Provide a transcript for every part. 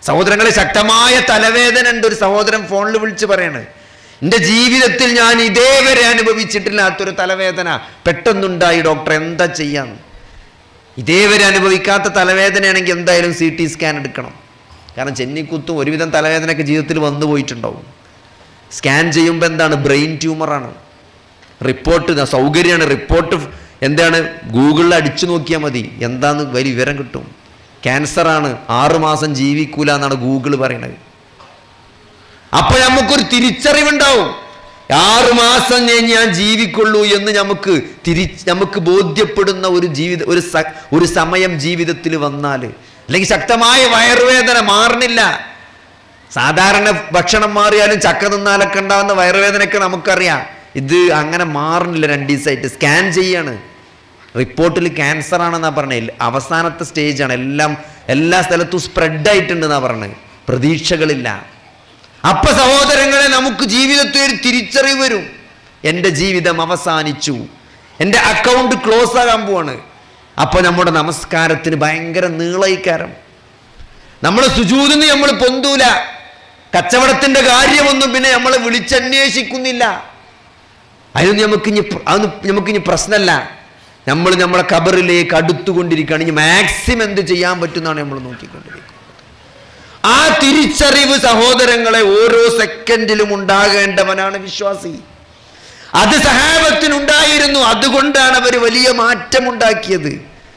സഹോദരങ്ങളെ ശക്തമായ തലവേദന ഉണ്ട് ഒരു സഹോദരൻ ഫോണിൽ വിളിച്ച് പറയണ് എൻ്റെ ജീവിതത്തിൽ ഞാൻ ഇതേവരെ അനുഭവിച്ചിട്ടില്ലാത്തൊരു തലവേദന പെട്ടെന്നുണ്ടായി ഡോക്ടർ എന്താ ചെയ്യാം ഇതേവരെ അനുഭവിക്കാത്ത തലവേദനയാണെങ്കിൽ എന്തായാലും സി ടി സ്കാൻ എടുക്കണം കാരണം ചെന്നിക്കുത്തും ഒരുവിധം തലവേദനയൊക്കെ ജീവിതത്തിൽ വന്നു പോയിട്ടുണ്ടാവും സ്കാൻ ചെയ്യുമ്പോൾ എന്താണ് ബ്രെയിൻ ട്യൂമറാണ് റിപ്പോർട്ട് സൗകര്യമാണ് റിപ്പോർട്ട് എന്താണ് ഗൂഗിളിൽ അടിച്ചു നോക്കിയാൽ മതി എന്താന്ന് വലിയ വിവരം കിട്ടും ക്യാൻസറാണ് ആറുമാസം ജീവിക്കൂല എന്നാണ് ഗൂഗിൾ പറയുന്നത് അപ്പൊ നമുക്കൊരു തിരിച്ചറിവുണ്ടാവും ആറു മാസം കഴിഞ്ഞ് ഞാൻ ജീവിക്കുള്ളൂ എന്ന് നമുക്ക് തിരി നമുക്ക് ബോധ്യപ്പെടുന്ന ഒരു ജീവിത ഒരു സ- ഒരു സമയം ജീവിതത്തിൽ വന്നാൽ അല്ലെങ്കിൽ ശക്തമായ വയറുവേദന മാറണില്ല സാധാരണ ഭക്ഷണം മാറിയാലും ചക്ക തിന്നാലൊക്കെ ഉണ്ടാകുന്ന വയറുവേദനയൊക്കെ നമുക്കറിയാം ഇത് അങ്ങനെ മാറണില്ല രണ്ട് ദിവസമായിട്ട് സ്കാൻ ചെയ്യാണ് റിപ്പോർട്ടിൽ ക്യാൻസർ ആണെന്നാണ് പറഞ്ഞത് അവസാനത്തെ സ്റ്റേജാണ് എല്ലാം എല്ലാ സ്ഥലത്തും സ്പ്രെഡ് ആയിട്ടുണ്ടെന്നാണ് പറഞ്ഞത് പ്രതീക്ഷകളില്ല അപ്പൊ സഹോദരങ്ങളെ നമുക്ക് ജീവിതത്തിൽ ഒരു തിരിച്ചറിവ് വരും എൻ്റെ ജീവിതം അവസാനിച്ചു എൻ്റെ അക്കൗണ്ട് ക്ലോസ് ആകാൻ പോവാണ് അപ്പൊ നമ്മുടെ നമസ്കാരത്തിന് ഭയങ്കര നീളയിക്കാരം നമ്മൾ സുജൂതിന് നമ്മൾ പൊന്തൂല കച്ചവടത്തിന്റെ കാര്യമൊന്നും പിന്നെ നമ്മളെ വിളിച്ചന്വേഷിക്കുന്നില്ല അതിനൊന്നും നമുക്ക് ഇനി അതൊന്നും നമുക്ക് ഇനി പ്രശ്നമല്ല നമ്മൾ നമ്മളെ കബറിലേക്ക് അടുത്തുകൊണ്ടിരിക്കുകയാണ് ഇനി മാക്സിമം എന്ത് ചെയ്യാൻ പറ്റുന്നതാണ് നമ്മൾ നോക്കിക്കൊണ്ടിരിക്കുന്നത് ആ തിരിച്ചറിവ് സഹോദരങ്ങളെ ഓരോ സെക്കൻഡിലും ഉണ്ടാകേണ്ടവനാണ് വിശ്വാസി അത് സഹാബത്തിനുണ്ടായിരുന്നു അതുകൊണ്ടാണ് അവർ വലിയ മാറ്റമുണ്ടാക്കിയത്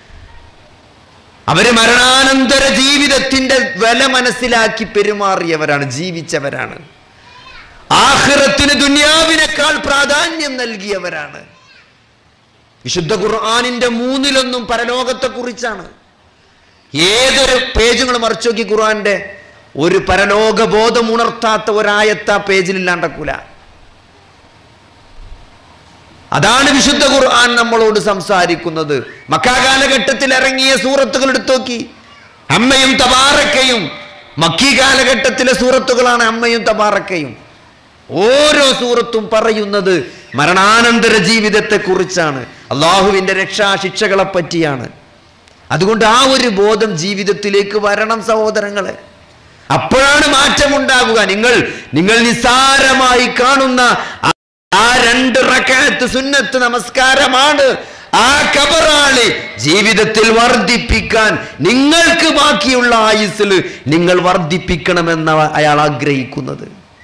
അവര് മരണാനന്തര ജീവിതത്തിന്റെ വില മനസ്സിലാക്കി പെരുമാറിയവരാണ് ജീവിച്ചവരാണ് ആഖിറത്തിന് ദുനിയാവിനേക്കാൾ പ്രാധാന്യം നൽകിയവരാണ് വിശുദ്ധ ഖുർആാനിന്റെ മൂന്നിലൊന്നും പരലോകത്തെ കുറിച്ചാണ് ഏതൊരു പേജുകൾ മറിച്ചു നോക്കി ഖുർആന്റെ ഒരു പരലോക ബോധം ഉണർത്താത്ത ഒരായത്ത പേജിൽ ഇല്ലാണ്ടക്കൂല അതാണ് വിശുദ്ധ ഖുർആൻ നമ്മളോട് സംസാരിക്കുന്നത് മക്കാ കാലഘട്ടത്തിൽ ഇറങ്ങിയ സൂറത്തുകൾ എടുത്തു നോക്കി അമ്മയും തബാറക്കയും മക്കി കാലഘട്ടത്തിലെ സൂറത്തുകളാണ് അമ്മയും തബാറക്കയും ഓരോ സൂറത്തും പറയുന്നത് മരണാനന്തര ജീവിതത്തെ കുറിച്ചാണ് അള്ളാഹുവിന്റെ രക്ഷാശിക്ഷകളെ പറ്റിയാണ് അതുകൊണ്ട് ആ ഒരു ബോധം ജീവിതത്തിലേക്ക് വരണം സഹോദരങ്ങളെ അപ്പോഴാണ് മാറ്റമുണ്ടാകുക നിങ്ങൾ നിങ്ങൾ നിസ്സാരമായി കാണുന്ന ആ- ആ രണ്ട് റക്കാത്ത് സുന്നത്ത് നമസ്കാരമാണ് ആ കബറാളി ജീവിതത്തിൽ വർദ്ധിപ്പിക്കാൻ നിങ്ങൾക്ക് ബാക്കിയുള്ള ആയുസ്സിൽ നിങ്ങൾ വർദ്ധിപ്പിക്കണമെന്ന അയാൾ ആഗ്രഹിക്കുന്നത്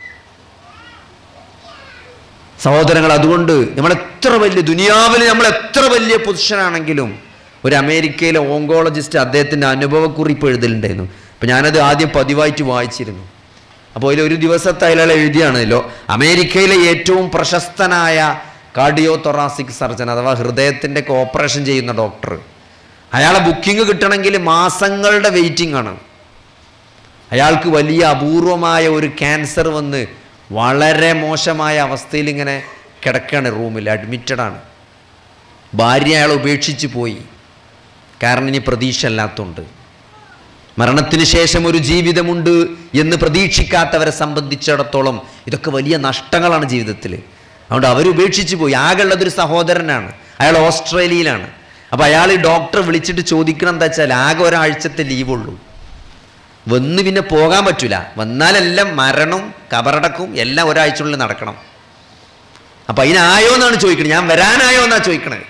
സഹോദരങ്ങൾ അതുകൊണ്ട് നമ്മൾ എത്ര വലിയ ദുനിയാവിൽ നമ്മൾ എത്ര വലിയ പൊസിഷനാണെങ്കിലും ഒരു അമേരിക്കയിലെ ഓങ്കോളജിസ്റ്റ് അദ്ദേഹത്തിൻ്റെ അനുഭവക്കുറിപ്പ് എഴുതലുണ്ടായിരുന്നു അപ്പം ഞാനത് ആദ്യം പതിവായിട്ട് വായിച്ചിരുന്നു അപ്പോൾ അതിൽ ഒരു ദിവസത്തെ അയാൾ എഴുതിയാണല്ലോ അമേരിക്കയിലെ ഏറ്റവും പ്രശസ്തനായ കാർഡിയോ തൊറാസിക് സർജൻ അഥവാ ഹൃദയത്തിൻ്റെ ഒക്കെ ഓപ്പറേഷൻ ചെയ്യുന്ന ഡോക്ടർ അയാളെ ബുക്കിംഗ് കിട്ടണമെങ്കിൽ മാസങ്ങളുടെ വെയിറ്റിംഗ് ആണ് അയാൾക്ക് വലിയ അപൂർവമായ ഒരു ക്യാൻസർ വന്ന് വളരെ മോശമായ അവസ്ഥയിൽ ഇങ്ങനെ കിടക്കുകയാണ് റൂമിൽ അഡ്മിറ്റഡാണ് ഭാര്യ അയാൾ ഉപേക്ഷിച്ച് പോയി കാരണം ഇനി പ്രതീക്ഷ അല്ലാത്തതുകൊണ്ട് മരണത്തിന് ശേഷം ഒരു ജീവിതമുണ്ട് എന്ന് പ്രതീക്ഷിക്കാത്തവരെ സംബന്ധിച്ചിടത്തോളം ഇതൊക്കെ വലിയ നഷ്ടങ്ങളാണ് ജീവിതത്തിൽ അതുകൊണ്ട് അവർ ഉപേക്ഷിച്ച് പോയി ആകെയുള്ളതൊരു സഹോദരനാണ് അയാൾ ഓസ്ട്രേലിയയിലാണ് അപ്പോൾ അയാൾ ഈ ഡോക്ടറെ വിളിച്ചിട്ട് ചോദിക്കണം എന്താ വെച്ചാൽ ആകെ ഒരാഴ്ചത്തെ ലീവുള്ളൂ വന്ന് പിന്നെ പോകാൻ പറ്റൂല വന്നാലെല്ലാം മരണവും കബറടക്കും എല്ലാം ഒരാഴ്ചയുള്ളിൽ നടക്കണം അപ്പൊ അതിനായോ എന്നാണ് ചോദിക്കണത് ഞാൻ വരാനായോ എന്നാ ചോദിക്കണത്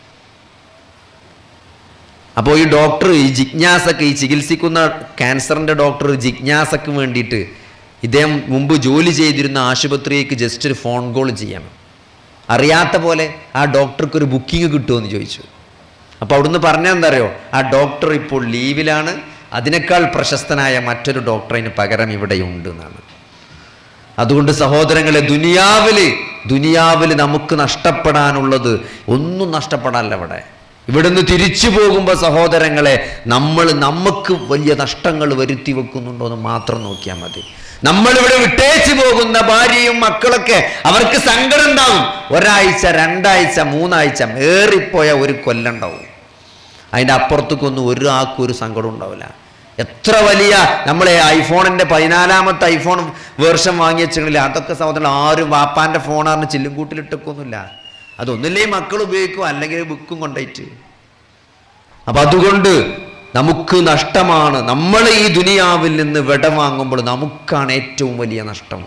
അപ്പോൾ ഈ ഡോക്ടർ ഈ ജിജ്ഞാസക്ക് ഈ ചികിത്സിക്കുന്ന ക്യാൻസറിന്റെ ഡോക്ടർ ജിജ്ഞാസക്ക് വേണ്ടിയിട്ട് ഇദ്ദേഹം മുമ്പ് ജോലി ചെയ്തിരുന്ന ആശുപത്രിക്ക് ജസ്റ്റ് ഒരു ഫോൺ കോൾ ചെയ്യണം അറിയാത്ത പോലെ ആ ഡോക്ടർക്ക് ഒരു ബുക്കിംഗ് കിട്ടുമെന്ന് ചോദിച്ചു അപ്പോൾ അവിടുന്ന് പറഞ്ഞാൽ എന്താ അറിയോ ആ ഡോക്ടർ ഇപ്പോൾ ലീവിലാണ് അതിനേക്കാൾ പ്രശസ്തനായ മറ്റൊരു ഡോക്ടറിന് പകരം ഇവിടെയുണ്ട് എന്നാണ് അതുകൊണ്ട് സഹോദരങ്ങളെ ദുനിയാവില് ദുനിയാവില് നമുക്ക് നഷ്ടപ്പെടാനുള്ളത് ഒന്നും നഷ്ടപ്പെടാനല്ല ഇവിടെ ഇവിടുന്ന് തിരിച്ചു പോകുമ്പോൾ സഹോദരങ്ങളെ നമ്മൾ നമുക്ക് വലിയ നഷ്ടങ്ങൾ വരുത്തി വെക്കുന്നുണ്ടോ എന്ന് മാത്രം നോക്കിയാൽ മതി നമ്മളിവിടെ വിട്ടേച്ചു പോകുന്ന ഭാര്യയും മക്കളൊക്കെ അവർക്ക് സങ്കടം ഉണ്ടാവും ഒരാഴ്ച രണ്ടാഴ്ച മൂന്നാഴ്ച ഏറിപ്പോയ ഒരു കൊല്ലം ഉണ്ടാവും അതിൻ്റെ അപ്പുറത്തേക്കൊന്നും ഒരാൾക്കും ഒരു സങ്കടം ഉണ്ടാവില്ല എത്ര വലിയ നമ്മളെ ഐഫോണിൻ്റെ പതിനാലാമത്തെ ഐഫോൺ വേർഷൻ വാങ്ങി വെച്ചിട്ടില്ല അതൊക്കെ സഹോദരൻ ആരും വാപ്പാൻ്റെ ഫോണാറിന് ചില്ലുംകൂട്ടിലിട്ടൊക്കൊന്നുമില്ല അതൊന്നില്ലേ മക്കൾ ഉപയോഗിക്കും അല്ലെങ്കിൽ ബുക്കും കൊണ്ടായിട്ട് അപ്പം അതുകൊണ്ട് നമുക്ക് നഷ്ടമാണ് നമ്മൾ ഈ ദുനിയാവിൽ നിന്ന് വിടവാങ്ങുമ്പോൾ നമുക്കാണ് ഏറ്റവും വലിയ നഷ്ടം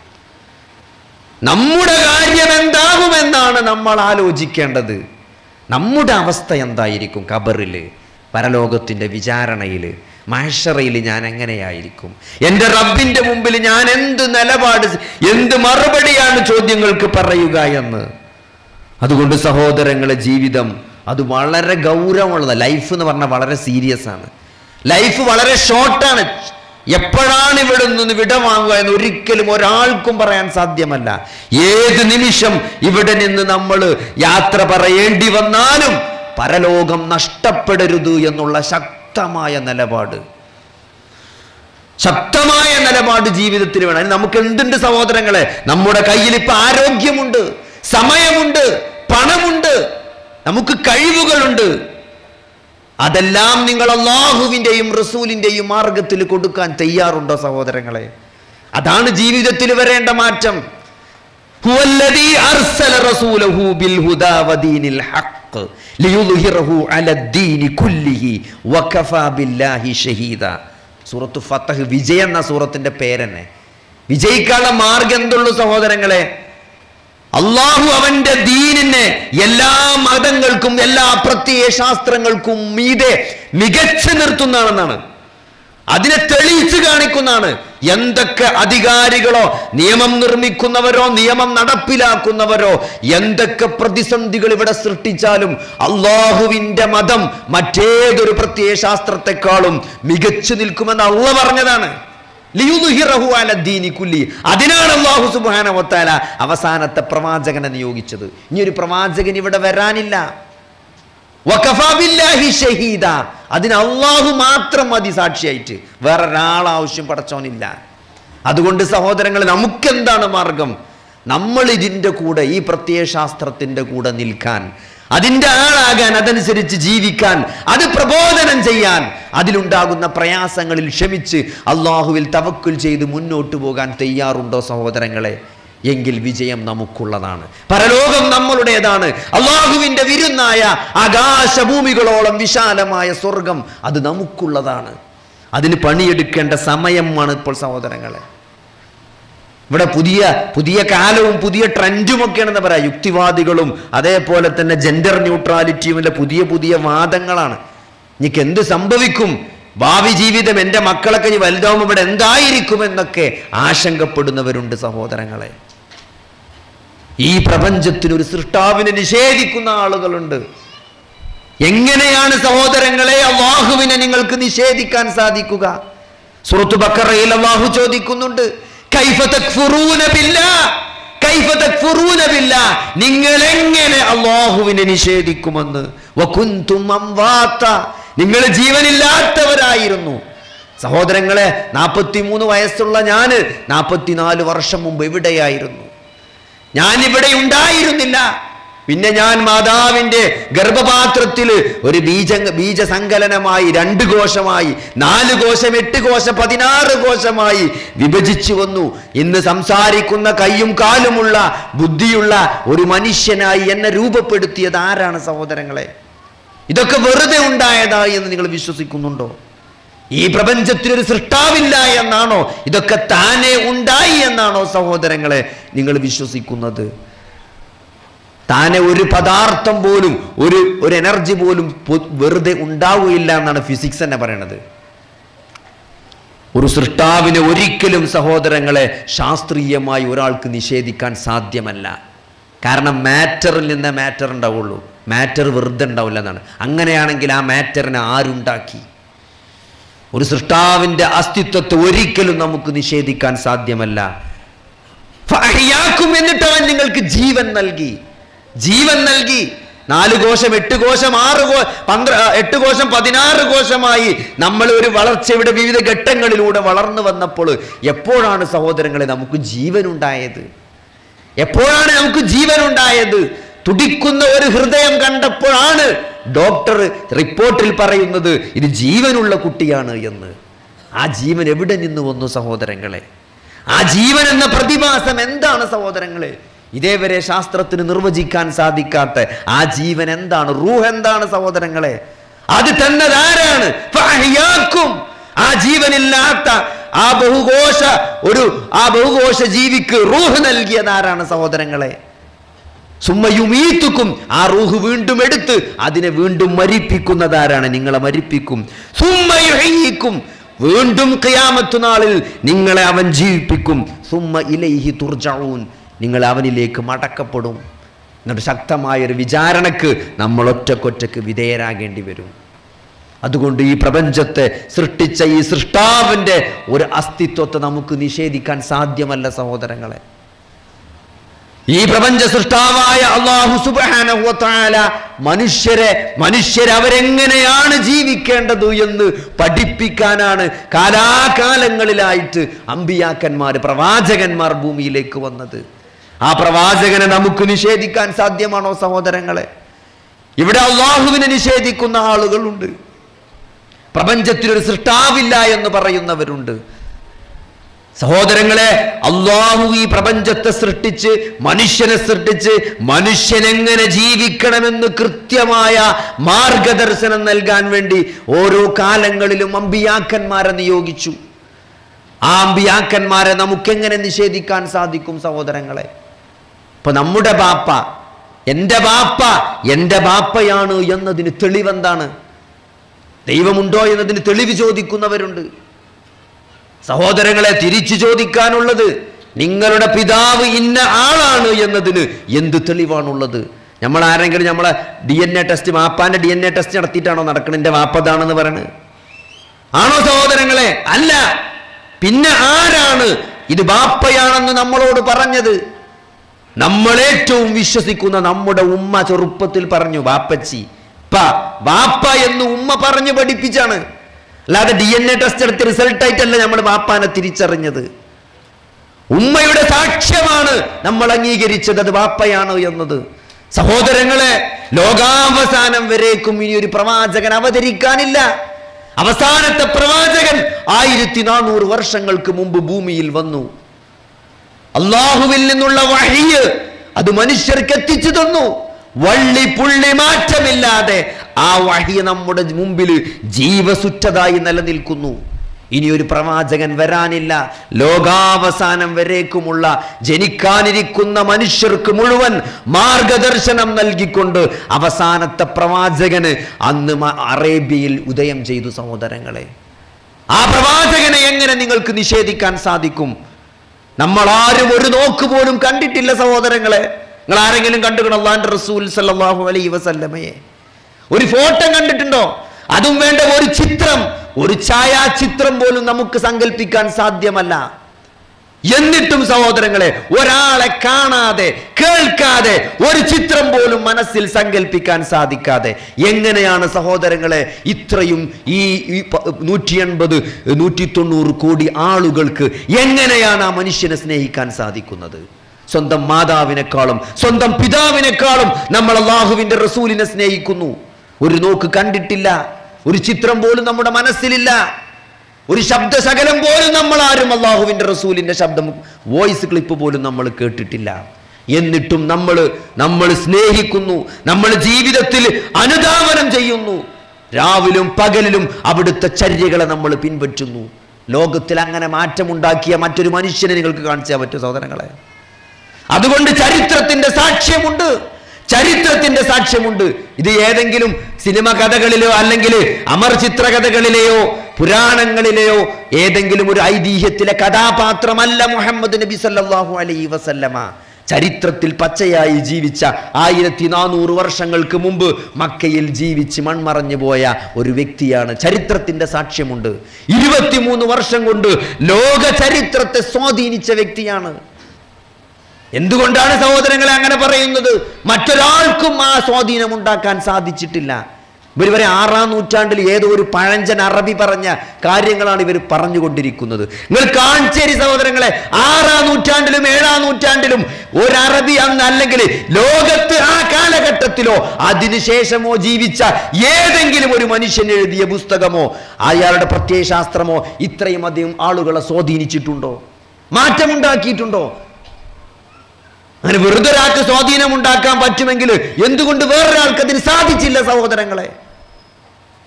നമ്മുടെ കാര്യം എന്താകുമെന്നാണ് നമ്മൾ ആലോചിക്കേണ്ടത് നമ്മുടെ അവസ്ഥ എന്തായിരിക്കും കബറിൽ പരലോകത്തിൻ്റെ വിചാരണയിൽ മഹഷറയിൽ ഞാൻ എങ്ങനെയായിരിക്കും എൻ്റെ റബ്ബിൻ്റെ മുമ്പിൽ ഞാൻ എന്ത് നിലപാട് എന്ത് മറുപടിയാണ് ചോദ്യങ്ങൾക്ക് പറയുക എന്ന് അതുകൊണ്ട് സഹോദരങ്ങളെ ജീവിതം അത് വളരെ ഗൗരവമുള്ളതാണ് ലൈഫ് എന്ന് പറഞ്ഞാൽ വളരെ സീരിയസ് ആണ് ലൈഫ് വളരെ ഷോർട്ടാണ് എപ്പോഴാണ് ഇവിടെ നിന്ന് വിട വാങ്ങുക എന്ന് ഒരിക്കലും ഒരാൾക്കും പറയാൻ സാധ്യമല്ല ഏത് നിമിഷം ഇവിടെ നിന്ന് നമ്മൾ യാത്ര പറയേണ്ടി വന്നാലും പരലോകം നഷ്ടപ്പെടരുത് എന്നുള്ള ശക്തമായ നിലപാട് ശക്തമായ നിലപാട് ജീവിതത്തിൽ വേണം അതിന് നമുക്ക് എന്തുണ്ട് സഹോദരങ്ങളെ നമ്മുടെ കയ്യിൽ ഇപ്പൊ ആരോഗ്യമുണ്ട് സമയമുണ്ട് പണമുണ്ട് നമുക്ക് കഴിവുകളുണ്ട് അതെല്ലാം നിങ്ങൾ അള്ളാഹുവിൻ്റെയും റസൂലിൻ്റെയും മാർഗത്തിൽ കൊടുക്കാൻ തയ്യാറുണ്ടോ സഹോദരങ്ങളെ അതാണ് ജീവിതത്തിൽ വരേണ്ട മാറ്റം ഹുവല്ലദീ അർസല റസൂലഹു ബിൽ ഹുദാ വദീനിൽ ഹഖ് ലിയുദ്ഹിറഹു അലദ്ദീനി കുല്ലിഹി വകഫാ ബില്ലാഹി ഷഹീദ സൂറത്തു ഫത്തഹ് വിജയം എന്ന സൂറത്തിന്റെ പേരെന്നെ വിജയിക്കാനുള്ള മാർഗം എന്തുള്ളൂ സഹോദരങ്ങളെ അള്ളാഹു അവന്റെ ദീനിനെ എല്ലാ മതങ്ങൾക്കും എല്ലാ പ്രത്യയ ശാസ്ത്രങ്ങൾക്കും മീതെ മികച്ചു നിർത്തുന്നതാണെന്നാണ് അതിനെ തെളിയിച്ചു കാണിക്കുന്നതാണ് എന്തൊക്കെ അധികാരികളോ നിയമം നിർമ്മിക്കുന്നവരോ നിയമം നടപ്പിലാക്കുന്നവരോ എന്തൊക്കെ പ്രതിസന്ധികൾ ഇവിടെ സൃഷ്ടിച്ചാലും അള്ളാഹുവിന്റെ മതം മറ്റേതൊരു പ്രത്യയ ശാസ്ത്രത്തെക്കാളും മികച്ചു നിൽക്കുമെന്ന് അള്ള പറഞ്ഞതാണ് ലിയുദ്ഹിറഹു അല ദീനി കുല്ലി അതിനാണ് അള്ളാഹു സുബ്ഹാന വത്താല അവസാനത്തെ പ്രവാചകനെ നിയോഗിച്ചത് ഇനി ഒരു പ്രവാചകൻ ഇവിടെ വരാനില്ല വഖഫാ ബില്ലാഹി ഷഹീദ അതിന് അള്ളാഹു മാത്രം മതി സാക്ഷിയായിട്ട് വേറെ ഒരാൾ ആവശ്യം പടച്ചോനില്ല അതുകൊണ്ട് സഹോദരങ്ങൾ നമുക്കെന്താണ് മാർഗം നമ്മൾ ഇതിൻ്റെ കൂടെ ഈ പ്രത്യയശാസ്ത്രത്തിൻ്റെ കൂടെ നിൽക്കാൻ അതിൻ്റെ ആളാകാൻ അതനുസരിച്ച് ജീവിക്കാൻ അത് പ്രബോധനം ചെയ്യാൻ അതിലുണ്ടാകുന്ന പ്രയാസങ്ങളിൽ ക്ഷമിച്ച് അള്ളാഹുവിൽ തവക്കുൽ ചെയ്ത് മുന്നോട്ട് പോകാൻ തയ്യാറുണ്ടോ സഹോദരങ്ങളെ എങ്കിൽ വിജയം നമുക്കുള്ളതാണ് പരലോകം നമ്മളുടേതാണ് അള്ളാഹുവിൻ്റെ വിരുന്നായ ആകാശഭൂമികളോളം വിശാലമായ സ്വർഗം അത് നമുക്കുള്ളതാണ് അതിന് പണിയെടുക്കേണ്ട സമയമാണ് ഇപ്പോൾ സഹോദരങ്ങളെ ഇവിടെ പുതിയ പുതിയ കാലവും പുതിയ ട്രെൻഡും ഒക്കെയാണെന്ന് പറയാം യുക്തിവാദികളും അതേപോലെ തന്നെ ജെൻഡർ ന്യൂട്രാലിറ്റിയുമില്ല പുതിയ പുതിയ വാദങ്ങളാണ് എനിക്ക് എന്ത് സംഭവിക്കും ഭാവി ജീവിതം എൻ്റെ മക്കളൊക്കെ ഇനി വലുതാവുമ്പോൾ ഇവിടെ എന്തായിരിക്കും എന്നൊക്കെ ആശങ്കപ്പെടുന്നവരുണ്ട് സഹോദരങ്ങളെ ഈ പ്രപഞ്ചത്തിന് ഒരു സൃഷ്ടാവിനെ നിഷേധിക്കുന്ന ആളുകളുണ്ട് എങ്ങനെയാണ് സഹോദരങ്ങളെ അള്ളാഹുവിനെ നിങ്ങൾക്ക് നിഷേധിക്കാൻ സാധിക്കുക സുഹൃത്തു ബക്കറയിൽ അള്ളാഹു ചോദിക്കുന്നുണ്ട് കൈഫ തക്ഫുറൂന ബില്ലാ കൈഫ തക്ഫുറൂന ബില്ലാ നിങ്ങൾ എങ്ങനെ അള്ളാഹുവിനെ നിഷേധിക്കുമെന്ന് വകുന്തും അംവാത്ത നിങ്ങൾ ജീവനില്ലാത്തവരായിരുന്നു സഹോദരങ്ങളെ നാൽപ്പത്തിമൂന്ന് വയസ്സുള്ള ഞാന് നാൽപ്പത്തിനാല് വർഷം മുമ്പ് എവിടെയായിരുന്നു ഞാൻ ഇവിടെ ഉണ്ടായിരുന്നില്ല പിന്നെ ഞാൻ മാതാവിന്റെ ഗർഭപാത്രത്തിൽ ഒരു ബീജ ബീജസങ്കലനമായി രണ്ട് കോശമായി നാല് കോശം എട്ട് കോശം പതിനാറ് കോശമായി വിഭജിച്ചു വന്നു ഇന്ന് സംസാരിക്കുന്ന കൈയും കാലുമുള്ള ബുദ്ധിയുള്ള ഒരു മനുഷ്യനായി എന്നെ രൂപപ്പെടുത്തിയത് ആരാണ് സഹോദരങ്ങളെ ഇതൊക്കെ വെറുതെ ഉണ്ടായതായി എന്ന് നിങ്ങൾ വിശ്വസിക്കുന്നുണ്ടോ ഈ പ്രപഞ്ചത്തിനൊരു സൃഷ്ടാവില്ല എന്നാണോ ഇതൊക്കെ താനെ ഉണ്ടായി എന്നാണോ സഹോദരങ്ങളെ നിങ്ങൾ വിശ്വസിക്കുന്നത് താനെ ഒരു പദാർത്ഥം പോലും ഒരു ഒരു എനർജി പോലും പൊ- വെറുതെ ഉണ്ടാവുകയില്ല എന്നാണ് ഫിസിക്സ് തന്നെ പറയണത് ഒരു സൃഷ്ടാവിനെ ഒരിക്കലും സഹോദരങ്ങളെ ശാസ്ത്രീയമായി ഒരാൾക്ക് നിഷേധിക്കാൻ സാധ്യമല്ല കാരണം മാറ്ററിൽ നിന്ന് മാറ്റർ ഉണ്ടാവുള്ളൂ മാറ്റർ വെറുതെ ഉണ്ടാവില്ല എന്നാണ് അങ്ങനെയാണെങ്കിൽ ആ മാറ്ററിനെ ആരുണ്ടാക്കി ഒരു സൃഷ്ടാവിൻ്റെ അസ്തിത്വത്തെ ഒരിക്കലും നമുക്ക് നിഷേധിക്കാൻ സാധ്യമല്ല ഫഅഹ്യാക്കും എന്നിട്ട് അവൻ നിങ്ങൾക്ക് ജീവൻ നൽകി ജീവൻ നൽകി നാല് കോശം എട്ട് കോശം ആറ് കോ പന്ത്ര ആ, എട്ട് കോശം പതിനാറ് കോശമായി നമ്മൾ ഒരു വളർച്ചയുടെ വിവിധ ഘട്ടങ്ങളിലൂടെ വളർന്നു വന്നപ്പോൾ എപ്പോഴാണ് സഹോദരങ്ങളെ നമുക്ക് ജീവൻ ഉണ്ടായത് എപ്പോഴാണ് നമുക്ക് ജീവൻ ഉണ്ടായത് തുടിക്കുന്ന ഒരു ഹൃദയം കണ്ടപ്പോഴാണ് ഡോക്ടർ റിപ്പോർട്ടിൽ പറയുന്നത് ഇത് ജീവനുള്ള കുട്ടിയാണ് എന്ന് ആ ജീവൻ എവിടെ നിന്ന് വന്നു സഹോദരങ്ങളെ ആ ജീവൻ എന്ന പ്രതിഭാസം എന്താണ് സഹോദരങ്ങളെ ഇതേവരെ ശാസ്ത്രത്തിന് നിർവചിക്കാൻ സാധിക്കാത്ത ആ ജീവൻ എന്താണ് റൂഹ് എന്താണ് സഹോദരങ്ങളെ അത് തന്നതാരാണ് ഫഅഹ്യാക്കും. ആ ജീവനില്ലാത്ത ആ ബഹുഘോഷ ഒരു ആ ബഹുഘോഷ ജീവിക്ക് റൂഹ് നൽകിയതാരാണ് സഹോദരങ്ങളെ സുമ്മയുമീത്തുക്കും ആ റൂഹ് വീണ്ടും എടുത്ത് അതിനെ വീണ്ടും മരിപ്പിക്കുന്നതാരാണ് നിങ്ങളെ മരിപ്പിക്കും സുമ്മയുഹയ്യിക്കും വീണ്ടും ഖിയാമത്ത് നാളിൽ നിങ്ങളെ അവൻ ജീവിപ്പിക്കും സുമ്മ ഇലൈഹി തുർജഊൻ നിങ്ങൾ അവനിലേക്ക് മടക്കപ്പെടും എന്നിട്ട് ശക്തമായ ഒരു വിചാരണക്ക് നമ്മൾ ഒറ്റക്കൊറ്റക്ക് വിധേയരാകേണ്ടി വരും അതുകൊണ്ട് ഈ പ്രപഞ്ചത്തെ സൃഷ്ടിച്ച ഈ സൃഷ്ടാവിൻ്റെ ഒരു അസ്തിത്വത്തെ നമുക്ക് നിഷേധിക്കാൻ സാധ്യമല്ല സഹോദരങ്ങളെ ഈ പ്രപഞ്ച സൃഷ്ടാവായ അള്ളാഹു സുബ്ഹാനഹു വ തആല മനുഷ്യരെ മനുഷ്യരവരെങ്ങനെയാണ് ജീവിക്കേണ്ടത് എന്ന് പഠിപ്പിക്കാനാണ് കാലാകാലങ്ങളിലായിട്ട് അമ്പിയാക്കന്മാർ പ്രവാചകന്മാർ ഭൂമിയിലേക്ക് വന്നത് ആ പ്രവാചകനെ നമുക്ക് നിഷേധിക്കാൻ സാധ്യമാണോ സഹോദരങ്ങളെ ഇവിടെ അള്ളാഹുവിനെ നിഷേധിക്കുന്ന ആളുകളുണ്ട് പ്രപഞ്ചത്തിലൊരു സൃഷ്ടാവില്ല എന്ന് പറയുന്നവരുണ്ട് സഹോദരങ്ങളെ അള്ളാഹു ഈ പ്രപഞ്ചത്തെ സൃഷ്ടിച്ച് മനുഷ്യനെ സൃഷ്ടിച്ച് മനുഷ്യൻ എങ്ങനെ ജീവിക്കണമെന്ന് കൃത്യമായ മാർഗദർശനം നൽകാൻ വേണ്ടി ഓരോ കാലങ്ങളിലും അമ്പിയാക്കന്മാരെ നിയോഗിച്ചു ആ അമ്പിയാക്കന്മാരെ നമുക്കെങ്ങനെ നിഷേധിക്കാൻ സാധിക്കും സഹോദരങ്ങളെ ഇപ്പൊ നമ്മുടെ ബാപ്പ എൻ്റെ ബാപ്പ എൻ്റെ ബാപ്പയാണ് എന്നതിന് തെളിവെന്താണ് ദൈവമുണ്ടോ എന്നതിന് തെളിവ് ചോദിക്കുന്നവരുണ്ട് സഹോദരങ്ങളെ തിരിച്ചു ചോദിക്കാനുള്ളത് നിങ്ങളുടെ പിതാവ് ഇന്ന ആളാണ് എന്നതിന് എന്ത് തെളിവാണുള്ളത് നമ്മൾ ആരെങ്കിലും നമ്മളെ ഡി എൻ എ ടെസ്റ്റ് വാപ്പാന്റെ ഡി എൻ എ ടെസ്റ്റ് നടത്തിയിട്ടാണോ നടക്കുന്നത് എൻ്റെ വാപ്പതാണെന്ന് പറയണത് ആണോ സഹോദരങ്ങളെ അല്ല പിന്നെ ആരാണ് ഇത് ബാപ്പയാണെന്ന് നമ്മളോട് പറഞ്ഞത് നമ്മൾ ഏറ്റവും വിശ്വസിക്കുന്ന നമ്മുടെ ഉമ്മ ചെറുപ്പത്തിൽ പറഞ്ഞു ബാപ്പച്ചി പ ബാപ്പ എന്ന് ഉമ്മ പറഞ്ഞു പഠിപ്പിച്ചാണ് അല്ലാതെ ഡി എൻ എ ടെസ്റ്റ് എടുത്ത് റിസൾട്ട് ആയിട്ടല്ല നമ്മൾ ബാപ്പാനെ തിരിച്ചറിഞ്ഞത് ഉമ്മയുടെ സാക്ഷ്യമാണ് നമ്മൾ അംഗീകരിച്ചത് അത് ബാപ്പയാണ് എന്നത് സഹോദരങ്ങളെ ലോകാവസാനം വരേക്കും ഇനി ഒരു പ്രവാചകൻ അവതരിക്കാനില്ല അവസാനത്തെ പ്രവാചകൻ ആയിരത്തി നാനൂറ് വർഷങ്ങൾക്ക് മുമ്പ് ഭൂമിയിൽ വന്നു അള്ളാഹുവിൽ നിന്നുള്ള വഴിയ് അത് മനുഷ്യർക്ക് എത്തിച്ചു തന്നു വള്ളി പുള്ളി മാറ്റമില്ലാതെ ആ വഴി നമ്മുടെ മുമ്പിൽ ജീവസുറ്റതായി നിലനിൽക്കുന്നു ഇനി ഒരു പ്രവാചകൻ വരാനില്ല ലോകാവസാനം വരേക്കുമുള്ള ജനിക്കാനിരിക്കുന്ന മനുഷ്യർക്ക് മുഴുവൻ മാർഗദർശനം നൽകിക്കൊണ്ട് അവസാനത്തെ പ്രവാചകന് അന്ന് മ- അറേബ്യയിൽ ഉദയം ചെയ്തു സഹോദരങ്ങളെ ആ പ്രവാചകനെ എങ്ങനെ നിങ്ങൾക്ക് നിഷേധിക്കാൻ സാധിക്കും നമ്മൾ ആരും ഒരു നോക്ക് പോലും കണ്ടിട്ടില്ല സഹോദരങ്ങളെ നിങ്ങൾ ആരെങ്കിലും കണ്ടുകണോ അള്ളാന്റെ റസൂൽ സല്ലല്ലാഹു അലൈഹി വസല്ലമയെ ഒരു ഫോട്ടോ കണ്ടിട്ടുണ്ടോ അതും വേണ്ട ഒരു ചിത്രം ഒരു ഛായാചിത്രം പോലും നമുക്ക് സങ്കല്പിക്കാൻ സാധ്യമല്ല എന്നിട്ടും സഹോദരങ്ങളെ ഒരാളെ കാണാതെ കേൾക്കാതെ ഒരു ചിത്രം പോലും മനസ്സിൽ സങ്കല്പിക്കാൻ സാധിക്കാതെ എങ്ങനെയാണ് സഹോദരങ്ങളെ ഇത്രയും ഈ ഈ പ- നൂറ്റി എൺപത് നൂറ്റി തൊണ്ണൂറ് കോടി ആളുകൾക്ക് എങ്ങനെയാണ് ആ മനുഷ്യനെ സ്നേഹിക്കാൻ സാധിക്കുന്നത് സ്വന്തം മാതാവിനേക്കാളും സ്വന്തം പിതാവിനേക്കാളും നമ്മൾ അള്ളാഹുവിന്റെ റസൂലിനെ സ്നേഹിക്കുന്നു ഒരു നോക്ക് കണ്ടിട്ടില്ല ഒരു ചിത്രം പോലും നമ്മുടെ മനസ്സിലില്ല ഒരു ശബ്ദശകലം പോലും നമ്മൾ ആരും അള്ളാഹുവിന്റെ റസൂലിന്റെ ശബ്ദം വോയിസ് ക്ലിപ്പ് പോലും നമ്മൾ കേട്ടിട്ടില്ല എന്നിട്ടും നമ്മൾ നമ്മൾ സ്നേഹിക്കുന്നു നമ്മൾ ജീവിതത്തിൽ അനുധാവനം ചെയ്യുന്നു രാവിലും പകലിലും അവിടുത്തെ ചര്യകളെ നമ്മൾ പിൻപറ്റുന്നു ലോകത്തിൽ അങ്ങനെ മാറ്റമുണ്ടാക്കിയ മറ്റൊരു മനുഷ്യനെ നിങ്ങൾക്ക് കാണിച്ചാൽ പറ്റും സഹോദരങ്ങളെ അതുകൊണ്ട് ചരിത്രത്തിന്റെ സാക്ഷ്യമുണ്ട് ചരിത്രത്തിന്റെ സാക്ഷ്യമുണ്ട് ഇത് ഏതെങ്കിലും സിനിമ കഥകളിലോ അല്ലെങ്കിൽ അമർ ചിത്രകഥകളിലെയോ പുരാണങ്ങളിലെയോ ഏതെങ്കിലും ഒരു ഐതിഹ്യത്തിലെ കഥാപാത്രമല്ല മുഹമ്മദ് നബി സല്ലല്ലാഹു അലൈഹി വസല്ലമ ചരിത്രത്തിൽ പച്ചയായി ജീവിച്ച ആയിരത്തി നാനൂറ് വർഷങ്ങൾക്ക് മുമ്പ് മക്കയിൽ ജീവിച്ച് മൺമറഞ്ഞു പോയ ഒരു വ്യക്തിയാണ് ചരിത്രത്തിന്റെ സാക്ഷ്യമുണ്ട് ഇരുപത്തിമൂന്ന് വർഷം കൊണ്ട് ലോക ചരിത്രത്തെ സ്വാധീനിച്ച വ്യക്തിയാണ് എന്തുകൊണ്ടാണ് സഹോദരങ്ങളെ അങ്ങനെ പറയുന്നത് മറ്റൊരാൾക്കും ആ സ്വാധീനം ഉണ്ടാക്കാൻ സാധിച്ചിട്ടില്ല ഇവർ വരെ ആറാം നൂറ്റാണ്ടിൽ ഏതോ ഒരു പഴഞ്ചൻ അറബി പറഞ്ഞ കാര്യങ്ങളാണ് ഇവർ പറഞ്ഞുകൊണ്ടിരിക്കുന്നത് നിങ്ങൾ കാണിച്ചേരി സഹോദരങ്ങളെ ആറാം നൂറ്റാണ്ടിലും ഏഴാം നൂറ്റാണ്ടിലും ഒരു അറബി അന്ന് അല്ലെങ്കിൽ ലോകത്ത് ആ കാലഘട്ടത്തിലോ അതിനുശേഷമോ ജീവിച്ച ഏതെങ്കിലും ഒരു മനുഷ്യൻ എഴുതിയ പുസ്തകമോ അയാളുടെ പ്രത്യയശാസ്ത്രമോ ഇത്രയും അധികം ആളുകളെ സ്വാധീനിച്ചിട്ടുണ്ടോ മാറ്റമുണ്ടാക്കിയിട്ടുണ്ടോ അങ്ങനെ വെറുതെ ഒരാൾക്ക് സ്വാധീനം ഉണ്ടാക്കാൻ പറ്റുമെങ്കിൽ എന്തുകൊണ്ട് വേറൊരാൾക്ക് അതിന് സാധിച്ചില്ല സഹോദരങ്ങളെ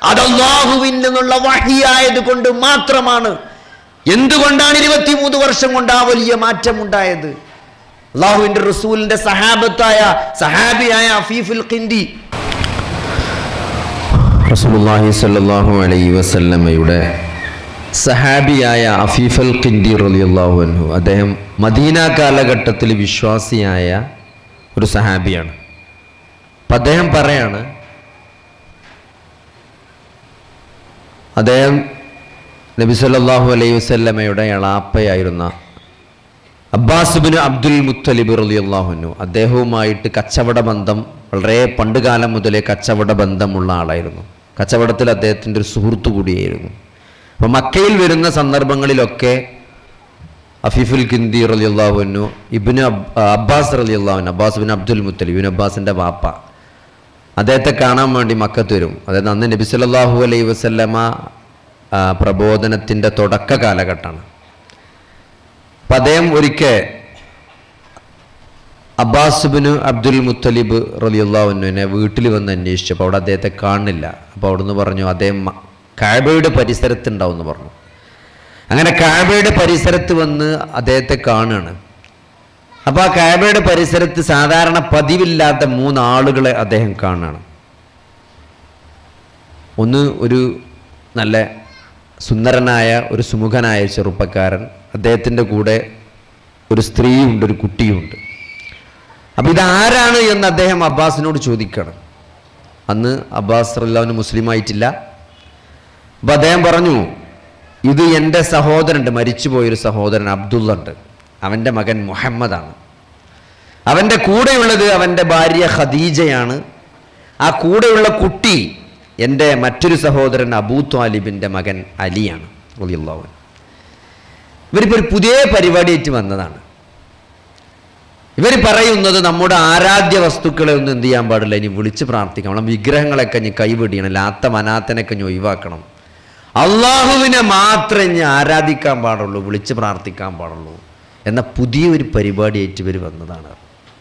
അത് അള്ളാഹുവിൽ നിന്നുള്ള വഹിയായത് കൊണ്ട് മാത്രമാണ് എന്തുകൊണ്ടാണ് ഇരുപത്തിമൂന്ന് വർഷം കൊണ്ട് ആ വലിയ മാറ്റം ഉണ്ടായത് അള്ളാഹുവിന്റെ റസൂലിന്റെ സഹാബത്തായ സഹാബിയായ അഫീഫുൽ ഖിന്ദി റസൂലുള്ളാഹി സ്വല്ലല്ലാഹു അലൈഹി വസല്ലമയുടെ സഹാബിയായ അഫീഫൽ ഖിൻഡി റളിയല്ലാഹു അൻഹു അദ്ദേഹം മദീന കാലഘട്ടത്തിൽ വിശ്വാസിയായ ഒരു സഹാബിയാണ് അപ്പം അദ്ദേഹം പറയാണ് അദ്ദേഹം നബി സല്ലല്ലാഹു അലൈഹി വസല്ലമയുടെ എളാപ്പയായിരുന്ന അബ്ബാസ് ബിൻ അബ്ദുൽ മുത്തലിബ് റളിയല്ലാഹു അൻഹു അദ്ദേഹവുമായിട്ട് കച്ചവട ബന്ധം വളരെ പണ്ട് കാലം മുതലേ കച്ചവട ബന്ധമുള്ള ആളായിരുന്നു കച്ചവടത്തിൽ അദ്ദേഹത്തിൻ്റെ ഒരു സുഹൃത്തു കൂടിയായിരുന്നു അപ്പം മക്കയിൽ വരുന്ന സന്ദർഭങ്ങളിലൊക്കെ അഫീഫുൽ കിന്ദി റളിയല്ലാഹു അൻഹു ഇബ്നു അബ്- അബ്ബാസ് റളിയല്ലാഹു അൻഹു അബ്ബാസ് ബിൻ അബ്ദുൽ മുത്തലിബ് ഇബിൻ അബ്ബാസിൻ്റെ വാപ്പ അദ്ദേഹത്തെ കാണാൻ വേണ്ടി മക്കത്ത് വരും അതായത് അന്ന് നബി സല്ലല്ലാഹു അലൈഹി വസല്ലമ ആ, പ്രബോധനത്തിൻ്റെ തുടക്ക കാലഘട്ടമാണ് അപ്പം അദ്ദേഹം ഒരിക്കൽ അബ്ബാസുബിന് അബ്ദുൽ മുത്തലിബ് റലിയുള്ളാവുന്നുവിനെ വീട്ടിൽ വന്ന് അന്വേഷിച്ചപ്പോൾ അവിടെ അദ്ദേഹത്തെ കാണുന്നില്ല അപ്പോൾ അവിടുന്ന് പറഞ്ഞു അദ്ദേഹം മ- കാബയുടെ പരിസരത്തുണ്ടാവും എന്ന് പറഞ്ഞു അങ്ങനെ കാബയുടെ പരിസരത്ത് വന്ന് അദ്ദേഹത്തെ കാണുകയാണ് അപ്പോൾ ആ കാബയുടെ പരിസരത്ത് സാധാരണ പതിവില്ലാത്ത മൂന്നാളുകളെ അദ്ദേഹം കാണുകയാണ് ഒന്ന് ഒരു നല്ല സുന്ദരനായ ഒരു സുമുഖനായ ചെറുപ്പക്കാരൻ അദ്ദേഹത്തിൻ്റെ കൂടെ ഒരു സ്ത്രീയുണ്ട് ഒരു കുട്ടിയുണ്ട് അപ്പോൾ ഇതാരാണ് എന്ന് അദ്ദേഹം അബ്ബാസിനോട് ചോദിക്കണം അന്ന് അബ്ബാസ് റല്ലാവിന് മുസ്ലിം ആയിട്ടില്ല അപ്പോൾ അദ്ദേഹം പറഞ്ഞു ഇത് എൻ്റെ സഹോദരനുണ്ട് മരിച്ചുപോയൊരു സഹോദരൻ അബ്ദുള്ള ഉണ്ട് അവൻ്റെ മകൻ മുഹമ്മദാണ് അവൻ്റെ കൂടെയുള്ളത് അവൻ്റെ ഭാര്യ ഖദീജയാണ് ആ കൂടെയുള്ള കുട്ടി എൻ്റെ മറ്റൊരു സഹോദരൻ അബൂ ത്വാലിബിൻ്റെ മകൻ അലിയാണ് റളിയല്ലാഹു അൻഹു. ഇവരിപ്പോൾ ഒരു പുതിയ പരിപാടിയായിട്ട് വന്നതാണ് ഇവർ പറയുന്നത് നമ്മുടെ ആരാധ്യ വസ്തുക്കളെ ഒന്നും എന്ത് ചെയ്യാൻ പാടില്ല ഇനി വിളിച്ച് പ്രാർത്ഥിക്കണം നമ്മളെ വിഗ്രഹങ്ങളൊക്കെ ഇനി കൈവെടിയണം ലാത്ത മനാത്തനൊക്കെ ഇനി ഒഴിവാക്കണം അള്ളാഹുവിനെ മാത്രമേ ഇനി ആരാധിക്കാൻ പാടുള്ളൂ വിളിച്ച് പ്രാർത്ഥിക്കാൻ പാടുള്ളൂ എന്ന പുതിയൊരു പരിപാടിയായിട്ട് ഇവർ വന്നതാണ്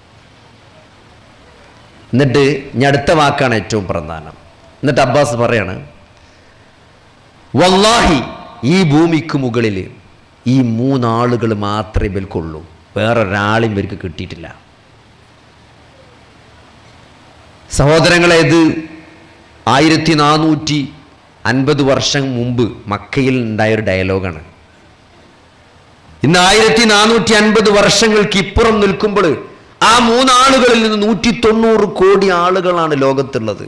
എന്നിട്ട് ഇനി അടുത്ത വാക്കാണ് ഏറ്റവും പ്രധാനം എന്നിട്ട് അബ്ബാസ് പറയാണ് വല്ലാഹി ഈ ഭൂമിക്ക് മുകളിൽ ഈ മൂന്നാളുകൾ മാത്രമേ ഇവർക്കുള്ളൂ വേറൊരാളും ഇവർക്ക് കിട്ടിയിട്ടില്ല സഹോദരങ്ങളെ ഇത് ആയിരത്തി നാനൂറ്റി അൻപത് വർഷം മുമ്പ് മക്കയിൽ ഉണ്ടായ ഒരു ഡയലോഗാണ് ഇന്ന് ആയിരത്തി നാനൂറ്റി അൻപത് വർഷങ്ങൾക്ക് ഇപ്പുറം നിൽക്കുമ്പോൾ ആ മൂന്നാളുകളിൽ നിന്ന് നൂറ്റി തൊണ്ണൂറ് കോടി ആളുകളാണ് ലോകത്തുള്ളത്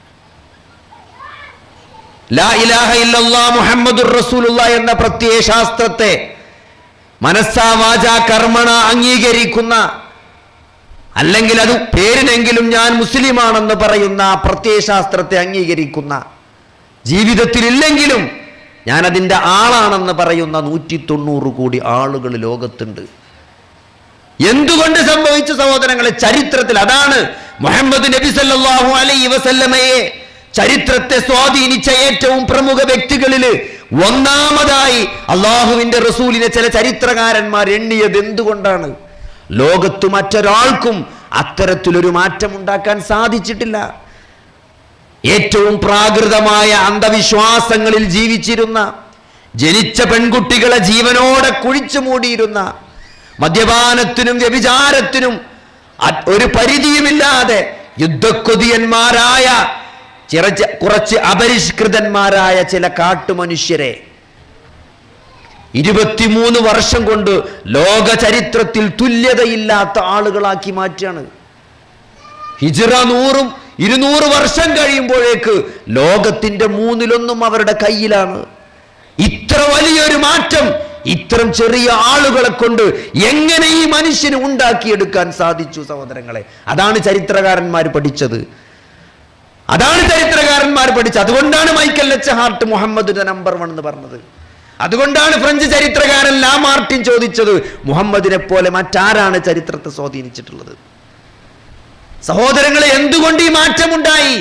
ലാ ഇലാഹ ഇല്ലല്ലാ മുഹമ്മദുർ റസൂലുള്ള എന്ന പ്രത്യയ ശാസ്ത്രത്തെ മനസ്സാ വാച കർമ്മണ അംഗീകരിക്കുന്ന അല്ലെങ്കിൽ അത് പേരിനെങ്കിലും ഞാൻ മുസ്ലിമാണെന്ന് പറയുന്ന ആ പ്രത്യയശാസ്ത്രത്തെ അംഗീകരിക്കുന്ന ജീവിതത്തിൽ ഇല്ലെങ്കിലും ഞാൻ അതിൻ്റെ ആളാണെന്ന് പറയുന്ന നൂറ്റി തൊണ്ണൂറ് കോടി ആളുകൾ ലോകത്തുണ്ട് എന്തുകൊണ്ട് സംഭവിച്ചു സഹോദരങ്ങളെ ചരിത്രത്തിൽ അതാണ് മുഹമ്മദ് നബി സല്ലല്ലാഹു അലൈഹി വസല്ലമയെ ചരിത്രത്തെ സ്വാധീനിച്ച ഏറ്റവും പ്രമുഖ വ്യക്തികളിൽ ഒന്നാമതായി അള്ളാഹുവിന്റെ റസൂലിനെ ചില ചരിത്രകാരന്മാർ എണ്ണിയത് എന്തുകൊണ്ടാണ് ലോകത്ത് മറ്റൊരാൾക്കും അത്തരത്തിലൊരു മാറ്റം ഉണ്ടാക്കാൻ സാധിച്ചിട്ടില്ല ഏറ്റവും പ്രാകൃതമായ അന്ധവിശ്വാസങ്ങളിൽ ജീവിച്ചിരുന്ന ജനിച്ച പെൺകുട്ടികളെ ജീവനോടെ കുഴിച്ചു മൂടിയിരുന്ന മദ്യപാനത്തിനും വ്യഭിചാരത്തിനും അ- ഒരു പരിധിയുമില്ലാതെ യുദ്ധക്കൊതിയന്മാരായ ചിറച്ച് കുറച്ച് അപരിഷ്കൃതന്മാരായ ചില കാട്ടുമനുഷ്യരെ ഇരുപത്തിമൂന്ന് വർഷം കൊണ്ട് ലോക ചരിത്രത്തിൽ തുല്യതയില്ലാത്ത ആളുകളാക്കി മാറ്റാണ് ഹിജ്റ നൂറും ഇരുന്നൂറ് വർഷം കഴിയുമ്പോഴേക്ക് ലോകത്തിന്റെ മൂന്നിലൊന്നും അവരുടെ കയ്യിലാണ് ഇത്ര വലിയൊരു മാറ്റം ഇത്തരം ചെറിയ ആളുകളെ കൊണ്ട് എങ്ങനെ ഈ മനുഷ്യന് ഉണ്ടാക്കിയെടുക്കാൻ സാധിച്ചു സഹോദരങ്ങളെ അതാണ് ചരിത്രകാരന്മാർ പഠിച്ചത് അതാണ് ചരിത്രകാരന്മാർ പഠിച്ചത് അതുകൊണ്ടാണ് മൈക്കൽ ലെച്ച ഹാർട്ട് മുഹമ്മദിന്റെ നമ്പർ വൺ എന്ന് പറഞ്ഞത് അതുകൊണ്ടാണ് ഫ്രഞ്ച് ചരിത്രകാരൻ ലാ മാർട്ടിൻ ചോദിച്ചത് മുഹമ്മദിനെ പോലെ മറ്റാരാണ് ചരിത്രത്തെ സ്വാധീനിച്ചിട്ടുള്ളത് സഹോദരങ്ങളെ എന്തുകൊണ്ട് ഈ മാറ്റമുണ്ടായി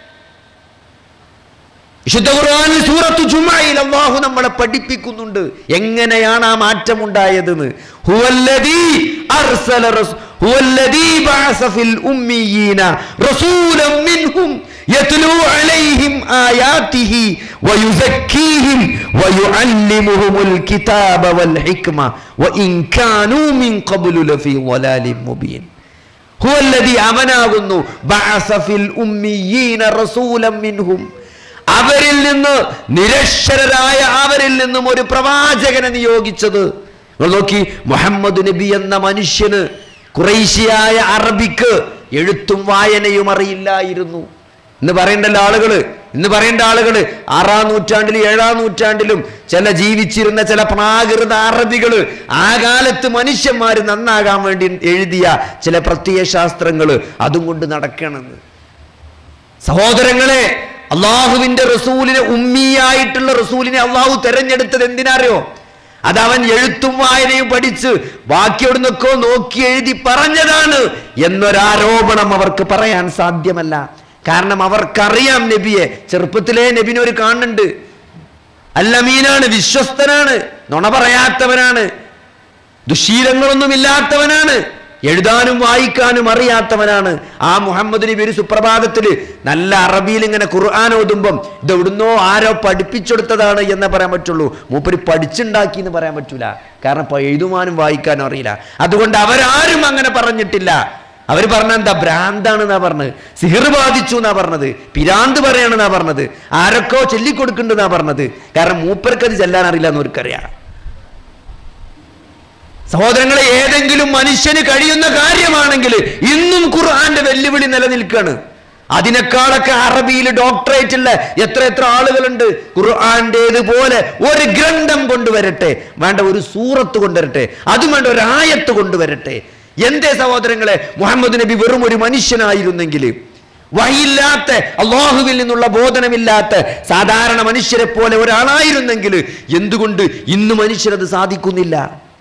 വിശുദ്ധ ഖുർആനിൽ സൂറത്തു ജുമയിൽ അല്ലാഹു നമ്മളെ പഠിപ്പിക്കുന്നുണ്ട് എങ്ങനെയാണ് ആ മാറ്റം ഉണ്ടായതെന്ന് ഹുവല്ലദീ അർസല റസ്- ഹുവല്ലദീ ബഅസ ഫിൽ ഉമ്മിയീന റസൂലൻ മിൻഹും യത്ലൂ അലൈഹിം ആയാതിഹി വയുസക്കീഹിം വയുഅല്ലിമുഹുമുൽ കിതാബ വൽ ഹിക്മ വഇൻ കാനൂ മിൻ ഖബ്ലു ലഫീ ളലാലിൻ മുബീൻ ഹുവല്ലദി അവനാകുന്നു ബഅസ ഫിൽ ഉമ്മിയീന റസൂലൻ മിൻഹും അവരിൽ നിന്ന് നിരക്ഷരരായ അവരിൽ നിന്നും ഒരു പ്രവാചകനെ നിയോഗിച്ചത് നിങ്ങൾ നോക്കി മുഹമ്മദ് നബി എന്ന മനുഷ്യന് കുറേശ്യായ അറബിക്ക് എഴുത്തും വായനയും അറിയില്ലായിരുന്നു ഇന്ന് പറയേണ്ടല്ല ആളുകള് ഇന്ന് പറയേണ്ട ആളുകള് ആറാം നൂറ്റാണ്ടിലും ഏഴാം നൂറ്റാണ്ടിലും ചില ജീവിച്ചിരുന്ന ചില പ്രാകൃത അറബികള് ആ കാലത്ത് മനുഷ്യന്മാർ നന്നാകാൻ വേണ്ടി എഴുതിയ ചില പ്രത്യയ ശാസ്ത്രങ്ങള് അതും കൊണ്ട് നടക്കണമെന്ന് സഹോദരങ്ങളെ അള്ളാഹുവിന്റെ റസൂലിനെ ഉമ്മിയായിട്ടുള്ള റസൂലിനെ അള്ളാഹു തെരഞ്ഞെടുത്തത് എന്തിനറിയോ അത് അവൻ എഴുത്തും വായനയും പഠിച്ച് ബാക്കി എവിടുന്നൊക്കെ നോക്കി എഴുതി പറഞ്ഞതാണ് എന്നൊരാരോപണം അവർക്ക് പറയാൻ സാധ്യമല്ല കാരണം അവർക്കറിയാം നബിയെ ചെറുപ്പത്തിലേ നബിനെ ഒരു കാണുന്നുണ്ട് അല്ലമീനാണ് വിശ്വസ്തനാണ് നുണ പറയാത്തവനാണ് ദുശീലങ്ങളൊന്നുമില്ലാത്തവനാണ് എഴുതാനും വായിക്കാനും അറിയാത്തവനാണ് ആ മുഹമ്മദ് നബി ഒരു സുപ്രഭാതത്തിൽ നല്ല അറബിയിൽ ഇങ്ങനെ ഖുർആൻ ഓതുമ്പം ഇത് എവിടുന്നോ ആരോ പഠിപ്പിച്ചെടുത്തതാണ് എന്നേ പറയാൻ പറ്റുള്ളൂ മൂപ്പര് പഠിച്ചുണ്ടാക്കി എന്ന് പറയാൻ പറ്റൂല കാരണം ഇപ്പൊ എഴുതുവാനും വായിക്കാനും അറിയില്ല അതുകൊണ്ട് അവരാരും അങ്ങനെ പറഞ്ഞിട്ടില്ല അവർ പറഞ്ഞ എന്താ ഭ്രാന്താണെന്നാ പറഞ്ഞത് സിഹിർ ബാധിച്ചു എന്നാ പറഞ്ഞത് പിരാന്ത് പറയണെന്നാ പറഞ്ഞത് ആരൊക്കെയോ ചൊല്ലിക്കൊടുക്കുന്നുണ്ടെന്നാ പറഞ്ഞത് കാരണം മൂപ്പർക്ക് അത് ചെല്ലാൻ അറിയില്ല എന്ന് അവർക്കറിയാം സഹോദരങ്ങളെ ഏതെങ്കിലും മനുഷ്യന് കഴിയുന്ന കാര്യമാണെങ്കിൽ ഇന്നും ഖുർആന്റെ വെല്ലുവിളി നിലനിൽക്കുകയാണ് അതിനേക്കാളൊക്കെ അറബിയിൽ ഡോക്ടറേറ്റ് ഉള്ള എത്ര എത്ര ആളുകളുണ്ട് ഖുർആന്റേതുപോലെ ഒരു ഗ്രന്ഥം കൊണ്ടുവരട്ടെ വേണ്ട ഒരു സൂറത്ത് കൊണ്ടുവരട്ടെ അതും വേണ്ട ഒരു ആയത്ത് കൊണ്ടുവരട്ടെ എന്തേ സഹോദരങ്ങളെ മുഹമ്മദ് നബി വെറും ഒരു മനുഷ്യനായിരുന്നെങ്കിൽ വഹിയില്ലാത്ത അള്ളാഹുവിൽ നിന്നുള്ള ബോധനമില്ലാത്ത സാധാരണ മനുഷ്യരെ പോലെ ഒരാളായിരുന്നെങ്കിൽ എന്തുകൊണ്ട് ഇന്ന് മനുഷ്യരത് സാധിക്കുന്നില്ല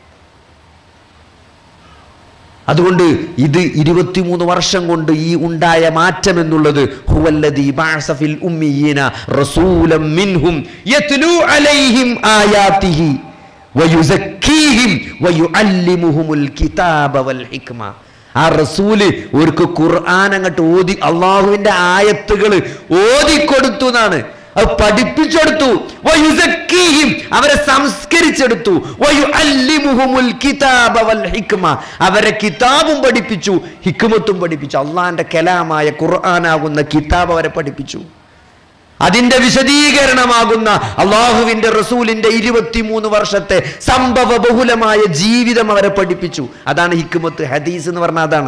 അതുകൊണ്ട് ഇത് ഇരുപത്തിമൂന്ന് വർഷം കൊണ്ട് ഈ ഉണ്ടായ മാറ്റം എന്നുള്ളത് ഹുവല്ലദീ ബഅസ ഫിൽ ഉമ്മിയീന റസൂലം മിൻഹും യത്ലൂ അലൈഹിം ആയാതിഹി വയുസക്കീഹിം വയുഅല്ലിമുഹുമുൽ കിതാബ വൽ ഹിക്മ ആ റസൂല് അവർക്ക് ഖുർആൻ അങ്ങോട്ട് ഓതി അള്ളാഹുവിന്റെ ആയത്തുകൾ ഓതിക്കൊടുത്തു എന്നാണ് അത് പഠിപ്പിച്ചെടുത്തു വയുസക്കീഹിം അവരെ സംസ്കരിച്ചെടുത്തു വയുഅല്ലിമുഹുമുൽ കിതാബ വൽ ഹിക്മ അവരെ കിതാബും പഠിപ്പിച്ചു ഹിക്മത്തും പഠിപ്പിച്ചു അള്ളാഹിന്റെ കലാമായ ഖുർആനാകുന്ന കിതാബ് അവരെ പഠിപ്പിച്ചു അതിന്റെ വിശദീകരണമാകുന്ന അള്ളാഹുവിന്റെ റസൂലിന്റെ ഇരുപത്തിമൂന്ന് വർഷത്തെ സംഭവ ബഹുലമായ ജീവിതം അവരെ പഠിപ്പിച്ചു അതാണ് ഹിക്മത്ത് ഹദീസ് എന്ന് പറഞ്ഞാൽ അതാണ്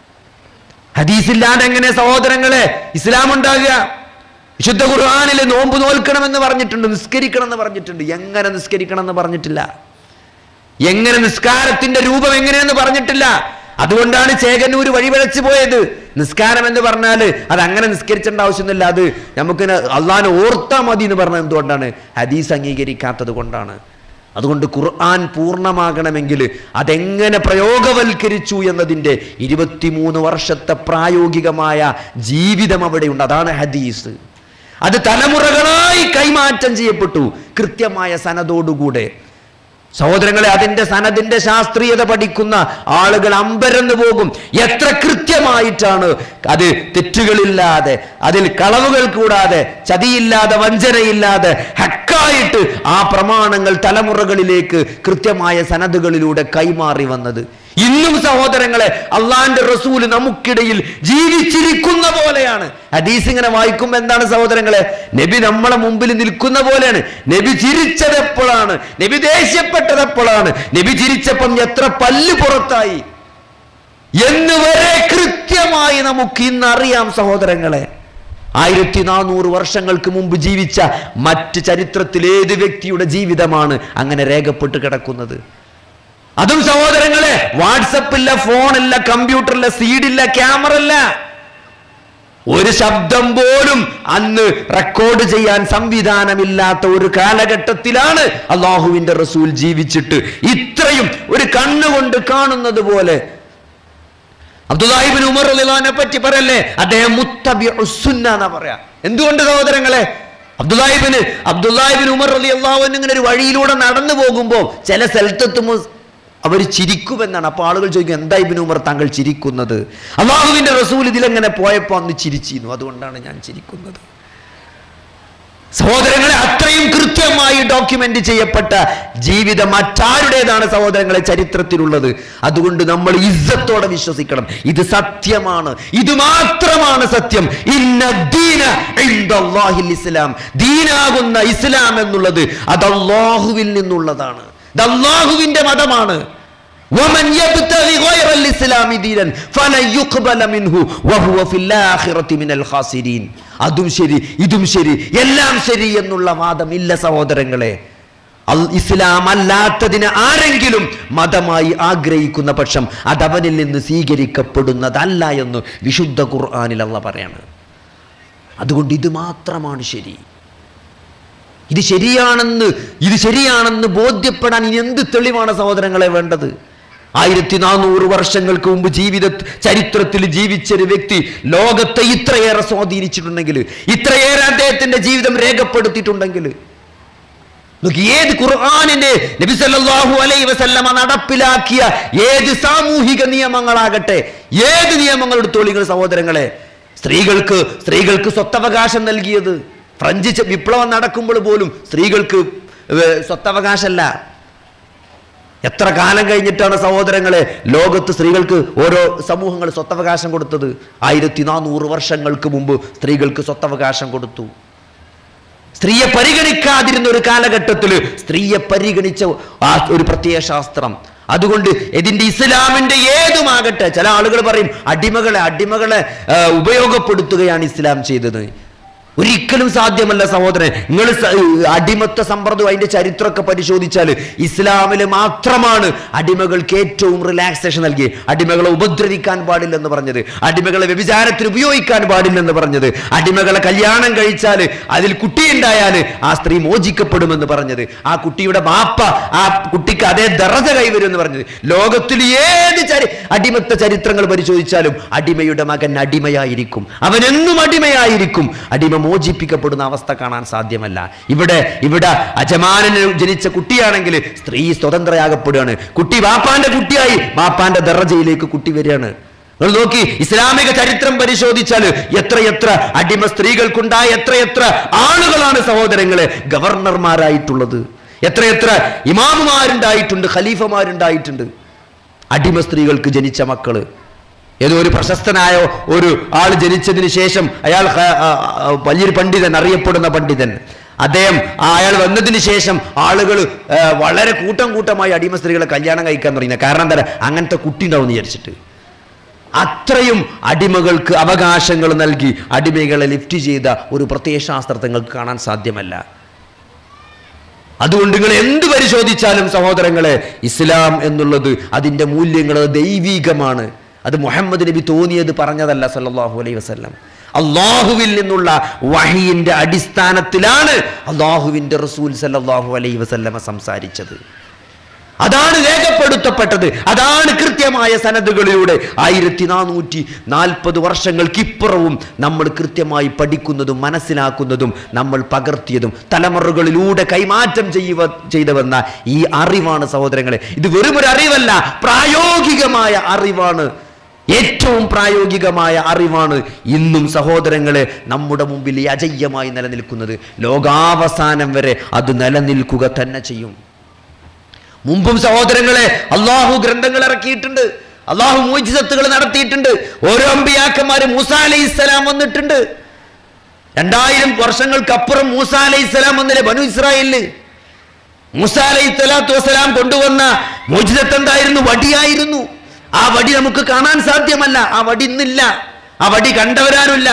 ഹദീസ് ഇല്ലാതെ എങ്ങനെ സഹോദരങ്ങളെ ഇസ്ലാം ഉണ്ടാകുക വിശുദ്ധ ഖുർആാനിൽ നോമ്പ് നോൽക്കണം എന്ന് പറഞ്ഞിട്ടുണ്ട് നിസ്കരിക്കണം എന്ന് പറഞ്ഞിട്ടുണ്ട് എങ്ങനെ നിസ്കരിക്കണം എന്ന് പറഞ്ഞിട്ടില്ല എങ്ങനെ നിസ്കാരത്തിന്റെ രൂപം എങ്ങനെയെന്ന് പറഞ്ഞിട്ടില്ല അതുകൊണ്ടാണ് ചേകന്നൂര് വഴിവഴച്ചു പോയത് നിസ്കാരം എന്ന് പറഞ്ഞാൽ അത് അങ്ങനെ നിസ്കരിക്കേണ്ട ആവശ്യമൊന്നുമില്ല അത് നമുക്ക് അള്ളാഹിനെ ഓർത്താ മതി എന്ന് പറഞ്ഞത് എന്തുകൊണ്ടാണ് ഹദീസ് അംഗീകരിക്കാത്തത് കൊണ്ടാണ് അതുകൊണ്ട് ഖുർആൻ പൂർണ്ണമാകണമെങ്കിൽ അതെങ്ങനെ പ്രയോഗവൽക്കരിച്ചു എന്നതിൻ്റെ ഇരുപത്തിമൂന്ന് വർഷത്തെ പ്രായോഗികമായ ജീവിതം അവിടെയുണ്ട് അതാണ് ഹദീസ് അത് തലമുറകളായി കൈമാറ്റം ചെയ്യപ്പെട്ടു കൃത്യമായ സനതോടുകൂടെ സഹോദരങ്ങളെ അതിന്റെ സനദിന്റെ ശാസ്ത്രീയത പഠിക്കുന്ന ആളുകൾ അമ്പരന്ന് പോകും എത്ര കൃത്യമായിട്ടാണ് അത് തെറ്റുകളില്ലാതെ അതിൽ കളവുകൾ കൂടാതെ ചതിയില്ലാതെ വഞ്ചനയില്ലാതെ ഹക്കായിട്ട് ആ പ്രമാണങ്ങൾ തലമുറകളിലേക്ക് കൃത്യമായ സനദുകളിലൂടെ കൈമാറി വന്നത് ഇന്നും സഹോദരങ്ങളെ അള്ളാന്റെ റസൂല് നമുക്കിടയിൽ ജീവിച്ചിരിക്കുന്ന പോലെയാണ് ഹദീസ് ഇങ്ങനെ വായിക്കുമ്പോൾ എന്താണ് സഹോദരങ്ങളെ നബി നമ്മളെ മുമ്പിൽ നിൽക്കുന്ന പോലെയാണ് നബി ചിരിച്ചത് എപ്പോഴാണ് നബി ദേഷ്യപ്പെട്ടത് എപ്പോഴാണ് നബി ചിരിച്ചപ്പം എത്ര പല്ല് പുറത്തായി എന്ന് വരെ കൃത്യമായി നമുക്ക് ഇന്ന് അറിയാം സഹോദരങ്ങളെ ആയിരത്തി നാനൂറ് വർഷങ്ങൾക്ക് മുമ്പ് ജീവിച്ച മറ്റ് ചരിത്രത്തിൽ ഏത് വ്യക്തിയുടെ ജീവിതമാണ് അങ്ങനെ രേഖപ്പെട്ട് കിടക്കുന്നത് അതും സഹോദരങ്ങളെ വാട്സപ്പില്ല ഫോണില്ല കമ്പ്യൂട്ടറില്ല സീഡില്ല ക്യാമറ ഇല്ല ഒരു ശബ്ദം പോലും അന്ന് റെക്കോർഡ് ചെയ്യാൻ സംവിധാനമില്ലാത്ത ഒരു കാലഘട്ടത്തിലാണ് അള്ളാഹുവിന്റെ റസൂൽ ജീവിച്ചിട്ട് ഇത്രയും ഒരു കണ്ണുകൊണ്ട് കാണുന്നത് പോലെ അബ്ദുല്ലാഹിബിൻ ഉമർ അലിനെ പറ്റി പറയല്ലേ അദ്ദേഹം മുത്തബി എന്നാ പറയാ എന്തുകൊണ്ട് സഹോദരങ്ങളെ അബ്ദുല്ലാഹിബിന് അബ്ദുല്ലാഹിബിൻ ഉമർ അലി അള്ളാഹുവിന് ഇങ്ങനെ ഒരു വഴിയിലൂടെ നടന്നു പോകുമ്പോൾ ചില സ്ഥലത്തെത്തുമ്പോൾ അവർ ചിരിക്കുമെന്നാണ് അപ്പോൾ ആളുകൾ ചോദിക്കും എന്താ ഇബിൻ ഉമർ താങ്കൾ ചിരിക്കുന്നത് അള്ളാഹുവിൻ്റെ റസൂൽ ഇതിലെങ്ങനെ പോയപ്പോൾ അന്ന് ചിരിച്ചിരുന്നു അതുകൊണ്ടാണ് ഞാൻ ചിരിക്കുന്നത് സഹോദരങ്ങളെ അത്രയും കൃത്യമായി ഡോക്യുമെന്റ് ചെയ്യപ്പെട്ട ജീവിതം മറ്റാരുടേതാണ് സഹോദരങ്ങളെ ചരിത്രത്തിലുള്ളത് അതുകൊണ്ട് നമ്മൾ ഇസ്സത്തോടെ വിശ്വസിക്കണം ഇത് സത്യമാണ് ഇത് മാത്രമാണ് സത്യം ഇന്ന ദീന ഇൻദല്ലാഹിൽ ഇസ്ലാം ദീനാകുന്ന ഇസ്ലാം എന്നുള്ളത് അത് അള്ളാഹുവിൽ നിന്നുള്ളതാണ് ഇത് അള്ളാഹുവിന്റെ മതമാണ് ومن يبتغي غير الاسلام دينا فلن يقبل منه وهو في الاخره من الخاسرين അതും ശരി ഇതും ശരി എല്ലാം ശരി എന്നുള്ള വാദമില്ല സഹോദരങ്ങളെ അൽ- ഇസ്ലാം അല്ലാത്തതിന് ആരെങ്കിലും മതമായി ആഗ്രഹിക്കുന്ന പക്ഷം അതവനിൽ നിന്ന് സ്വീകരിക്കപ്പെടുന്നതല്ല എന്ന് വിശുദ്ധ ഖുർആനിൽ അല്ല പറയാണ് അതുകൊണ്ട് ഇത് മാത്രമാണ് ശരി ഇത് ശരിയാണെന്ന് ഇത് ശരിയാണെന്ന് ബോധ്യപ്പെടാൻ ഇനി എന്ത് തെളിവാണ് സഹോദരങ്ങളെ വേണ്ടത് ആയിരത്തി നാനൂറ് വർഷങ്ങൾക്ക് മുമ്പ് ജീവിത ചരിത്രത്തിൽ ജീവിച്ച ഒരു വ്യക്തി ലോകത്തെ ഇത്രയേറെ സ്വാധീനിച്ചിട്ടുണ്ടെങ്കിൽ ഇത്രയേറെ അദ്ദേഹത്തിന്റെ ജീവിതം രേഖപ്പെടുത്തിയിട്ടുണ്ടെങ്കിൽ നോക്കി ഏത് ഖുർആാനിന്റെ നബി സല്ലല്ലാഹു അലൈഹി വസല്ലമ നടപ്പിലാക്കിയ ഏത് സാമൂഹിക നിയമങ്ങളാകട്ടെ ഏത് നിയമങ്ങൾ എടുത്തോളി നിങ്ങൾ സഹോദരങ്ങളെ സ്ത്രീകൾക്ക് സ്ത്രീകൾക്ക് സ്വത്തവകാശം നൽകിയത് ഫ്രഞ്ച് ച- വിപ്ലവം നടക്കുമ്പോൾ പോലും സ്ത്രീകൾക്ക് ഏർ, സ്വത്തവകാശമല്ല എത്ര കാലം കഴിഞ്ഞിട്ടാണ് സഹോദരങ്ങളെ ലോകത്ത് സ്ത്രീകൾക്ക് ഓരോ സമൂഹങ്ങൾ സ്വത്തവകാശം കൊടുത്തത് ആയിരത്തി നാനൂറ് വർഷങ്ങൾക്ക് മുമ്പ് സ്ത്രീകൾക്ക് സ്വത്തവകാശം കൊടുത്തു സ്ത്രീയെ പരിഗണിക്കാതിരുന്ന ഒരു കാലഘട്ടത്തിൽ സ്ത്രീയെ പരിഗണിച്ച ആ ഒരു പ്രത്യയ ശാസ്ത്രം അതുകൊണ്ട് ഇതിന്റെ ഇസ്ലാമിന്റെ ഏതുമാകട്ടെ ചില ആളുകൾ പറയും അടിമകളെ അടിമകളെ ആ, ഉപയോഗപ്പെടുത്തുകയാണ് ഇസ്ലാം ചെയ്തത് ഒരിക്കലും സാധ്യമല്ല സഹോദരൻ നിങ്ങൾ അടിമത്ത സമ്പ്രദായം അതിന്റെ ചരിത്രമൊക്കെ പരിശോധിച്ചാൽ ഇസ്ലാമിൽ മാത്രമാണ് അടിമകൾക്ക് ഏറ്റവും റിലാക്സേഷൻ നൽകി അടിമകളെ ഉപദ്രവിക്കാൻ പാടില്ലെന്ന് പറഞ്ഞത് അടിമകളെ വ്യഭിചാരത്തിന് ഉപയോഗിക്കാൻ പാടില്ലെന്ന് പറഞ്ഞത് അടിമകളെ കല്യാണം കഴിച്ചാൽ അതിൽ കുട്ടിയുണ്ടായാൽ ആ സ്ത്രീ മോചിക്കപ്പെടുമെന്ന് പറഞ്ഞത് ആ കുട്ടിയുടെ മാപ്പ ആ കുട്ടിക്ക് അതേ ദറജ കൈവരും എന്ന് പറഞ്ഞത് ലോകത്തിൽ ഏത് ചരി അടിമത്ത ചരിത്രങ്ങൾ പരിശോധിച്ചാലും അടിമയുടെ മകൻ അടിമയായിരിക്കും അവനെന്നും അടിമയായിരിക്കും അടിമ മോചിപ്പിക്കപ്പെടുന്ന അവസ്ഥ കാണാൻ സാധ്യമല്ല ഇവിടെ ഇവിടെ അജമാനന് ജനിച്ച കുട്ടിയാണെങ്കിൽ സ്ത്രീ സ്വതന്ത്രയാകപ്പെടുകയാണ് കുട്ടി വാപ്പാന്റെ കുട്ടിയായി വാപ്പാന്റെ ദറജയിലേക്ക് കുട്ടി വരികയാണ് നിങ്ങൾ നോക്കി ഇസ്ലാമിക ചരിത്രം പരിശോധിച്ചാൽ എത്രയെത്ര അടിമ സ്ത്രീകൾക്കുണ്ടായ എത്രയെത്ര ആളുകളാണ് സഹോദരങ്ങളെ ഗവർണർമാരായിട്ടുള്ളത് എത്രയെത്ര ഇമാമുമാരുണ്ടായിട്ടുണ്ട് ഖലീഫമാരുണ്ടായിട്ടുണ്ട് അടിമ സ്ത്രീകൾക്ക് ജനിച്ച മക്കള് ഏതോ ഒരു പ്രശസ്തനായ ഒരു ആൾ ജനിച്ചതിന് ശേഷം അയാൾ ഹ- ആ, ആ, വലിയൊരു പണ്ഡിതൻ അറിയപ്പെടുന്ന പണ്ഡിതൻ അദ്ദേഹം ആ അയാൾ വന്നതിന് ശേഷം ആളുകൾ വളരെ കൂട്ടം കൂട്ടമായി അടിമ സ്ത്രീകളെ കല്യാണം കഴിക്കാൻ തുടങ്ങിയത് കാരണം എന്താ പറയുക അങ്ങനത്തെ കുട്ടി ഉണ്ടാവും എന്ന് വിചാരിച്ചിട്ട് അത്രയും അടിമകൾക്ക് അവകാശങ്ങൾ നൽകി അടിമകളെ ലിഫ്റ്റ് ചെയ്ത ഒരു പ്രത്യയശാസ്ത്രങ്ങൾക്ക് കാണാൻ സാധ്യമല്ല അതുകൊണ്ട് നിങ്ങൾ എന്ത് പരിശോധിച്ചാലും സഹോദരങ്ങളെ ഇസ്ലാം എന്നുള്ളത് അതിൻ്റെ മൂല്യങ്ങൾ അത് ദൈവീകമാണ് അത് മുഹമ്മദ് നബി തോന്നിയത് പറഞ്ഞതല്ല സല്ലല്ലാഹു അലൈഹി വസല്ലം അള്ളാഹുവിൽ നിന്നുള്ള വഹിയിന്റെ അടിസ്ഥാനത്തിലാണ് അള്ളാഹുവിന്റെ റസൂൽ സല്ലല്ലാഹു അലൈഹി വസല്ലമ സംസാരിച്ചത് അതാണ് രേഖപ്പെടുത്തപ്പെട്ടത് അതാണ് കൃത്യമായ സനദുകളിലൂടെ ആയിരത്തി നാനൂറ്റി നാൽപ്പത് വർഷങ്ങൾക്കിപ്പുറവും നമ്മൾ കൃത്യമായി പഠിക്കുന്നതും മനസ്സിലാക്കുന്നതും നമ്മൾ പകർത്തിയതും തലമുറകളിലൂടെ കൈമാറ്റം ചെയ്യുവ ചെയ്തുവന്ന ഈ അറിവാണ് സഹോദരങ്ങളെ ഇത് വെറും ഒരു അറിവല്ല പ്രായോഗികമായ അറിവാണ് ഏറ്റവും പ്രായോഗികമായ അറിവാണ് ഇന്നും സഹോദരങ്ങളെ നമ്മുടെ മുമ്പിൽ ഈ അജയ്യമായി നിലനിൽക്കുന്നത് ലോകാവസാനം വരെ അത് നിലനിൽക്കുക തന്നെ ചെയ്യും മുമ്പും സഹോദരങ്ങളെ അള്ളാഹു ഗ്രന്ഥങ്ങൾ ഇറക്കിയിട്ടുണ്ട് അള്ളാഹു മോചിതത്തുകൾ നടത്തിയിട്ടുണ്ട് ഓരോ അമ്പിയാക്കന്മാര് മൂസ അലൈഹി ഇസ്ലാം വന്നിട്ടുണ്ട് രണ്ടായിരം വർഷങ്ങൾക്കപ്പുറം മൂസ അലൈഹി ഇസ്ലാം വന്നില്ലേ ബനു ഇസ്രായേലില് മൂസ അലൈഹി സ്വലാത്തു വസ്സലാം കൊണ്ടുവന്ന മോചിതത്ത് എന്തായിരുന്നു വടിയായിരുന്നു ആ വടി നമുക്ക് കാണാൻ സാധ്യമല്ല ആ വടി ഇന്നില്ല ആ വടി കണ്ടവരാരുമില്ല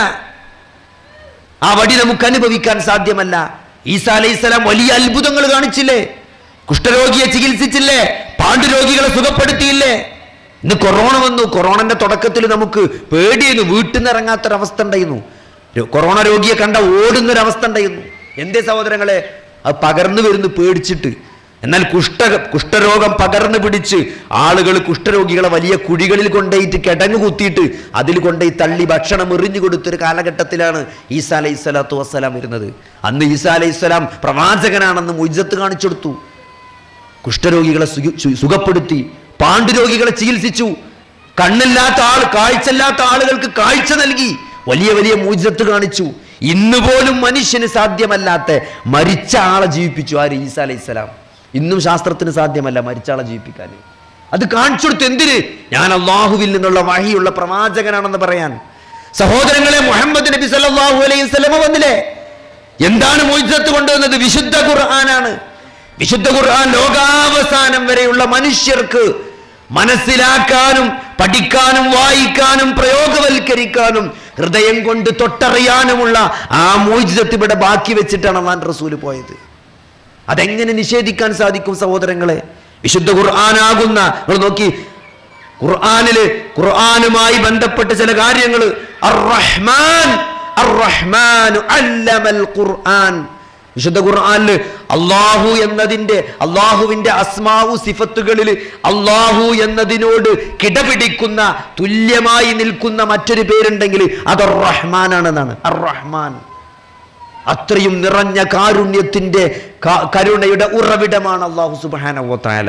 ആ വടി നമുക്ക് അനുഭവിക്കാൻ സാധ്യമല്ല ഈസാ അലൈഹി സ്വലാം വലിയ അത്ഭുതങ്ങൾ കാണിച്ചില്ലേ കുഷ്ഠരോഗിയെ ചികിത്സിച്ചില്ലേ പാണ്ഡുരോഗികളെ സുഖപ്പെടുത്തിയില്ലേ ഇന്ന് കൊറോണ വന്നു കൊറോണന്റെ തുടക്കത്തിൽ നമുക്ക് പേടിയായിരുന്നു വീട്ടിൽ നിന്ന് ഇറങ്ങാത്തൊരവസ്ഥ ഉണ്ടായിരുന്നു രോ- കൊറോണ രോഗിയെ കണ്ട ഓടുന്നൊരവസ്ഥ ഉണ്ടായിരുന്നു എന്തേ സഹോദരങ്ങളെ അത് പകർന്നു വരുന്നു പേടിച്ചിട്ട് എന്നാൽ കുഷ്ഠ കുഷ്ഠരോഗം പകർന്നു പിടിച്ച് ആളുകൾ കുഷ്ഠരോഗികളെ വലിയ കുഴികളിൽ കൊണ്ടുപോയിട്ട് കിടങ്ങ് കുത്തിയിട്ട് അതിൽ കൊണ്ടുപോയി തള്ളി ഭക്ഷണം എറിഞ്ഞു കൊടുത്തൊരു കാലഘട്ടത്തിലാണ് ഈസാ അലൈഹി സ്വലാത്തു വസ്സലാം വരുന്നത് അന്ന് ഈസാ അലൈഹി സ്വലാം പ്രവാചകനാണെന്ന് മുജ്ജത്ത് കാണിച്ചെടുത്തു കുഷ്ഠരോഗികളെ സുഖ- സു- സുഖപ്പെടുത്തി പാണ്ഡുരോഗികളെ ചികിത്സിച്ചു കണ്ണില്ലാത്ത ആൾ കാഴ്ചയില്ലാത്ത ആളുകൾക്ക് കാഴ്ച നൽകി വലിയ വലിയ മൂജത്ത് കാണിച്ചു ഇന്ന് പോലും മനുഷ്യന് സാധ്യമല്ലാത്ത മരിച്ച ആളെ ജീവിപ്പിച്ചു ആര് ഈസ അലൈഹി സ്വലാം ഇന്നും ശാസ്ത്രത്തിന് സാധ്യമല്ല മരിച്ച ആളെ ജീവിപ്പിക്കാൻ അത് കാണിച്ചു കൊടുത്തു എന്തിന് ഞാൻ അള്ളാഹുവിൽ നിന്നുള്ള വഹിയുള്ള പ്രവാചകനാണെന്ന് പറയാൻ സഹോദരങ്ങളെ മുഹമ്മദ് നബി സല്ലല്ലാഹു അലൈഹി വസല്ലമ വന്നില്ലേ എന്താണ് മൊയ്സത്ത് കൊണ്ടുവന്നത് വിശുദ്ധ ഖുർആനാണ് വിശുദ്ധ ഖുർആൻ ലോകാവസാനം വരെയുള്ള മനുഷ്യർക്ക് മനസ്സിലാക്കാനും പഠിക്കാനും വായിക്കാനും പ്രയോഗവൽക്കരിക്കാനും ഹൃദയം കൊണ്ട് തൊട്ടറിയാനുമുള്ള ആ മോചിതത്ത് ഇവിടെ ബാക്കി വെച്ചിട്ടാണ് അള്ളാൻ റസൂല് പോയത് അതെങ്ങനെ നിഷേധിക്കാൻ സാധിക്കും സഹോദരങ്ങളെ വിശുദ്ധ ഖുർആനാകുന്ന നിങ്ങൾ നോക്കി ഖുർആനില് ഖുർആനുമായി ബന്ധപ്പെട്ട ചില കാര്യങ്ങൾ അർ-റഹ്മാൻ അർ-റഹ്മാനു അല്ലമൽ ഖുർആൻ വിശുദ്ധ ഖുർആനില് അള്ളാഹു എന്നതിന്റെ അള്ളാഹുവിന്റെ അസ്മാവു സിഫത്തുകളിൽ അള്ളാഹു എന്നതിനോട് കിടപിടിക്കുന്ന തുല്യമായി നിൽക്കുന്ന മറ്റൊരു പേരുണ്ടെങ്കിൽ അത് റഹ്മാനാണെന്നാണ് അർ റഹ്മാൻ അത്രയും നിറഞ്ഞ കാരുണ്യത്തിന്റെ ക- കരുണയുടെ ഉറവിടമാണ് അള്ളാഹു സുബാന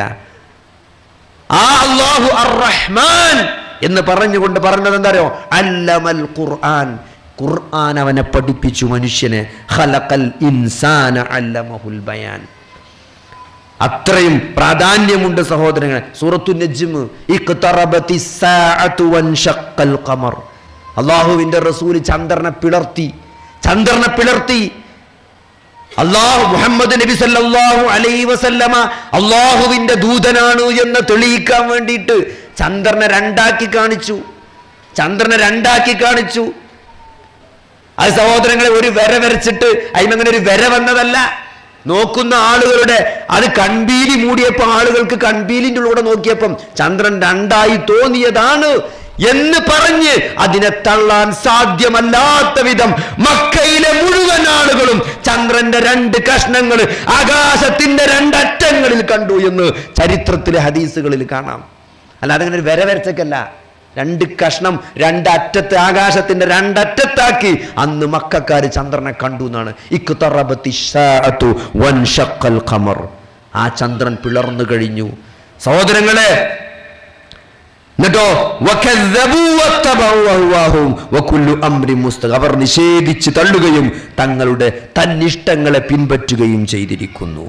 ആ അള്ളാഹു അർ റഹ്മാൻ എന്ന് പറഞ്ഞുകൊണ്ട് പറഞ്ഞത് എന്താ അറിയോ അല്ലമൽ ഖുർആൻ ഖുർആൻ അവനെ പഠിപ്പിച്ചു മനുഷ്യനെ ഖലഖൽ ഇൻസാന അല്ലമഹുൽ ബയാൻ അത്രയും പ്രാധാന്യമുണ്ട് സഹോദരങ്ങളെ സൂറത്തു നജ്മ് ഇഖ്തറബത്തി സ്സാഅതു വൻഷഖൽ ഖമർ അള്ളാഹുവിന്റെ റസൂൽ ചന്ദ്രനെ പിളർത്തി ചന്ദ്രനെ പിളർത്തി അള്ളാഹു മുഹമ്മദ് നബി സല്ലല്ലാഹു അലൈഹി വസല്ലമ അള്ളാഹുവിന്റെ ദൂതനാണ് എന്ന് തെളിയിക്കാൻ വേണ്ടിയിട്ട് ചന്ദ്രനെ രണ്ടാക്കി കാണിച്ചു ചന്ദ്രനെ രണ്ടാക്കി കാണിച്ചു അത് സഹോദരങ്ങളെ ഒരു വര വരച്ചിട്ട് അതിനങ്ങനെ ഒരു വര വന്നതല്ല നോക്കുന്ന ആളുകളുടെ അത് കൺപീലി മൂടിയപ്പോ ആളുകൾക്ക് കൺപീലിന്റെ ഉള്ളിലൂടെ നോക്കിയപ്പം ചന്ദ്രൻ രണ്ടായി തോന്നിയതാണ് എന്ന് പറഞ്ഞ് അതിനെ തള്ളാൻ സാധ്യമല്ലാത്ത വിധം മക്കയിലെ മുഴുവൻ ആളുകളും ചന്ദ്രന്റെ രണ്ട് കഷ്ണങ്ങൾ ആകാശത്തിന്റെ രണ്ടറ്റങ്ങളിൽ കണ്ടു എന്ന് ചരിത്രത്തിലെ ഹദീസുകളിൽ കാണാം അല്ലാതെ അങ്ങനെ ഒരു വര വരച്ചക്കല്ല രണ്ട് കഷ്ണം രണ്ടറ്റത്ത് ആകാശത്തിന്റെ രണ്ടറ്റത്താക്കി അന്ന് മക്കാര് ചന്ദ്രനെ കണ്ടു എന്നാണ് ഇഖ്തറബത്തി ശാഅതു വൻഷഖൽ ഖമർ ആ ചന്ദ്രൻ പിളർന്നു കഴിഞ്ഞു സഹോദരങ്ങളെ എന്നിട്ടോ വകദ്ദബൂ വത്തബഉ അഹ്വാഹും വകുല്ലു അംരിൻ മുസ്തഖ അവർ നിഷേധിച്ച് തള്ളുകയും തങ്ങളുടെ തന്നിഷ്ടങ്ങളെ പിൻപറ്റുകയും ചെയ്തിരിക്കുന്നു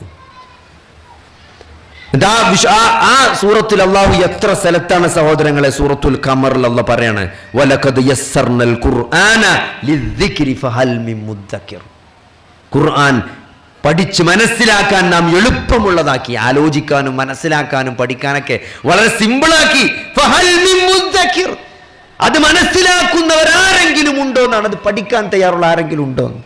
ഇതാ വിശ- ആ- ആ സൂറത്തിൽ അള്ളാഹു എത്ര സ്ഥലത്താണ് സഹോദരങ്ങളെ സൂറത്തുൽ ഖമറിൽ അല്ല പറയാണ് വലഖദ് യസ്സർനൽ ഖുർആന ലിദ്ദിക്രി ഫഹൽ മിൻ മുദ്ദക്കിർ ഖുർആൻ പഠിച്ച് മനസ്സിലാക്കാൻ നാം എളുപ്പമുള്ളതാക്കി ആലോചിക്കാനും മനസ്സിലാക്കാനും പഠിക്കാനൊക്കെ വളരെ സിമ്പിളാക്കി ഫഹൽ മിൻ മുദ്ദക്കിർ അത് മനസ്സിലാക്കുന്നവരാരെങ്കിലും ഉണ്ടോ എന്നാണ് അത് പഠിക്കാൻ തയ്യാറുള്ള ആരെങ്കിലും ഉണ്ടോ എന്ന്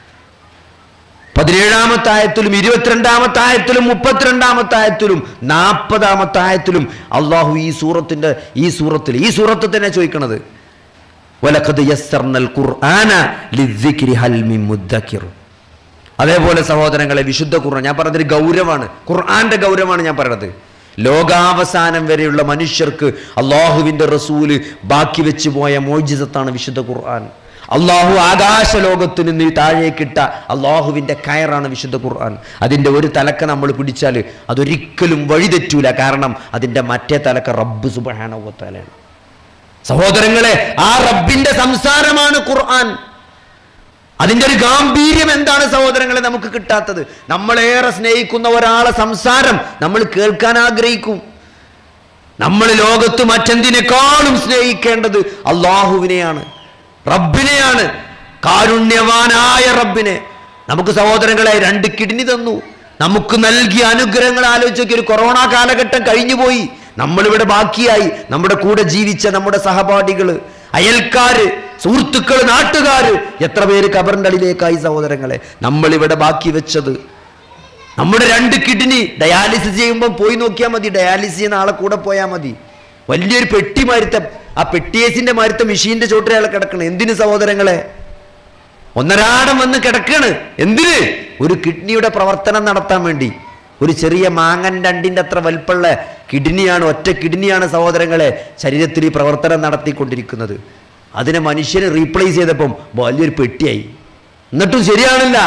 പതിനേഴാമത്തെ ആയത്തിലും ഇരുപത്തിരണ്ടാമത്തെ ആയത്തിലും മുപ്പത്തിരണ്ടാമത്തെ ആയത്തിലും നാൽപ്പതാമത്തെ ആയത്തിലും അള്ളാഹു ഈ സൂറത്തിന്റെ ഈ സൂറത്തിൽ ഈ സൂറത്ത് തന്നെ ചോദിക്കണത് വലഖദ് യസ്സർനൽ ഖുർആന ലിദ്ദിക്രി ഹൽ മിൻ മുദ്ദക്കിർ അതേപോലെ സഹോദരങ്ങളെ വിശുദ്ധ ഖുർആൻ ഞാൻ പറഞ്ഞതൊരു ഗൗരവമാണ് ഖുർആന്റെ ഗൗരവമാണ് ഞാൻ പറയുന്നത് ലോകാവസാനം വരെയുള്ള മനുഷ്യർക്ക് അള്ളാഹുവിന്റെ റസൂല് ബാക്കി വെച്ച് പോയ മോജിസത്താണ് വിശുദ്ധ ഖുർആൻ അള്ളാഹു ആകാശ ലോകത്ത് നിന്ന് ഈ താഴേക്കിട്ട അള്ളാഹുവിന്റെ കയറാണ് വിശുദ്ധ ഖുർആൻ അതിന്റെ ഒരു തലക്ക നമ്മൾ പിടിച്ചാൽ അതൊരിക്കലും വഴിതെറ്റൂല കാരണം അതിന്റെ മറ്റേ തലക്ക റബ്ബ് സുബാനവത്താലാണ് സഹോദരങ്ങളെ ആ റബ്ബിന്റെ സംസാരമാണ് ഖുർആൻ അതിന്റെ ഒരു ഗാംഭീര്യം എന്താണ് സഹോദരങ്ങളെ നമുക്ക് കിട്ടാത്തത് നമ്മളേറെ സ്നേഹിക്കുന്ന ഒരാളെ സംസാരം നമ്മൾ കേൾക്കാൻ ആഗ്രഹിക്കും നമ്മൾ ലോകത്ത് മറ്റെന്തിനേക്കാളും സ്നേഹിക്കേണ്ടത് അള്ളാഹുവിനെയാണ് റബ്ബിനെയാണ് കാരുണ്യവാനായ റബ്ബിനെ നമുക്ക് സഹോദരങ്ങളെ രണ്ട് കിഡ്നി തന്നു നമുക്ക് നൽകിയ അനുഗ്രഹങ്ങൾ ആലോചിച്ച് നോക്കി ഒരു കൊറോണ കാലഘട്ടം കഴിഞ്ഞുപോയി നമ്മളിവിടെ ബാക്കിയായി നമ്മുടെ കൂടെ ജീവിച്ച നമ്മുടെ സഹപാഠികള് അയൽക്കാര് സുഹൃത്തുക്കള് നാട്ടുകാര് എത്ര പേര് കബറിന്റെ അടിയിലേക്കായി സഹോദരങ്ങളെ നമ്മളിവിടെ ബാക്കി വെച്ചത് നമ്മുടെ രണ്ട് കിഡ്നി ഡയാലിസിസ് ചെയ്യുമ്പോൾ പോയി നോക്കിയാൽ മതി ഡയാലിസിസ് ചെയ്യുന്ന ആളെ കൂടെ പോയാൽ മതി വലിയൊരു പെട്ടി മരുത്തം ആ പെട്ടിയേസിന്റെ മരുത്ത മെഷീന്റെ ചോട്ടിലയാൾ കിടക്കണം എന്തിന് സഹോദരങ്ങളെ ഒന്നരാടം വന്ന് കിടക്കാണ് എന്തിന് ഒരു കിഡ്നിയുടെ പ്രവർത്തനം നടത്താൻ വേണ്ടി ഒരു ചെറിയ മാങ്ങൻ രണ്ടിന്റെ അത്ര വലിപ്പമുള്ള കിഡ്നിയാണ് ഒറ്റ കിഡ്നിയാണ് സഹോദരങ്ങളെ ശരീരത്തിൽ ഈ പ്രവർത്തനം നടത്തിക്കൊണ്ടിരിക്കുന്നത് അതിനെ മനുഷ്യന് റീപ്ലേസ് ചെയ്തപ്പം വലിയൊരു പെട്ടിയായി എന്നിട്ടും ശരിയാണില്ല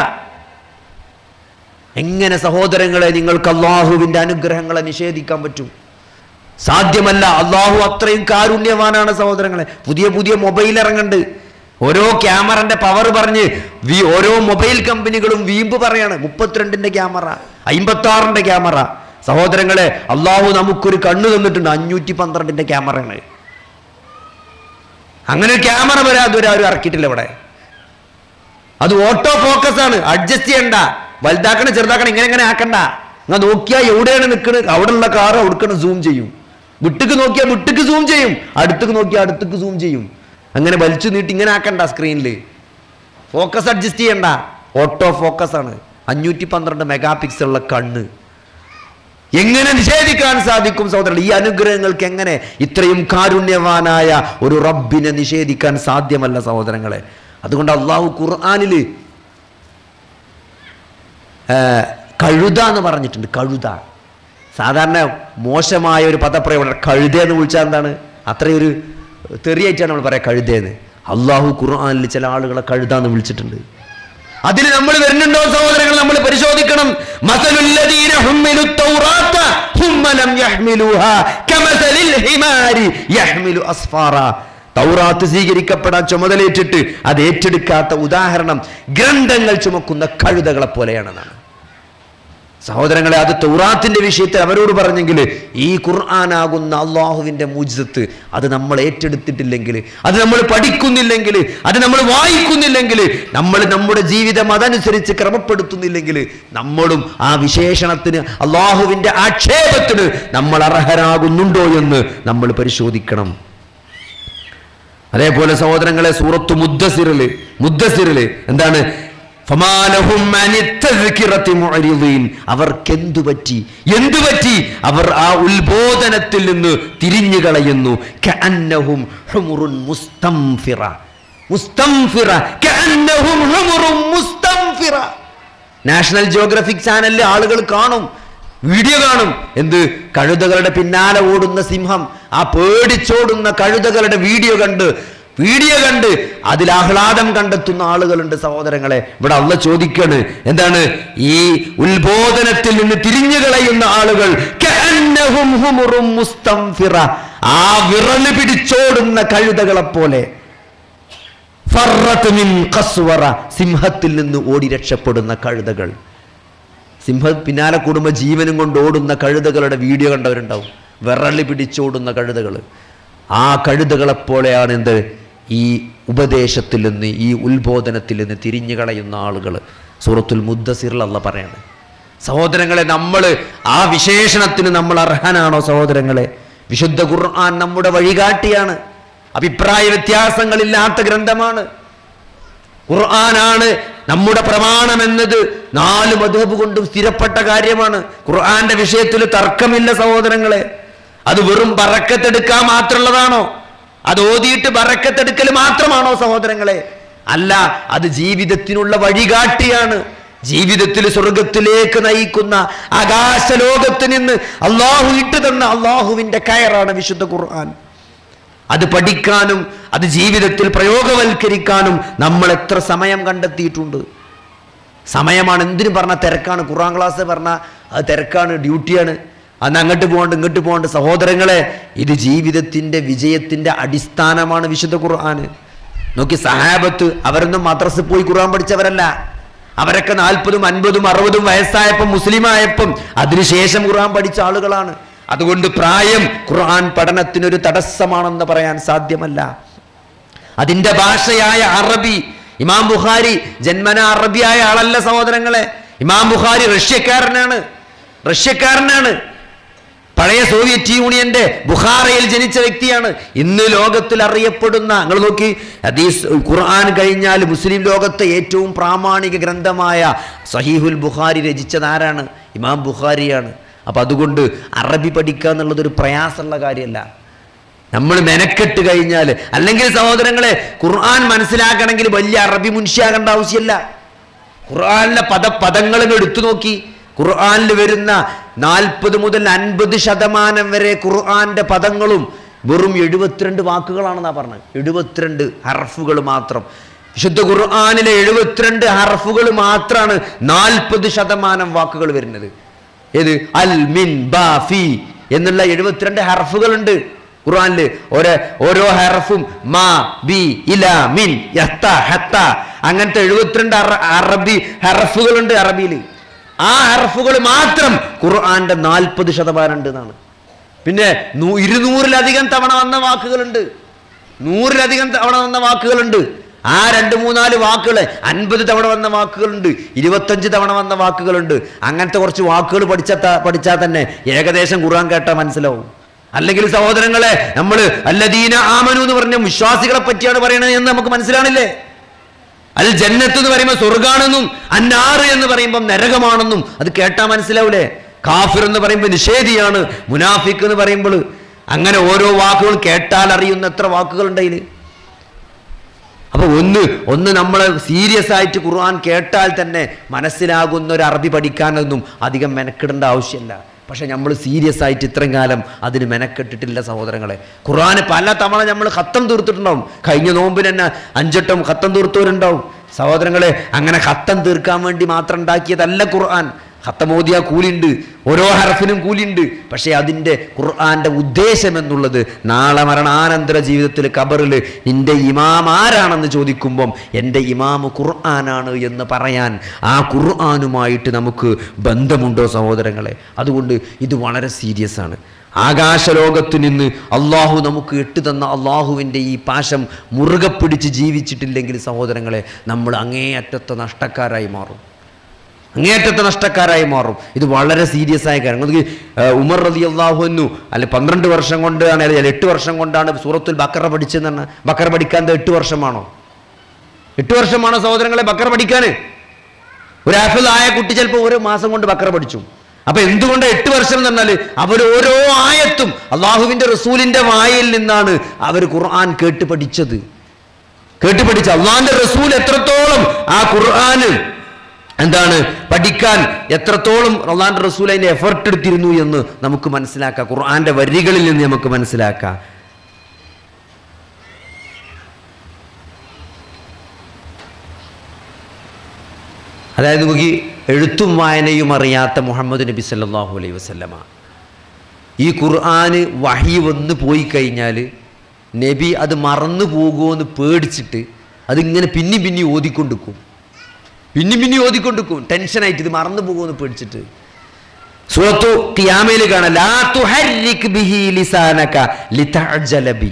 എങ്ങനെ സഹോദരങ്ങളെ നിങ്ങൾക്ക് അള്ളാഹുവിന്റെ അനുഗ്രഹങ്ങളെ നിഷേധിക്കാൻ പറ്റും സാധ്യമല്ല അള്ളാഹു അത്രയും കാരുണ്യവാനാണ് സഹോദരങ്ങളെ പുതിയ പുതിയ മൊബൈൽ ഇറങ്ങുന്നുണ്ട് ഓരോ ക്യാമറന്റെ പവർ പറഞ്ഞ് വി- ഓരോ മൊബൈൽ കമ്പനികളും വീമ്പ് പറയാണ് മുപ്പത്തിരണ്ടിന്റെ ക്യാമറ അമ്പത്തി ആറിന്റെ ക്യാമറ സഹോദരങ്ങളെ അള്ളാഹു നമുക്കൊരു കണ്ണ് തന്നിട്ടുണ്ട് അഞ്ഞൂറ്റി പന്ത്രണ്ടിന്റെ ക്യാമറയാണ് അങ്ങനെ ഒരു ക്യാമറ വരെ അതുവരെ ആരും ഇറക്കിയിട്ടില്ല ഇവിടെ അത് ഓട്ടോ ഫോക്കസ് ആണ് അഡ്ജസ്റ്റ് ചെയ്യണ്ട വലുതാക്കണം ചെറുതാക്കണം ഇങ്ങനെ ഇങ്ങനെ ആക്കണ്ട നിങ്ങൾ നോക്കിയാൽ എവിടെയാണ് നിൽക്കുന്നത് അവിടെയുള്ള കാർ അവിടുക്കണ് സൂം ചെയ്യും വിട്ടുക്ക് നോക്കിയാൽ വിട്ടുക്ക് സൂം ചെയ്യും അടുത്തേക്ക് നോക്കിയാൽ അടുത്തേക്ക് സൂം ചെയ്യും അങ്ങനെ വലിച്ചു നീട്ടി ഇങ്ങനെ ആക്കണ്ട സ്ക്രീനിൽ ഫോക്കസ് അഡ്ജസ്റ്റ് ചെയ്യണ്ട ഓട്ടോ ഫോക്കസ് ആണ് അഞ്ഞൂറ്റി പന്ത്രണ്ട് മെഗാ പിക്സലുള്ള കണ്ണ് എങ്ങനെ നിഷേധിക്കാൻ സാധിക്കും സഹോദരൻ ഈ അനുഗ്രഹങ്ങൾക്ക് എങ്ങനെ ഇത്രയും കാരുണ്യവാനായ ഒരു റബ്ബിനെ നിഷേധിക്കാൻ സാധ്യമല്ല സഹോദരങ്ങളെ അതുകൊണ്ട് അള്ളാഹു ഖുർആാനിൽ കഴുത എന്ന് പറഞ്ഞിട്ടുണ്ട് കഴുത സാധാരണ മോശമായ ഒരു പദപ്രയോഗം കഴുത എന്ന് വിളിച്ചാൽ എന്താണ് അത്രയൊരു തെറിയായിട്ടാണ് നമ്മൾ പറയാം കഴുതയെന്ന് അള്ളാഹു ഖുർആാനിൽ ചില ആളുകളെ കഴുത എന്ന് വിളിച്ചിട്ടുണ്ട് അതിൽ നമ്മൾ വരുന്നുണ്ടോ സഹോദരങ്ങൾ നമ്മൾ പരിശോധിക്കണം മസലുല്ലദീന ഹുമ്മിലു തൗറാത്ത ഹുമ്മ ലം യഹ്മിലുഹാ കമസലിൽ ഹിമാരി യഹ്മിലു അസ്ഫാറ തൗറാത്ത് സ്വീകരിക്കപ്പെടാൻ ചുമതലയേറ്റിട്ട് അത് ഏറ്റെടുക്കാത്ത ഉദാഹരണം ഗ്രന്ഥങ്ങൾ ചുമക്കുന്ന കഴുതകളെ പോലെയാണെന്നാണ് സഹോദരങ്ങളെ അത് തൗറാത്തിന്റെ വിഷയത്തിൽ അവരോട് പറഞ്ഞെങ്കിൽ ഈ ഖുർആനാകുന്ന അള്ളാഹുവിന്റെ മുജ്സത്ത് അത് നമ്മൾ ഏറ്റെടുത്തിട്ടില്ലെങ്കിൽ അത് നമ്മൾ പഠിക്കുന്നില്ലെങ്കിൽ അത് നമ്മൾ വായിക്കുന്നില്ലെങ്കിൽ നമ്മൾ നമ്മുടെ ജീവിതം അതനുസരിച്ച് ക്രമപ്പെടുത്തുന്നില്ലെങ്കിൽ നമ്മളും ആ വിശേഷണത്തിന് അള്ളാഹുവിന്റെ ആക്ഷേപത്തിന് നമ്മൾ അർഹരാകുന്നുണ്ടോ എന്ന് നമ്മൾ പരിശോധിക്കണം അതേപോലെ സഹോദരങ്ങളെ സൂറത്ത് മുദ്ദസിറില് മുദ്ദസിറില് എന്താണ് ഫമാലഹും അനിത്തദ്കിറത്തി മുഅരിദീൻ. അവർക്കെന്തു പറ്റി എന്തു പറ്റി അവർ ആ ഉത്ബോധനത്തിൽ നിന്ന് തിരിഞ്ഞു കളയുന്നു കഅന്നഹും ഹുമുറുൻ മുസ്തംഫിറ മുസ്തംഫിറ കഅന്നഹും ഹുമുറുൻ മുസ്തംഫിറ നാഷണൽ ജിയോഗ്രഫിക് ചാനലിൽ ആളുകൾ കാണും വീഡിയോ കാണും എന്ത് കഴുതകളുടെ പിന്നാലെ ഓടുന്ന സിംഹം ആ പേടിച്ചോടുന്ന കഴുതകളുടെ വീഡിയോ കണ്ട് വീഡിയോ കണ്ട് അതിൽ ആഹ്ലാദം കണ്ടെത്തുന്ന ആളുകളുണ്ട് സഹോദരങ്ങളെ ഇവിടെ അള്ള ചോദിക്കാണ് എന്താണ് ഈ ഉത്ബോധനത്തിൽ നിന്ന് തിരിഞ്ഞു കളയുന്ന ആളുകൾ കഅന്നഹും ഹുമുറും മുസ്തംഫിറ. ആ വിറല് പിടിച്ചോടുന്ന കഴുതകളെ പോലെ ഫറത്ത് മിൻ ഖസ്വറ. സിംഹത്തിൽ നിന്ന് ഓടി രക്ഷപ്പെടുന്ന കഴുതകൾ സിംഹ പിന്നാലെ കൂടുമ്പോൾ ജീവനും കൊണ്ട് ഓടുന്ന കഴുതകളുടെ വീഡിയോ കണ്ടവരുണ്ടാവും വിറളി പിടിച്ചോടുന്ന കഴുതകൾ ആ കഴുതകളെപ്പോലെയാണ് എന്ത് ഈ ഉപദേശത്തിൽ നിന്ന് ഈ ഉത്ബോധനത്തിൽ നിന്ന് തിരിഞ്ഞു കളയുന്ന ആളുകൾ സൂറത്തുൽ മുദ്ദസിറിൽ അല്ല പറയാണ് സഹോദരങ്ങളെ നമ്മൾ ആ വിശേഷണത്തിന് നമ്മൾ അർഹനാണോ സഹോദരങ്ങളെ വിശുദ്ധ ഖുർആൻ നമ്മുടെ വഴികാട്ടിയാണ് അഭിപ്രായ വ്യത്യാസങ്ങളില്ലാത്ത ഗ്രന്ഥമാണ് ഖുർആനാണ് നമ്മുടെ പ്രമാണം എന്നത് നാല് മധുബ് കൊണ്ടും സ്ഥിരപ്പെട്ട കാര്യമാണ് ഖുർആന്റെ വിഷയത്തിൽ തർക്കമില്ല സഹോദരങ്ങളെ അത് വെറും ബറക്കത്തെടുക്കാൻ മാത്രമുള്ളതാണോ അത് ഓതിയിട്ട് ബറക്കത്തെടുക്കൽ മാത്രമാണോ സഹോദരങ്ങളെ അല്ല അത് ജീവിതത്തിനുള്ള വഴികാട്ടിയാണ് ജീവിതത്തിൽ സ്വർഗത്തിലേക്ക് നയിക്കുന്ന ആകാശലോകത്ത് നിന്ന് അള്ളാഹു ഇട്ടു തന്ന അള്ളാഹുവിന്റെ കയറാണ് വിശുദ്ധ ഖുർആൻ അത് പഠിക്കാനും അത് ജീവിതത്തിൽ പ്രയോഗവൽക്കരിക്കാനും നമ്മൾ എത്ര സമയം കണ്ടെത്തിയിട്ടുണ്ട് സമയമാണ് എന്തിനു പറഞ്ഞ തിരക്കാണ് ഖുറാൻ ക്ലാസ് പറഞ്ഞ അത് തിരക്കാണ് ഡ്യൂട്ടിയാണ് അന്ന് അങ്ങോട്ട് പോകണ്ട് ഇങ്ങോട്ട് പോകണ്ട് സഹോദരങ്ങളെ ഇത് ജീവിതത്തിൻ്റെ വിജയത്തിൻ്റെ അടിസ്ഥാനമാണ് വിശുദ്ധ ഖുർആൻ നോക്കി സഹാബത്ത് അവരൊന്നും മദ്രസ പോയി ഖുർആൻ പഠിച്ചവരല്ല അവരൊക്കെ നാൽപ്പതും അൻപതും അറുപതും വയസ്സായപ്പം മുസ്ലിമായപ്പം അതിനുശേഷം ഖുർആൻ പഠിച്ച ആളുകളാണ് അതുകൊണ്ട് പ്രായം ഖുർആൻ പഠനത്തിനൊരു തടസ്സമാണെന്ന് പറയാൻ സാധ്യമല്ല അതിന്റെ ഭാഷയായ അറബി ഇമാം ബുഖാരി ജന്മന അറബിയായ ആളല്ല സഹോദരങ്ങളെ ഇമാം ബുഖാരി റഷ്യക്കാരനാണ് റഷ്യക്കാരനാണ് പഴയ സോവിയറ്റ് യൂണിയന്റെ ബുഖാറയിൽ ജനിച്ച വ്യക്തിയാണ് ഇന്ന് ലോകത്തിൽ അറിയപ്പെടുന്ന നിങ്ങൾ നോക്കി ഹദീസ് ഖുർആൻ കഴിഞ്ഞാൽ മുസ്ലിം ലോകത്തെ ഏറ്റവും പ്രാമാണിക ഗ്രന്ഥമായ സഹീഹുൽ ബുഖാരി രചിച്ചത് ആരാണ് ഇമാം ബുഖാരിയാണ് അപ്പം അതുകൊണ്ട് അറബി പഠിക്കുക എന്നുള്ളത് ഒരു പ്രയാസമുള്ള കാര്യമല്ല നമ്മൾ മെനക്കെട്ട് കഴിഞ്ഞാൽ അല്ലെങ്കിൽ സഹോദരങ്ങളെ ഖുർആൻ മനസ്സിലാക്കണമെങ്കിൽ വലിയ അറബി മുൻഷിയാകേണ്ട ആവശ്യമില്ല ഖുർആനിലെ പദ പദങ്ങൾ എടുത്തു നോക്കി ഖുർആനിൽ വരുന്ന നാൽപ്പത് മുതൽ അൻപത് ശതമാനം വരെ ഖുർആന്റെ പദങ്ങളും വെറും എഴുപത്തിരണ്ട് വാക്കുകളാണെന്നാ പറഞ്ഞത് എഴുപത്തിരണ്ട് ഹർഫുകൾ മാത്രം വിശുദ്ധ ഖുർആനിലെ എഴുപത്തിരണ്ട് ഹർഫുകൾ മാത്രമാണ് നാൽപ്പത് ശതമാനം വാക്കുകൾ വരുന്നത് ഏത് അൽ മിൻ ബാ ഫി എന്നുള്ള എഴുപത്തിരണ്ട് ഹർഫുകളുണ്ട് ഖുർആനിൽ ഓരോ ഓരോ ഹർഫും മാ ബി ഇല മിൻ യത്ത ഹത്ത അങ്ങനത്തെ എഴുപത്തിരണ്ട് അറ- അറബി ഹർഫുകളുണ്ട് അറബിയിൽ ആ ഹർഫുകൾ മാത്രം ഖുർആന്റെ നാൽപ്പത് ശതമാനം ഉണ്ട് എന്നാണ് പിന്നെ നൂ- ഇരുന്നൂറിലധികം തവണ വന്ന വാക്കുകളുണ്ട് നൂറിലധികം തവണ വന്ന വാക്കുകളുണ്ട് ആ രണ്ട് മൂന്നാല് വാക്കുകൾ അൻപത് തവണ വന്ന വാക്കുകളുണ്ട് ഇരുപത്തഞ്ച് തവണ വന്ന വാക്കുകളുണ്ട് അങ്ങനത്തെ കുറച്ച് വാക്കുകൾ പഠിച്ചാ പഠിച്ചാൽ തന്നെ ഏകദേശം ഖുർആൻ കേട്ടാൽ മനസ്സിലാവും അല്ലെങ്കിൽ സഹോദരങ്ങളെ നമ്മൾ അല്ലദീന ആമനു എന്ന് പറഞ്ഞ വിശ്വാസികളെ പറ്റിയാണ് പറയണത് എന്ന് നമുക്ക് മനസ്സിലാണില്ലേ അൽ ജന്നത്ത് എന്ന് പറയുമ്പോൾ സ്വർഗാണെന്നും അന്നാറ് എന്ന് പറയുമ്പോൾ നരകമാണെന്നും അത് കേട്ടാ മനസ്സിലാവൂലേ കാഫിർ എന്ന് പറയുമ്പോൾ നിഷേധിയാണ് മുനാഫിക്ക് എന്ന് പറയുമ്പോൾ അങ്ങനെ ഓരോ വാക്കുകൾ കേട്ടാൽ അറിയുന്ന എത്ര വാക്കുകളുണ്ട് അതിൽ അപ്പൊ ഒന്ന് ഒന്ന് നമ്മൾ സീരിയസ് ആയിട്ട് ഖുർആൻ കേട്ടാൽ തന്നെ മനസ്സിലാകുന്ന ഒരു അറബി പഠിക്കാനൊന്നും അധികം മെനക്കെടേണ്ട ആവശ്യമില്ല പക്ഷെ നമ്മൾ സീരിയസ് ആയിട്ട് ഇത്രയും കാലം അതിന് മെനക്കെട്ടിട്ടില്ല സഹോദരങ്ങളെ ഖുർആന് പല തവണ നമ്മൾ ഖത്തം തീർത്തിട്ടുണ്ടാവും കഴിഞ്ഞ നോമ്പിന് തന്നെ അഞ്ചെട്ടും ഖത്തം തീർത്തവരുണ്ടാവും സഹോദരങ്ങളെ അങ്ങനെ ഖത്തം തീർക്കാൻ വേണ്ടി മാത്രം ഉണ്ടാക്കിയതല്ല ഖുർആൻ ഖത്തമോദിയ കൂലിണ്ട് ഓരോ ഹർഫിനും കൂലിണ്ട് പക്ഷേ അതിൻ്റെ ഖുർആന്റെ ഉദ്ദേശം എന്നുള്ളത് നാളെ മരണാനന്തര ജീവിതത്തിൽ കബറിൽ നിന്റെ ഇമാം ആരാണെന്ന് ചോദിക്കുമ്പം എൻ്റെ ഇമാമ് ഖുർആനാണ് എന്ന് പറയാൻ ആ ഖുർആനുമായിട്ട് നമുക്ക് ബന്ധമുണ്ടോ സഹോദരങ്ങളെ അതുകൊണ്ട് ഇത് വളരെ സീരിയസ് ആണ് ആകാശലോകത്ത് നിന്ന് അള്ളാഹു നമുക്ക് ഇട്ടു തന്ന അള്ളാഹുവിൻ്റെ ഈ പാശം മുറുകെ പിടിച്ച് ജീവിച്ചിട്ടില്ലെങ്കിൽ സഹോദരങ്ങളെ നമ്മൾ അങ്ങേയറ്റത്തെ നഷ്ടക്കാരായി മാറും അങ്ങേയറ്റത്തെ നഷ്ടക്കാരായി മാറും ഇത് വളരെ സീരിയസ് ആയ കാര്യം നമുക്ക് ഉമർ റതി അള്ളാഹുന്നു അല്ലെ പന്ത്രണ്ട് വർഷം കൊണ്ടാണ് അല്ലെങ്കിൽ എട്ട് വർഷം കൊണ്ടാണ് സൂറത്തുൽ ബക്കറ പഠിച്ചതെന്ന് പറഞ്ഞാൽ ബക്കറ പഠിക്കാൻ ഇത് എട്ട് വർഷമാണോ എട്ട് വർഷമാണോ സഹോദരങ്ങളെ ബക്കറ പഠിക്കാൻ ഒരു ആയ കുട്ടി ചിലപ്പോൾ ഒരു മാസം കൊണ്ട് ബക്കറ പഠിച്ചു അപ്പൊ എന്തുകൊണ്ട് എട്ട് വർഷം എന്ന് പറഞ്ഞാൽ അവർ ഓരോ ആയത്തും അള്ളാഹുവിന്റെ റസൂലിന്റെ വായിൽ നിന്നാണ് അവർ ഖുർആൻ കേട്ട് പഠിച്ചത് കേട്ട് പഠിച്ച അള്ളാഹിന്റെ റസൂൽ എത്രത്തോളം ആ ഖുർആന് എന്താണ് പഠിക്കാൻ എത്രത്തോളം അള്ളാഹിന്റെ റസൂൽ അതിന്റെ എഫർട്ട് എടുത്തിരുന്നു എന്ന് നമുക്ക് മനസ്സിലാക്കാം ഖുർആന്റെ വരികളിൽ നിന്ന് നമുക്ക് മനസ്സിലാക്കാം അതായത് നമുക്ക് ഈ എഴുത്തും വായനയും അറിയാത്ത മുഹമ്മദ് നബി സല്ലല്ലാഹു അലൈഹി വസല്ലമ ഈ ഖുർആന് വഹി വന്ന് പോയി കഴിഞ്ഞാൽ നബി അത് മറന്നു പോകുമോ പേടിച്ചിട്ട് അതിങ്ങനെ പിന്നി പിന്നി ഓതിക്കൊണ്ടിരിക്കും പിന്നി പിന്നി ഓതിക്കൊണ്ടിരിക്കും ടെൻഷനായിട്ട് ഇത് മറന്നു പോകുമെന്ന് പേടിച്ചിട്ട് സൂറത്തു ഖിയാമയിൽ കാണാം ലാ തുഹർരിക് ബിഹി ലിസാനക ലിതഅജല ബി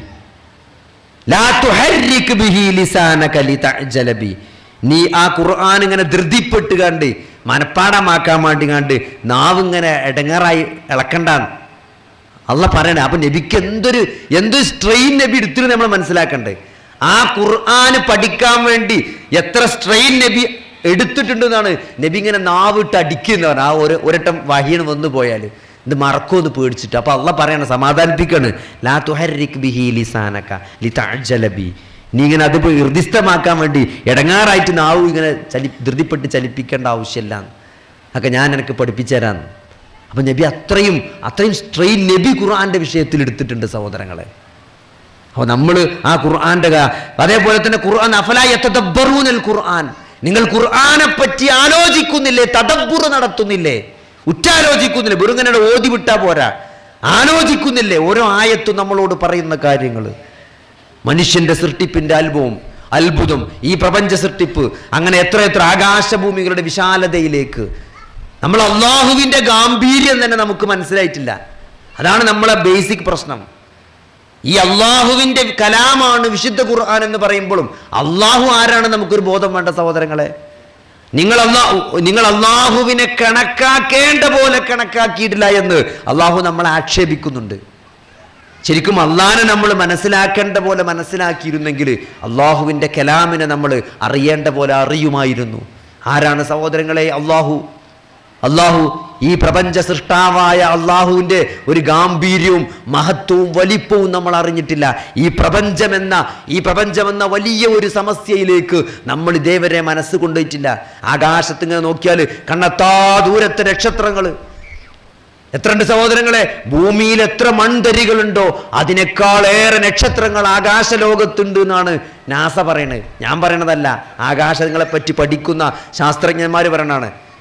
ലാ തുഹർരിക് ബിഹി ലിസാനക ലിതഅജല ബി നീ ആ ഖുർആൻ ഇങ്ങനെ ധൃതിപ്പെട്ട് കണ്ട് മനപ്പാടമാക്കാൻ വേണ്ടി കണ്ട് നാവ് ഇങ്ങനെ ഇടങ്ങാറായി ഇളക്കണ്ടാന്ന് അല്ല പറയണേ അപ്പൊ നബിക്ക് എന്തൊരു എന്തൊരു സ്ട്രെയിൻ നബി എടുത്തിട്ട് നമ്മൾ മനസ്സിലാക്കണ്ടേ ആ ഖുർആന് പഠിക്കാൻ വേണ്ടി എത്ര സ്ട്രെയിൻ നബി എടുത്തിട്ടുണ്ടെന്നാണ് നബി ഇങ്ങനെ നാവിട്ട് അടിക്കുന്നവൻ ആ ഒരു ഒരട്ടം വഹീണ് വന്നു പോയാൽ ഇത് മറക്കുമെന്ന് പേടിച്ചിട്ട് അപ്പൊ അള്ള പറയണ സമാധാനിപ്പിക്കാണ് ലാ തുഹരിക് ബിഹി ലിസാനക ലിതഅജല ബി നീ ഇങ്ങനെ അത് ഹൃദിസ്ഥമാക്കാൻ വേണ്ടി ഇടങ്ങാറായിട്ട് നാവ് ഇങ്ങനെ ചലി ധൃതിപ്പെട്ട് ചലിപ്പിക്കേണ്ട ആവശ്യമില്ല ഒക്കെ ഞാൻ എനിക്ക് പഠിപ്പിച്ചു തരാന്ന് അപ്പൊ നബി അത്രയും അത്രയും സ്ട്രെയിൻ നബി ഖുർആന്റെ വിഷയത്തിൽ എടുത്തിട്ടുണ്ട് സഹോദരങ്ങളെ അപ്പോൾ നമ്മൾ ആ ഖുർആന്റെ ക- അതേപോലെ തന്നെ ഖുർആൻ അഫലായത്തബറൂനൽ ഖുർആൻ നിങ്ങൾ ഖുർആനെ പറ്റി ആലോചിക്കുന്നില്ലേ തദബ്ബുർ നടത്തുന്നില്ലേ ഉറ്റാലോചിക്കുന്നില്ലേ വെറുങ്ങനെ ഓതി വിട്ടാ പോരാ ആലോചിക്കുന്നില്ലേ ഓരോ ആയത്തും നമ്മളോട് പറയുന്ന കാര്യങ്ങൾ മനുഷ്യന്റെ സൃഷ്ടിപ്പിന്റെ അത്ഭുതം അത്ഭുതം ഈ പ്രപഞ്ച സൃഷ്ടിപ്പ് അങ്ങനെ എത്ര എത്ര ആകാശഭൂമികളുടെ വിശാലതയിലേക്ക് നമ്മൾ അള്ളാഹുവിന്റെ ഗാംഭീര്യം തന്നെ നമുക്ക് മനസ്സിലായിട്ടില്ല അതാണ് നമ്മളെ ബേസിക് പ്രശ്നം ഈ അള്ളാഹുവിന്റെ കലാമാണ് വിശുദ്ധ ഖുർആൻ എന്ന് പറയുമ്പോഴും അള്ളാഹു ആരാണ് നമുക്കൊരു ബോധം വേണ്ട സഹോദരങ്ങളെ നിങ്ങൾ അള്ളാഹു നിങ്ങൾ അള്ളാഹുവിനെ കണക്കാക്കേണ്ട പോലെ കണക്കാക്കിയിട്ടില്ല എന്ന് അള്ളാഹു നമ്മളെ ആക്ഷേപിക്കുന്നുണ്ട് ശരിക്കും അള്ളാഹിനെ നമ്മൾ മനസ്സിലാക്കേണ്ട പോലെ മനസ്സിലാക്കിയിരുന്നെങ്കിൽ അള്ളാഹുവിൻ്റെ കലാമിനെ നമ്മൾ അറിയേണ്ട പോലെ അറിയുമായിരുന്നു ആരാണ് സഹോദരങ്ങളെ അള്ളാഹു അള്ളാഹു ഈ പ്രപഞ്ച സൃഷ്ടാവായ അള്ളാഹുവിൻ്റെ ഒരു ഗാംഭീര്യവും മഹത്വവും വലിപ്പവും നമ്മൾ അറിഞ്ഞിട്ടില്ല ഈ പ്രപഞ്ചമെന്ന ഈ പ്രപഞ്ചമെന്ന വലിയ ഒരു സമസ്യയിലേക്ക് നമ്മൾ ഇതേവരെ മനസ്സ് കൊണ്ടുപോയിട്ടില്ല ആകാശത്ത് ഇങ്ങനെ നോക്കിയാൽ കണ്ണെത്താ ദൂരത്തെ നക്ഷത്രങ്ങൾ എത്രണ്ട് സഹോദരങ്ങളെ ഭൂമിയിൽ എത്ര മൺതരികളുണ്ടോ അതിനേക്കാളേറെ നക്ഷത്രങ്ങൾ ആകാശലോകത്തുണ്ട് എന്നാണ് നാസ പറയണത് ഞാൻ പറയണതല്ല ആകാശങ്ങളെ പറ്റി പഠിക്കുന്ന ശാസ്ത്രജ്ഞന്മാർ പറയണതാണ്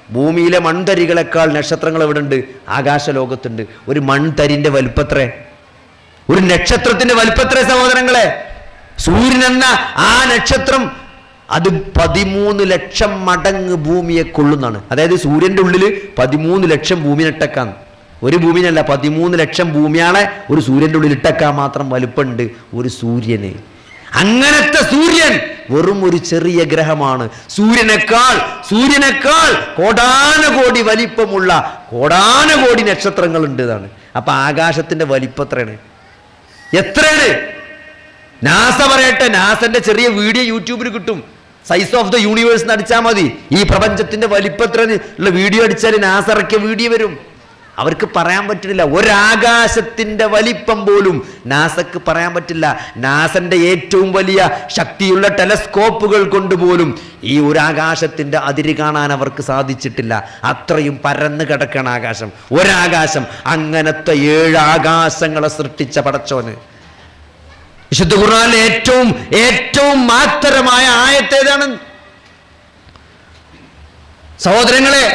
ഭൂമിയിലെ മൺതരികളെക്കാൾ നക്ഷത്രങ്ങൾ എവിടെ ഉണ്ട് ആകാശലോകത്തുണ്ട് ഒരു മൺതരിന്റെ വലുപ്പത്രേ ഒരു നക്ഷത്രത്തിന്റെ വലുപ്പത്രേ സഹോദരങ്ങളെ സൂര്യൻ എന്ന ആ നക്ഷത്രം അത് പതിമൂന്ന് ലക്ഷം മടങ്ങ് ഭൂമിയെ കൊള്ളുന്നതാണ് അതായത് സൂര്യന്റെ ഉള്ളിൽ പതിമൂന്ന് ലക്ഷം ഭൂമി ഇട്ടക്കാൻ ഒരു ഭൂമിനല്ല പതിമൂന്ന് ലക്ഷം ഭൂമിയാളെ ഒരു സൂര്യന്റെ ഉള്ളിൽ ഇട്ടക്കാൻ മാത്രം വലുപ്പമുണ്ട് ഒരു സൂര്യന് അങ്ങനത്തെ സൂര്യൻ വെറും ഒരു ചെറിയ ഗ്രഹമാണ് സൂര്യനേക്കാൾ സൂര്യനേക്കാൾ കോടാനുകോടി വലിപ്പമുള്ള കോടാനുകോടി നക്ഷത്രങ്ങൾ ഉണ്ട് ഇതാണ് അപ്പൊ ആകാശത്തിന്റെ വലിപ്പം എത്രയാണ് എത്രയാണ് നാസ പറയട്ടെ നാസന്റെ ചെറിയ വീഡിയോ യൂട്യൂബിൽ കിട്ടും സൈസ് ഓഫ് ദ യൂണിവേഴ്സ് അടിച്ചാൽ മതി ഈ പ്രപഞ്ചത്തിന്റെ വലിപ്പത്ര ഉള്ള വീഡിയോ അടിച്ചാൽ നാസ ഇറക്കിയ വീഡിയോ വരും അവർക്ക് പറയാൻ പറ്റുന്നില്ല ഒരാകാശത്തിന്റെ വലിപ്പം പോലും നാസക്ക് പറയാൻ പറ്റില്ല നാസന്റെ ഏറ്റവും വലിയ ശക്തിയുള്ള ടെലസ്കോപ്പുകൾ കൊണ്ടുപോലും ഈ ഒരു ആകാശത്തിന്റെ അതിര് കാണാൻ അവർക്ക് സാധിച്ചിട്ടില്ല അത്രയും പരന്ന് കിടക്കണം ആകാശം ഒരാകാശം അങ്ങനത്തെ ഏഴ് ആകാശങ്ങളെ സൃഷ്ടിച്ച പടച്ചോന് വിശുദ്ധ ഖുർആനിലെ ഏറ്റവും ഏറ്റവും മാത്തരമായ ആയത്തേതാണ് സഹോദരങ്ങളെ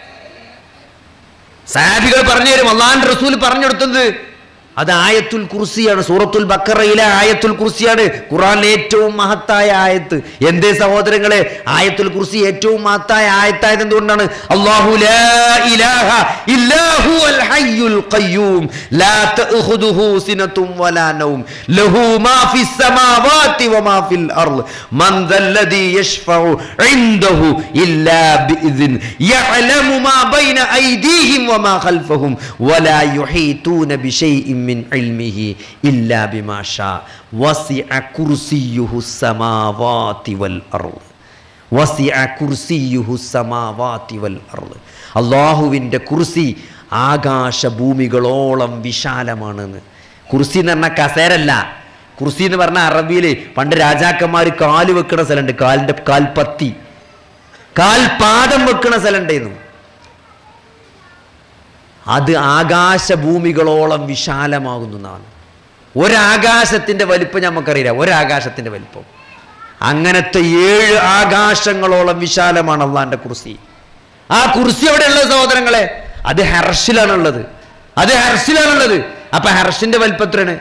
സാബികൾ പറഞ്ഞു തരും അള്ളാന്റെ റസൂൽ പറഞ്ഞു കൊടുത്തത് അത് ആയത്തുൽ കുർസിയാണ് സൂറത്തുൽ ബക്കറയിലെ ആയത്തുൽ കുർസിയാണ് ഖുറാനിലെ ഏറ്റവും മഹത്തായ ആയത്ത് എന്തേ സഹോദരങ്ങളെ ആയത്തുൽ കുർസി ഏറ്റവും മഹത്തായ ആയത്തായത് എന്തുകൊണ്ടാണ് അല്ലാഹു ലാ ഇലാഹ ഇല്ലാ ഹുവൽ ഹയ്യുൽ ഖയ്യൂം ലാ തഅഖുദുഹു സിനത്തും വലാ നൗം ലഹു മാ ഫിസ് സമാവാതി വമാ ഫിൽ അർള് മൻ ദല്ലദി യശ്ഫഉ ഇൻദഹു ഇല്ലാ ബിഇذن യഅലമു മാ ബൈന ഐദീഹിം വമാ ഖൽഫഹും വലാ യുഹീതൂന ബിശൈഇൻ മിൻ ഇൽമിഹി ഇല്ലാ ബിമാ ഷാ വസിഅ കുർസിയുഹു സമാവാതി വൽ അർള് വസിഅ കുർസിയുഹു സമാവാതി വൽ അർള് അള്ളാഹുവിൻ്റെ കുർസി ആകാശ ഭൂമികളോളം വിശാലമാണെന്ന് കുർസി എന്ന് പറഞ്ഞാൽ കസേരല്ല കുർസി എന്ന് പറഞ്ഞാൽ അറബിയിൽ പണ്ട് രാജാക്കന്മാർ കാല് വെക്കണ സ്ഥലമുണ്ട് കാലിൻ്റെ കാൽപ്പത്തി കാൽപാദം വെക്കണ സ്ഥലമുണ്ടായിരുന്നു അത് ആകാശഭൂമികളോളം വിശാലമാകുന്നു എന്നാണ് ഒരാകാശത്തിൻ്റെ വലിപ്പം നമുക്കറിയില്ല ഒരാകാശത്തിൻ്റെ വലിപ്പം അങ്ങനത്തെ ഏഴ് ആകാശങ്ങളോളം വിശാലമാണ് അള്ളാന്റെ കുർസി ആ കുർസി എവിടെയുള്ളത് സഹോദരങ്ങളെ അത് ഹർഷിലാണുള്ളത് അത് ഹർഷിലാണുള്ളത് അപ്പൊ ഹർഷിന്റെ വലിപ്പത്രയാണ്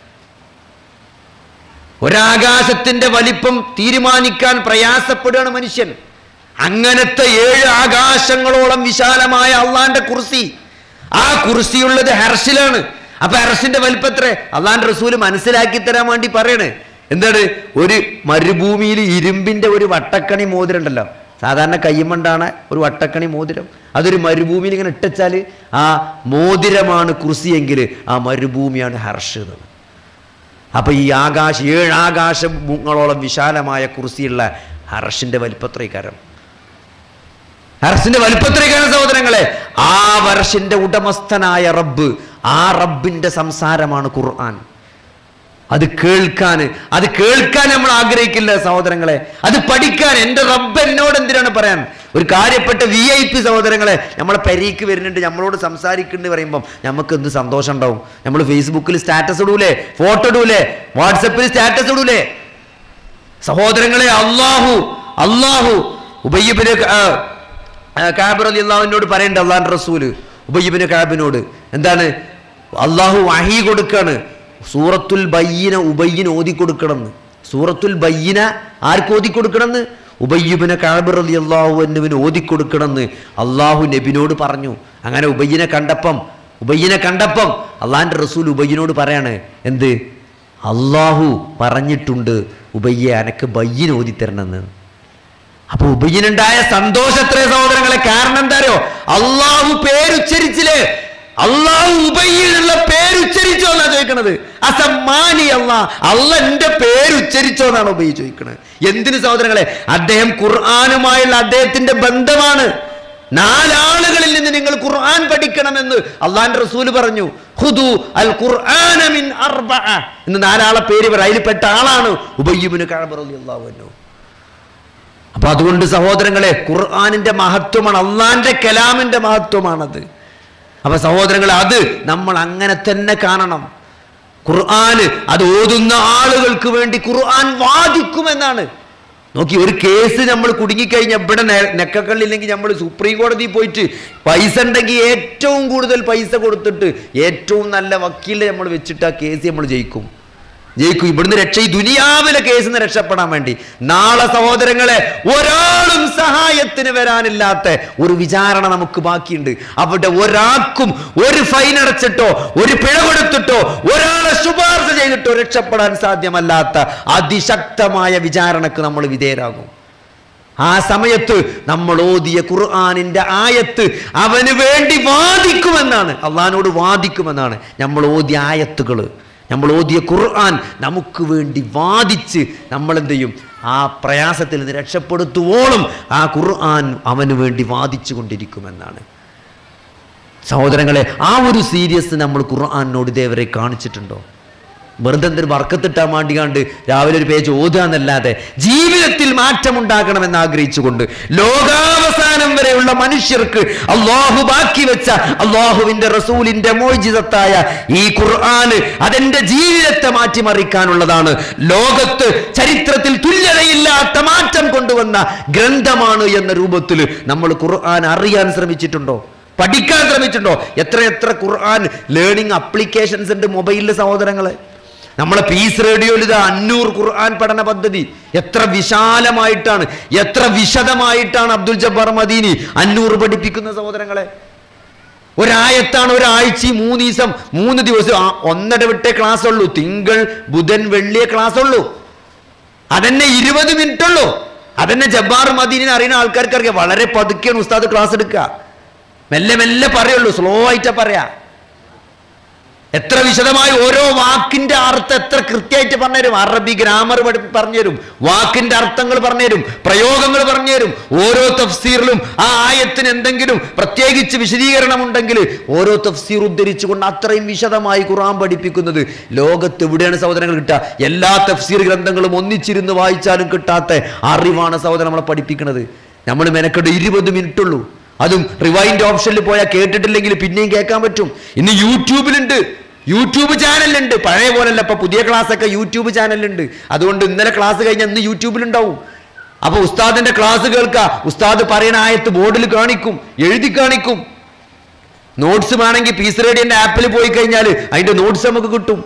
ഒരാകാശത്തിന്റെ വലിപ്പം തീരുമാനിക്കാൻ പ്രയാസപ്പെടുകയാണ് മനുഷ്യൻ അങ്ങനത്തെ ഏഴ് ആകാശങ്ങളോളം വിശാലമായ അള്ളാന്റെ കുർസി ആ കുർസിയുള്ളത് ഹർഷിലാണ് അപ്പൊ ഹർഷിന്റെ വലിപ്പത്രേ അള്ളാന്റെ റസൂല് മനസ്സിലാക്കി തരാൻ വേണ്ടി പറയണേ എന്താണ് ഒരു മരുഭൂമിയിൽ ഇരുമ്പിന്റെ ഒരു വട്ടക്കണി മോതിരം ഉണ്ടല്ലോ സാധാരണ കയ്യുമണ്ടാണ് ഒരു വട്ടക്കണി മോതിരം അതൊരു മരുഭൂമിയിൽ ഇങ്ങനെ ഇട്ടച്ചാൽ ആ മോതിരമാണ് കുർസിയെങ്കിൽ ആ മരുഭൂമിയാണ് ഹർഷ് എന്നത് അപ്പൊ ഈ ആകാശ ഏഴ് ആകാശങ്ങളോളം വിശാലമായ കുർസിയുള്ള ഹർഷിന്റെ വലിപ്പത്രയ്ക്കാരം ഹർഷിന്റെ വലിപ്പത്രയ്ക്കാരം സഹോദരങ്ങളെ ആ വർഷിന്റെ ഉടമസ്ഥനായ റബ്ബ് ആ റബ്ബിന്റെ സംസാരമാണ് ഖുർആൻ അത് കേൾക്കാൻ അത് കേൾക്കാൻ നമ്മൾ ആഗ്രഹിക്കില്ല സഹോദരങ്ങളെ അത് പഠിക്കാൻ എൻ്റെ റബ്ബ് എന്നോട് എന്തിനാണ് പറയാൻ ഒരു കാര്യപ്പെട്ട വി ഐ പി സഹോദരങ്ങളെ നമ്മളെ പെരീക്ക് വരുന്നുണ്ട് നമ്മളോട് സംസാരിക്കുന്നുണ്ട് പറയുമ്പം നമുക്ക് എന്ത് സന്തോഷം ഉണ്ടാവും നമ്മൾ ഫേസ്ബുക്കിൽ സ്റ്റാറ്റസ് ഇടൂലേ ഫോട്ടോ ഇടൂലേ വാട്സപ്പിൽ സ്റ്റാറ്റസ് ഇടൂലേ സഹോദരങ്ങളെ അള്ളാഹു അള്ളാഹു ഉബയ്യബിന് കാബർ അലി അള്ളാഹുവിനോട് പറയണ്ട അള്ളാഹ് റസൂല് ഉബയ്യബിന് കാബിനോട് എന്താണ് അള്ളാഹു വഹി കൊടുക്കാണ് സൂറത്തുൽ ബയ്യന ഉബയ്യന് ഓതി കൊടുക്കണമെന്ന് സൂറത്തുൽ ബയ്യന ആർക്ക് ഓതി കൊടുക്കണമെന്ന് ഉബയ്യുബിനെ കാബർ അലി അള്ളാഹു എന്നിവന് ഓതി കൊടുക്കണമെന്ന് അള്ളാഹു നബിനോട് പറഞ്ഞു അങ്ങനെ ഉബയ്യനെ കണ്ടപ്പം ഉബയ്യനെ കണ്ടപ്പം അള്ളാഹിൻ്റെ റസൂൽ ഉബയ്യനോട് പറയാണ് എന്ത് അള്ളാഹു പറഞ്ഞിട്ടുണ്ട് ഉബയ്യെ അനക്ക് ബയ്യന് ഓതി തരണമെന്ന് അപ്പൊ ഉബയ്യനുണ്ടായ സന്തോഷത്രേ സഹോദരങ്ങളെ കാരണം എന്താരോ അള്ളാഹു പേരുച്ചരിച്ചില്ലേ അള്ളാഹു ഉബയ്യനുള്ള പേരുച്ചരിച്ചോ എന്നാ ചോദിക്കണത് അസമ്മാനി അള്ളാ അല്ല എന്റെ പേരുച്ചരിച്ചോ എന്നാണ് ഉബയ്യ ചോദിക്കണത് എന്തിന് സഹോദരങ്ങളെ അദ്ദേഹം ഖുർആാനുമായുള്ള അദ്ദേഹത്തിന്റെ ബന്ധമാണ് നാലാളുകളിൽ നിന്ന് നിങ്ങൾ ഖുർആൻ പഠിക്കണമെന്ന് അള്ളാന്റെ റസൂല് പറഞ്ഞു ഹുദു അൽ ഖുർആന മിൻ അർബഅ എന്ന് നാലാളെ പേര് പറ അതിൽ പെട്ട ആളാണ് ഉബയ്യുബിന് കഅബ് റളിയല്ലാഹു അൻഹു അപ്പൊ അതുകൊണ്ട് സഹോദരങ്ങളെ ഖുർആാനിന്റെ മഹത്വമാണ് അള്ളാന്റെ കലാമിന്റെ മഹത്വമാണത് അപ്പൊ സഹോദരങ്ങളെ അത് നമ്മൾ അങ്ങനെ തന്നെ കാണണം ഖുർആന് അത് ഓതുന്ന ആളുകൾക്ക് വേണ്ടി ഖുർആൻ വാദിക്കുമെന്നാണ് നോക്കി ഒരു കേസ് നമ്മൾ കുടുങ്ങിക്കഴിഞ്ഞാൽ ഇവിടെ നെ- നെക്കക്കള്ളില്ലെങ്കിൽ നമ്മൾ സുപ്രീം കോടതിയിൽ പോയിട്ട് പൈസ ഉണ്ടെങ്കിൽ ഏറ്റവും കൂടുതൽ പൈസ കൊടുത്തിട്ട് ഏറ്റവും നല്ല വക്കീലെ നമ്മൾ വെച്ചിട്ട് ആ കേസ് നമ്മൾ ജയിക്കും ജയിക്കും ഇവിടുന്ന് രക്ഷ ഈ ദുനിയാവിലെ കേസിൽ നിന്ന് രക്ഷപ്പെടാൻ വേണ്ടി നാളെ സഹോദരങ്ങളെ ഒരാളും സഹായത്തിന് വരാനില്ലാത്ത ഒരു വിചാരണ നമുക്ക് ബാക്കിയുണ്ട് അവിടെ ഒരാൾക്കും ഒരു ഫൈൻ അടച്ചിട്ടോ ഒരു പിഴ കൊടുത്തിട്ടോ ഒരാളെ ശുപാർശ ചെയ്തിട്ടോ രക്ഷപ്പെടാൻ സാധ്യമല്ലാത്ത അതിശക്തമായ വിചാരണക്ക് നമ്മൾ വിധേയരാകും ആ സമയത്ത് നമ്മൾ ഓതിയ ഖുർആാനിന്റെ ആയത്ത് അവന് വേണ്ടി വാദിക്കുമെന്നാണ് അള്ളഹാനോട് വാദിക്കുമെന്നാണ് നമ്മൾ ഓതിയ ആയത്തുകൾ നമ്മൾ ഓതിയ ഖുർആൻ നമുക്ക് വേണ്ടി വാദിച്ച് നമ്മൾ എന്ത് ചെയ്യും ആ പ്രയാസത്തിൽ നിന്ന് രക്ഷപ്പെടുത്തുവോളം ആ ഖുർആൻ അവന് വേണ്ടി വാദിച്ചു കൊണ്ടിരിക്കുമെന്നാണ് സഹോദരങ്ങളെ ആ ഒരു സീരിയസ് നമ്മൾ ഖുർആാനിനോട് ഇതേവരെ കാണിച്ചിട്ടുണ്ടോ വെറുതെ എന്തൊരു വർക്കത്തിട്ടാൻ വേണ്ടിയാണ്ട് രാവിലെ ഒരു പേജ് ഓതുകയെന്നല്ലാതെ ജീവിതത്തിൽ മാറ്റമുണ്ടാകണമെന്ന് ആഗ്രഹിച്ചുകൊണ്ട് ലോകാവസാനം വരെയുള്ള മനുഷ്യർക്ക് അള്ളാഹു ബാക്കി വെച്ച അള്ളാഹുവിന്റെ റസൂലിന്റെ മോചിതത്തായ ഈ ഖുർആന് അതെന്റെ ജീവിതത്തെ മാറ്റിമറിക്കാനുള്ളതാണ് ലോകത്ത് ചരിത്രത്തിൽ തുല്യതയില്ലാത്ത മാറ്റം കൊണ്ടുവന്ന ഗ്രന്ഥമാണ് എന്ന രൂപത്തിൽ നമ്മൾ ഖുർആൻ അറിയാൻ ശ്രമിച്ചിട്ടുണ്ടോ പഠിക്കാൻ ശ്രമിച്ചിട്ടുണ്ടോ എത്ര എത്ര ഖുർആൻ ലേണിംഗ് അപ്ലിക്കേഷൻസ് ഉണ്ട് മൊബൈലിലെ സഹോദരങ്ങളെ നമ്മളെ പീസ് റേഡിയോയിൽ ഇത് അന്നൂർ ഖുർആൻ പഠന പദ്ധതി എത്ര വിശാലമായിട്ടാണ് എത്ര വിശദമായിട്ടാണ് അബ്ദുൽ ജബ്ബാർ മദീനി അന്നൂർ പഠിപ്പിക്കുന്ന സഹോദരങ്ങളെ ഒരായത്താണ് ഒരാഴ്ച മൂന്ന് ദിവസം മൂന്ന് ദിവസം ആ ഒന്നര വിട്ടേ ക്ലാസ് ഉള്ളൂ തിങ്കൾ ബുധൻ വെള്ളിയെ ക്ലാസ് ഉള്ളൂ അതന്നെ ഇരുപത് മിനിറ്റ് ഉള്ളൂ അതന്നെ ജബ്ബാർ മദീനിനെ അറിയുന്ന ആൾക്കാർക്ക് അറിയാം വളരെ പതുക്കെയാണ് ഉസ്താദ് ക്ലാസ് എടുക്കുക മെല്ലെ മെല്ലെ പറയുള്ളൂ സ്ലോ ആയിട്ടാ പറയാ എത്ര വിശദമായി ഓരോ വാക്കിന്റെ അർത്ഥം എത്ര കൃത്യമായിട്ട് പറഞ്ഞുതരും അറബി ഗ്രാമർ പറഞ്ഞുതരും വാക്കിന്റെ അർത്ഥങ്ങൾ പറഞ്ഞുതരും പ്രയോഗങ്ങൾ പറഞ്ഞുതരും ഓരോ തഫ്സീറിലും ആ ആയത്തിന് എന്തെങ്കിലും പ്രത്യേകിച്ച് വിശദീകരണം ഉണ്ടെങ്കിൽ ഓരോ തഫ്സീർ ഉദ്ധരിച്ചുകൊണ്ട് അത്രയും വിശദമായി ഖുർആൻ പഠിപ്പിക്കുന്നത് ലോകത്ത് എവിടെയാണ് സഹോദരങ്ങൾ കിട്ടുക എല്ലാ തഫ്സീർ ഗ്രന്ഥങ്ങളും ഒന്നിച്ചിരുന്ന് വായിച്ചാലും കിട്ടാത്ത അറിവാണ് സഹോദരൻ നമ്മളെ പഠിപ്പിക്കുന്നത് നമ്മൾ മെനക്കെട്ട് ഇരുപത് മിനിറ്റ് ഉള്ളൂ അതും റിവൈൻഡ് ഓപ്ഷനിൽ പോയാൽ കേട്ടിട്ടില്ലെങ്കിൽ പിന്നെയും കേൾക്കാൻ പറ്റും ഇന്ന് യൂട്യൂബിലുണ്ട് യൂട്യൂബ് ചാനലുണ്ട് പഴയ പോലല്ല ഇപ്പൊ പുതിയ ക്ലാസ് ഒക്കെ യൂട്യൂബ് ചാനലുണ്ട് അതുകൊണ്ട് ഇന്നലെ ക്ലാസ് കഴിഞ്ഞാൽ ഇന്ന് യൂട്യൂബിലുണ്ടാവും അപ്പൊ ഉസ്താദിന്റെ ക്ലാസ് കേൾക്കുക ഉസ്താദ് പറയുന്ന ആയത്ത് ബോർഡിൽ കാണിക്കും എഴുതി കാണിക്കും നോട്ട്സ് വേണമെങ്കിൽ പീസ് റേഡിയന്റെ ആപ്പിൽ പോയി കഴിഞ്ഞാൽ അതിന്റെ നോട്ട്സ് നമുക്ക് കിട്ടും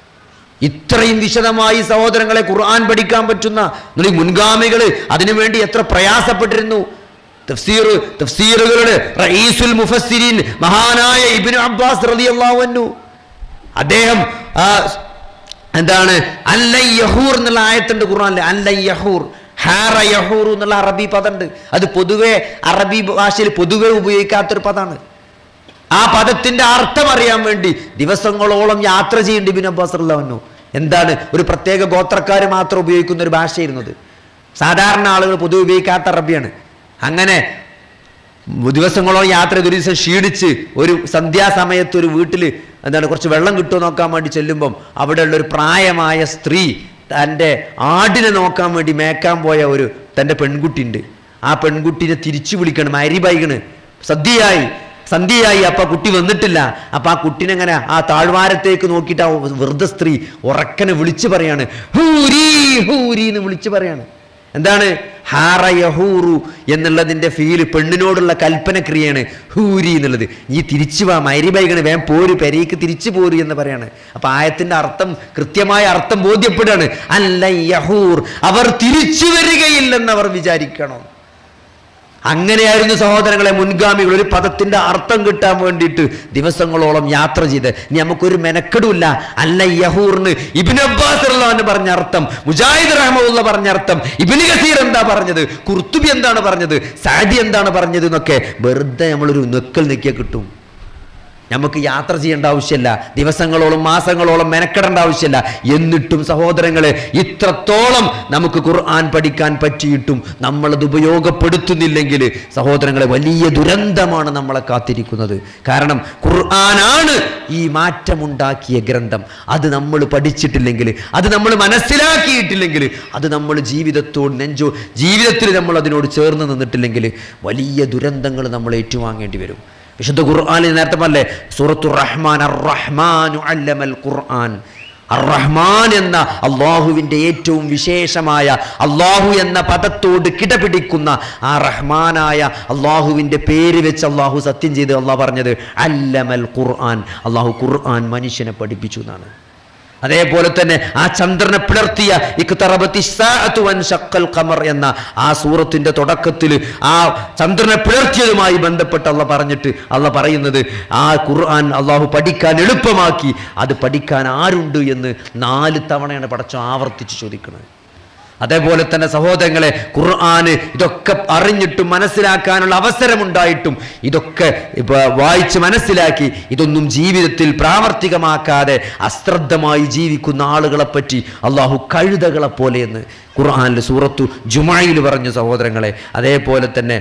ഇത്രയും വിശദമായി സഹോദരങ്ങളെ ഖുർആൻ പഠിക്കാൻ പറ്റുന്ന നിങ്ങൾ മുൻഗാമികൾ അതിനുവേണ്ടി എത്ര പ്രയാസപ്പെട്ടിരുന്നു തഫ്സീർ തഫ്സീറുകളുടെ റഈസുൽ മുഫസ്സിരീൻ മഹാനായ ഇബ്നു അബ്ബാസ് റളിയല്ലാഹു അൻഹു അദ്ദേഹം ആ, എന്താണ് അല്ലൈ യഹൂർ എന്നുള്ള ആയത്തുണ്ട് ഖുർആനിൽ അല്ലൈ യഹൂർ ഹാറ യഹൂർ എന്നുള്ള അറബി പദമുണ്ട് അത് പൊതുവെ അറബി ഭാഷയിൽ പൊതുവെ ഉപയോഗിക്കാത്തൊരു പദമാണ് ആ പദത്തിന്റെ അർത്ഥം അറിയാൻ വേണ്ടി ദിവസങ്ങളോളം യാത്ര ചെയ്യേണ്ടി ബിൻ അബ്ബാസ് റളിയല്ലാഹു എന്താണ് ഒരു പ്രത്യേക ഗോത്രക്കാർ മാത്രം ഉപയോഗിക്കുന്ന ഒരു ഭാഷയായിരുന്നത് സാധാരണ ആളുകൾ പൊതുവെ ഉപയോഗിക്കാത്ത അറബിയാണ് അങ്ങനെ ദിവസങ്ങളോളം യാത്ര ചെയ്ത് ഒരു ദിവസം ക്ഷീണിച്ച് ഒരു സന്ധ്യാസമയത്ത് ഒരു വീട്ടിൽ എന്താണ് കുറച്ച് വെള്ളം കിട്ടുമോ നോക്കാൻ വേണ്ടി ചെല്ലുമ്പം അവിടെയുള്ള ഒരു പ്രായമായ സ്ത്രീ തൻ്റെ ആടിനെ നോക്കാൻ വേണ്ടി മേക്കാൻ പോയ ഒരു തൻ്റെ പെൺകുട്ടി ഉണ്ട് ആ പെൺകുട്ടിനെ തിരിച്ചു വിളിക്കണം അരിബൈകണ് സദ്യയായി സന്ധ്യയായി അപ്പൊ കുട്ടി വന്നിട്ടില്ല അപ്പൊ ആ കുട്ടിനെ എങ്ങനെ ആ താഴ്വാരത്തേക്ക് നോക്കിയിട്ട് ആ വൃദ്ധ സ്ത്രീ ഉറക്കനെ വിളിച്ചു പറയാണ് ഹൂരി ഹൂരി എന്ന് വിളിച്ചു പറയാണ് എന്താണ് ഹാറ യഹൂറു എന്നുള്ളതിന്റെ ഫീല് പെണ്ണിനോടുള്ള കൽപ്പന ക്രിയയാണ് ഹൂരി എന്നുള്ളത് നീ തിരിച്ചു വാ മരിബൈകണ് വേം പോര് പെരേക്ക് തിരിച്ചു പോര് എന്ന് പറയാണ് അപ്പൊ ആയത്തിന്റെ അർത്ഥം കൃത്യമായ അർത്ഥം ബോധ്യപ്പെടുകയാണ് അല്ല യഹൂർ അവർ തിരിച്ചു വരികയില്ലെന്ന് അവർ വിചാരിക്കണം അങ്ങനെയായിരുന്നു സഹോദരങ്ങളെ മുൻഗാമികൾ ഒരു പദത്തിന്റെ അർത്ഥം കിട്ടാൻ വേണ്ടിയിട്ട് ദിവസങ്ങളോളം യാത്ര ചെയ്ത് ഇനി നമുക്കൊരു മെനക്കെടുമില്ല അല്ല യഹൂറിന് ഇബിൻ അബ്ബാസ് എന്ന് പറഞ്ഞ അർത്ഥം മുജാഹിദ് റഹ്മുള്ള പറഞ്ഞ അർത്ഥം ഇബിന് ഗസീർ എന്താ പറഞ്ഞത് കുർത്തുബി എന്താണ് പറഞ്ഞത് സാദി എന്താണ് പറഞ്ഞത് എന്നൊക്കെ വെറുതെ നമ്മളൊരു നെക്കൽ നെക്കിയ കിട്ടും നമുക്ക് യാത്ര ചെയ്യേണ്ട ആവശ്യമില്ല ദിവസങ്ങളോളം മാസങ്ങളോളം മെനക്കെടേണ്ട ആവശ്യമില്ല എന്നിട്ടും സഹോദരങ്ങളെ ഇത്രത്തോളം നമുക്ക് ഖുർആൻ പഠിക്കാൻ പറ്റിയിട്ടും നമ്മളത് ഉപയോഗപ്പെടുത്തുന്നില്ലെങ്കിൽ സഹോദരങ്ങളെ വലിയ ദുരന്തമാണ് നമ്മളെ കാത്തിരിക്കുന്നത് കാരണം ഖുർആനാണ് ഈ മാറ്റമുണ്ടാക്കിയ ഗ്രന്ഥം അത് നമ്മൾ പഠിച്ചിട്ടില്ലെങ്കിൽ അത് നമ്മൾ മനസ്സിലാക്കിയിട്ടില്ലെങ്കിൽ അത് നമ്മൾ ജീവിതത്തോട് നെഞ്ചോ ജീവിതത്തിൽ നമ്മൾ അതിനോട് ചേർന്ന് നിന്നിട്ടില്ലെങ്കിൽ വലിയ ദുരന്തങ്ങൾ നമ്മൾ ഏറ്റുവാങ്ങേണ്ടി വരും വിശുദ്ധ ഖുർആാനിൽ നേരത്തെ പറഞ്ഞേ സൂറത്തു റഹ്മാൻ അർ റഹ്മാനു അല്ലമൽ ഖുർആൻ അർ റഹ്മാൻ എന്ന അള്ളാഹുവിൻ്റെ ഏറ്റവും വിശേഷമായ അള്ളാഹു എന്ന പദത്തോട് കിടപിടിക്കുന്ന ആ റഹ്മാനായ അള്ളാഹുവിൻ്റെ പേര് വെച്ച് അള്ളാഹു സത്യം ചെയ്ത് അള്ളാഹ് പറഞ്ഞത് അല്ലമൽ ഖുർആൻ അള്ളാഹു ഖുർആൻ മനുഷ്യനെ പഠിപ്പിച്ചു എന്നാണ് അതേപോലെ തന്നെ ആ ചന്ദ്രനെ പിളർത്തിയ ഇഖ്തറബത്തി സ്സാഅത്തു വൻ ശഖൽ ഖമർ എന്ന ആ സൂറത്തിന്റെ തുടക്കത്തിൽ ആ ചന്ദ്രനെ പിളർത്തിയതുമായി ബന്ധപ്പെട്ട് അള്ള പറഞ്ഞിട്ട് അള്ള പറയുന്നത് ആ ഖുർആൻ അള്ളാഹു പഠിക്കാൻ എളുപ്പമാക്കി അത് പഠിക്കാൻ ആരുണ്ട് എന്ന് നാല് തവണയാണ് പടച്ചോ ആവർത്തിച്ച് ചോദിക്കുന്നത് അതേപോലെ തന്നെ സഹോദരങ്ങളെ ഖുർആന് ഇതൊക്കെ അറിഞ്ഞിട്ടും മനസ്സിലാക്കാനുള്ള അവസരമുണ്ടായിട്ടും ഇതൊക്കെ ഇപ്പൊ വായിച്ച് മനസ്സിലാക്കി ഇതൊന്നും ജീവിതത്തിൽ പ്രാവർത്തികമാക്കാതെ അശ്രദ്ധമായി ജീവിക്കുന്ന ആളുകളെ പറ്റി അള്ളാഹു കഴുതകളെ പോലെയെന്ന് ഖുർആാനിൽ സൂറത്തു ജുമായിൽ പറഞ്ഞു സഹോദരങ്ങളെ അതേപോലെ തന്നെ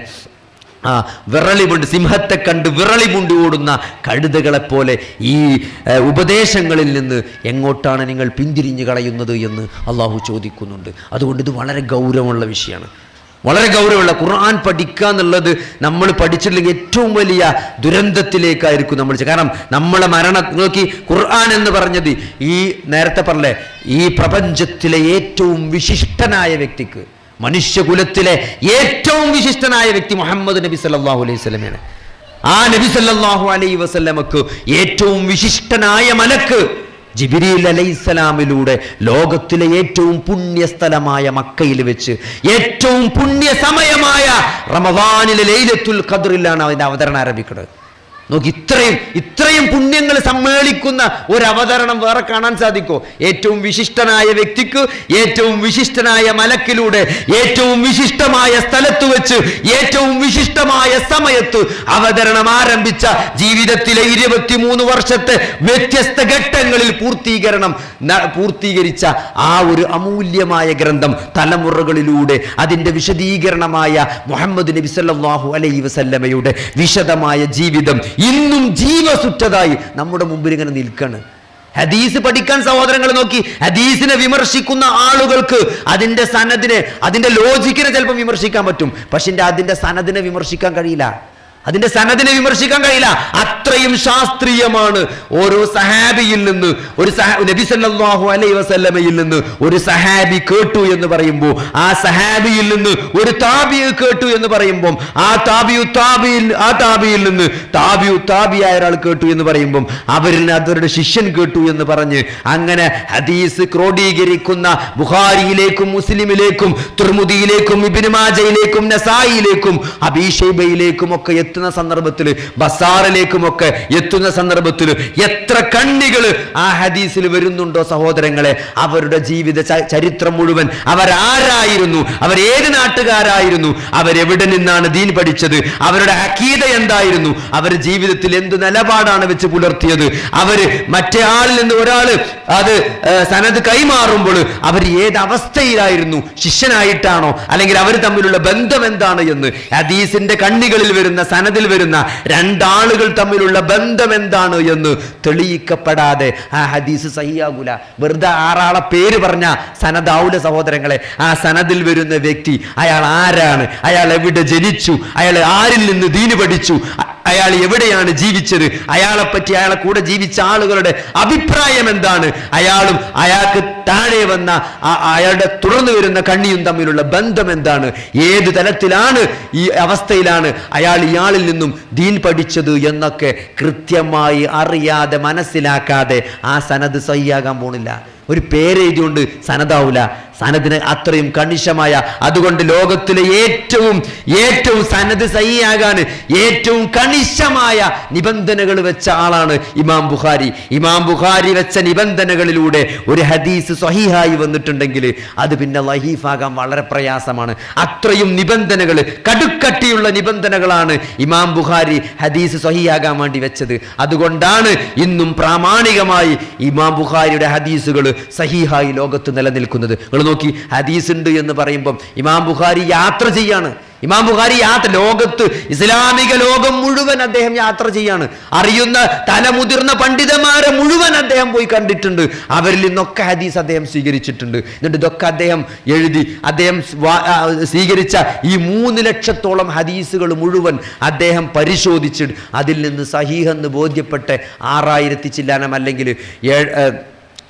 ആ വിറളിമുണ്ട് സിംഹത്തെ കണ്ട് വിറളിമുണ്ട് ഓടുന്ന കഴുതകളെപ്പോലെ ഈ ഏഹ്, ഉപദേശങ്ങളിൽ നിന്ന് എങ്ങോട്ടാണ് നിങ്ങൾ പിന്തിരിഞ്ഞു കളയുന്നത് എന്ന് അള്ളാഹു ചോദിക്കുന്നുണ്ട് അതുകൊണ്ട് ഇത് വളരെ ഗൗരവമുള്ള വിഷയമാണ് വളരെ ഗൗരവമുള്ള ഖുർആൻ പഠിക്കുക എന്നുള്ളത് നമ്മൾ പഠിച്ചിട്ടില്ലെങ്കിൽ ഏറ്റവും വലിയ ദുരന്തത്തിലേക്കായിരിക്കും നമ്മൾ ചെ- കാരണം നമ്മളെ മരണ നോക്കി ഖുർആൻ എന്ന് പറഞ്ഞത് ഈ നേരത്തെ പറഞ്ഞേ ഈ പ്രപഞ്ചത്തിലെ ഏറ്റവും വിശിഷ്ടനായ വ്യക്തിക്ക് മനുഷ്യകുലത്തിലെ ഏറ്റവും വിശിഷ്ടനായ വ്യക്തി മുഹമ്മദ് നബി സല്ലല്ലാഹു അലൈഹി വസല്ലമയാണ് ആ നബി സല്ലല്ലാഹു അലൈഹി വസല്ലമക്ക് ഏറ്റവും വിശിഷ്ടനായ മലക്ക് ജിബിരിൽ അലൈഹിസ്സലാമിലൂടെ ലോകത്തിലെ ഏറ്റവും പുണ്യസ്ഥലമായ മക്കയിൽ വെച്ച് ഏറ്റവും പുണ്യ സമയമായ റമദാനിലെ ലൈലത്തുൽ ഖദ്റിലാണ് അതിന്റെ അവതരണം ആരംഭിക്കുന്നത് നോക്കി ഇത്രയും ഇത്രയും പുണ്യങ്ങൾ സമ്മേളിക്കുന്ന ഒരു അവതരണം വേറെ കാണാൻ സാധിക്കോ ഏറ്റവും വിശിഷ്ടനായ വ്യക്തിക്ക് ഏറ്റവും വിശിഷ്ടനായ മലക്കിലൂടെ ഏറ്റവും വിശിഷ്ടമായ സ്ഥലത്ത് വെച്ച് ഏറ്റവും വിശിഷ്ടമായ സമയത്ത് അവതരണം ആരംഭിച്ച ജീവിതത്തിലെ ഇരുപത്തിമൂന്ന് വർഷത്തെ വ്യത്യസ്ത ഘട്ടങ്ങളിൽ പൂർത്തീകരണം ന- പൂർത്തീകരിച്ച ആ ഒരു അമൂല്യമായ ഗ്രന്ഥം തലമുറകളിലൂടെ അതിൻ്റെ വിശദീകരണമായ മുഹമ്മദ് നബി സല്ലല്ലാഹു അലൈഹി വസല്ലമയുടെ വിശദമായ ജീവിതം ഇന്നും ജീവസുറ്റതായി നമ്മുടെ മുമ്പിൽ ഇങ്ങനെ നിൽക്കാണ് ഹദീസ് പഠിക്കാൻ സഹോദരങ്ങൾ നോക്കി ഹദീസിനെ വിമർശിക്കുന്ന ആളുകൾക്ക് അതിന്റെ സനദിനെ അതിന്റെ ലോജിക്കിനെ ചിലപ്പോൾ വിമർശിക്കാൻ പറ്റും പക്ഷെ അതിന്റെ സനദിനെ വിമർശിക്കാൻ കഴിയില്ല അതിന്റെ സനദിനെ വിമർശിക്കാൻ കഴിയില്ല അത്രയും ശാസ്ത്രീയമാണ് ഓരോ സഹാബിയിൽ നിന്ന് ഒരു സഹ നബി സല്ലല്ലാഹു അലൈഹി വസല്ലമയിൽ നിന്ന് ഒരു സഹാബി കേട്ടു എന്ന് പറയുമ്പോൾ ആ സഹാബിയിൽ നിന്ന് ഒരു താബിയെ കേട്ടു എന്ന് പറയുമ്പോൾ ആ താബിയു താബിയിൽ ആ താബിയിൽ നിന്ന് താബിയു താബിയായ ഒരാൾ കേട്ടു എന്ന് പറയുമ്പോൾ അവരിൽ നിന്ന് അവരുടെ ശിഷ്യൻ കേട്ടു എന്ന് പറഞ്ഞ് അങ്ങനെ ഹദീസ് ക്രോഡീകരിക്കുന്ന ബുഖാരിയിലേക്കും മുസ്ലിമിലേക്കും തുർമുദിയിലേക്കും ഇബിനുമാജയിലേക്കും നസായിലേക്കും അബീഷൈബയിലേക്കും ഒക്കെ എത്തുന്ന സന്ദർഭത്തിൽ ബസാറിലേക്കും ഒക്കെ എത്തുന്ന സന്ദർഭത്തിൽ എത്ര കണ്ണികൾ ആ ഹദീസിൽ വരുന്നുണ്ടോ സഹോദരങ്ങളെ അവരുടെ ജീവിത ച- ചരിത്രം മുഴുവൻ അവരാരായിരുന്നു അവരേത് നാട്ടുകാരായിരുന്നു അവരെവിടെ നിന്നാണ് ദീൻ പഠിച്ചത് അവരുടെ അക്കീത എന്തായിരുന്നു അവർ ജീവിതത്തിൽ എന്ത് നിലപാടാണ് വെച്ച് പുലർത്തിയത് അവര് മറ്റേ ആളിൽ നിന്ന് ഒരാള് അത് ഏ, സനത് കൈമാറുമ്പോൾ അവർ ഏത് അവസ്ഥയിലായിരുന്നു ശിഷ്യനായിട്ടാണോ അല്ലെങ്കിൽ അവർ തമ്മിലുള്ള ബന്ധം എന്താണ് എന്ന് ഹദീസിന്റെ കണ്ണികളിൽ വരുന്ന സനദിൽ വരുന്ന രണ്ടാളുകൾ തമ്മിലുള്ള ബന്ധം എന്താണ് എന്ന് തെളിയിക്കപ്പെടാതെ ആ ഹദീസ് സഹിയാകൂല വെറുതെ ആറാളെ പേര് പറഞ്ഞ സനദാവുല സഹോദരങ്ങളെ ആ സനദിൽ വരുന്ന വ്യക്തി അയാൾ ആരാണ് അയാൾ എവിടെ ജനിച്ചു അയാൾ ആരിൽ നിന്ന് ദീന് പഠിച്ചു അ- അയാൾ എവിടെയാണ് ജീവിച്ചത് അയാളെ പറ്റി അയാളെ കൂടെ ജീവിച്ച ആളുകളുടെ അഭിപ്രായം എന്താണ് അയാളും അയാൾക്ക് താഴെ വന്ന ആ- അയാളുടെ തുടർന്ന് വരുന്ന കണ്ണിയും തമ്മിലുള്ള ബന്ധം എന്താണ് ഏത് തലത്തിലാണ് ഈ അവസ്ഥയിലാണ് അയാൾ ഇയാളിൽ നിന്നും ദീൻ പഠിച്ചത് എന്നൊക്കെ കൃത്യമായി അറിയാതെ മനസ്സിലാക്കാതെ ആ സനത് സഹിയാകാൻ പോണില്ല ഒരു പേരെഴുതിയോണ്ട് സനതാവൂല സനദിന് അത്രയും കണിശമായ അതുകൊണ്ട് ലോകത്തിലെ ഏറ്റവും ഏറ്റവും സനത് സഹിയാകാൻ ഏറ്റവും കണിശമായ നിബന്ധനകൾ വെച്ച ആളാണ് ഇമാം ബുഖാരി ഇമാം ബുഖാരി വെച്ച നിബന്ധനകളിലൂടെ ഒരു ഹദീസ് സഹിഹായി വന്നിട്ടുണ്ടെങ്കിൽ അത് പിന്നെ ലഹീഫാകാൻ വളരെ പ്രയാസമാണ് അത്രയും നിബന്ധനകൾ കടുക്കട്ടിയുള്ള നിബന്ധനകളാണ് ഇമാം ബുഖാരി ഹദീസ് സഹിയാകാൻ വേണ്ടി വെച്ചത് അതുകൊണ്ടാണ് ഇന്നും പ്രാമാണികമായി ഇമാം ബുഖാരിയുടെ ഹദീസുകൾ സഹിഹായി ലോകത്ത് നിലനിൽക്കുന്നത് നിങ്ങൾ നോക്കി ഹദീസ് ഉണ്ട് എന്ന് പറയുമ്പം ഇമാം ബുഖാരി യാത്ര ചെയ്യാണ് ഇമാം ബുഖാരി യാത്ര ലോകത്ത് ഇസ്ലാമിക ലോകം മുഴുവൻ അദ്ദേഹം യാത്ര ചെയ്യാണ് അറിയുന്ന തലമുതിർന്ന പണ്ഡിതന്മാരെ മുഴുവൻ അദ്ദേഹം പോയി കണ്ടിട്ടുണ്ട് അവരിൽ നിന്നൊക്കെ ഹദീസ് അദ്ദേഹം സ്വീകരിച്ചിട്ടുണ്ട് എന്നിട്ട് ഇതൊക്കെ അദ്ദേഹം എഴുതി അദ്ദേഹം സ്വാ- ആ, സ്വീകരിച്ച ഈ മൂന്ന് ലക്ഷത്തോളം ഹദീസുകൾ മുഴുവൻ അദ്ദേഹം പരിശോധിച്ചിട്ട് അതിൽ നിന്ന് സഹീഹെന്ന് ബോധ്യപ്പെട്ട് ആറായിരത്തി ചില്ലാനം അല്ലെങ്കിൽ ഏഴ് ഏ,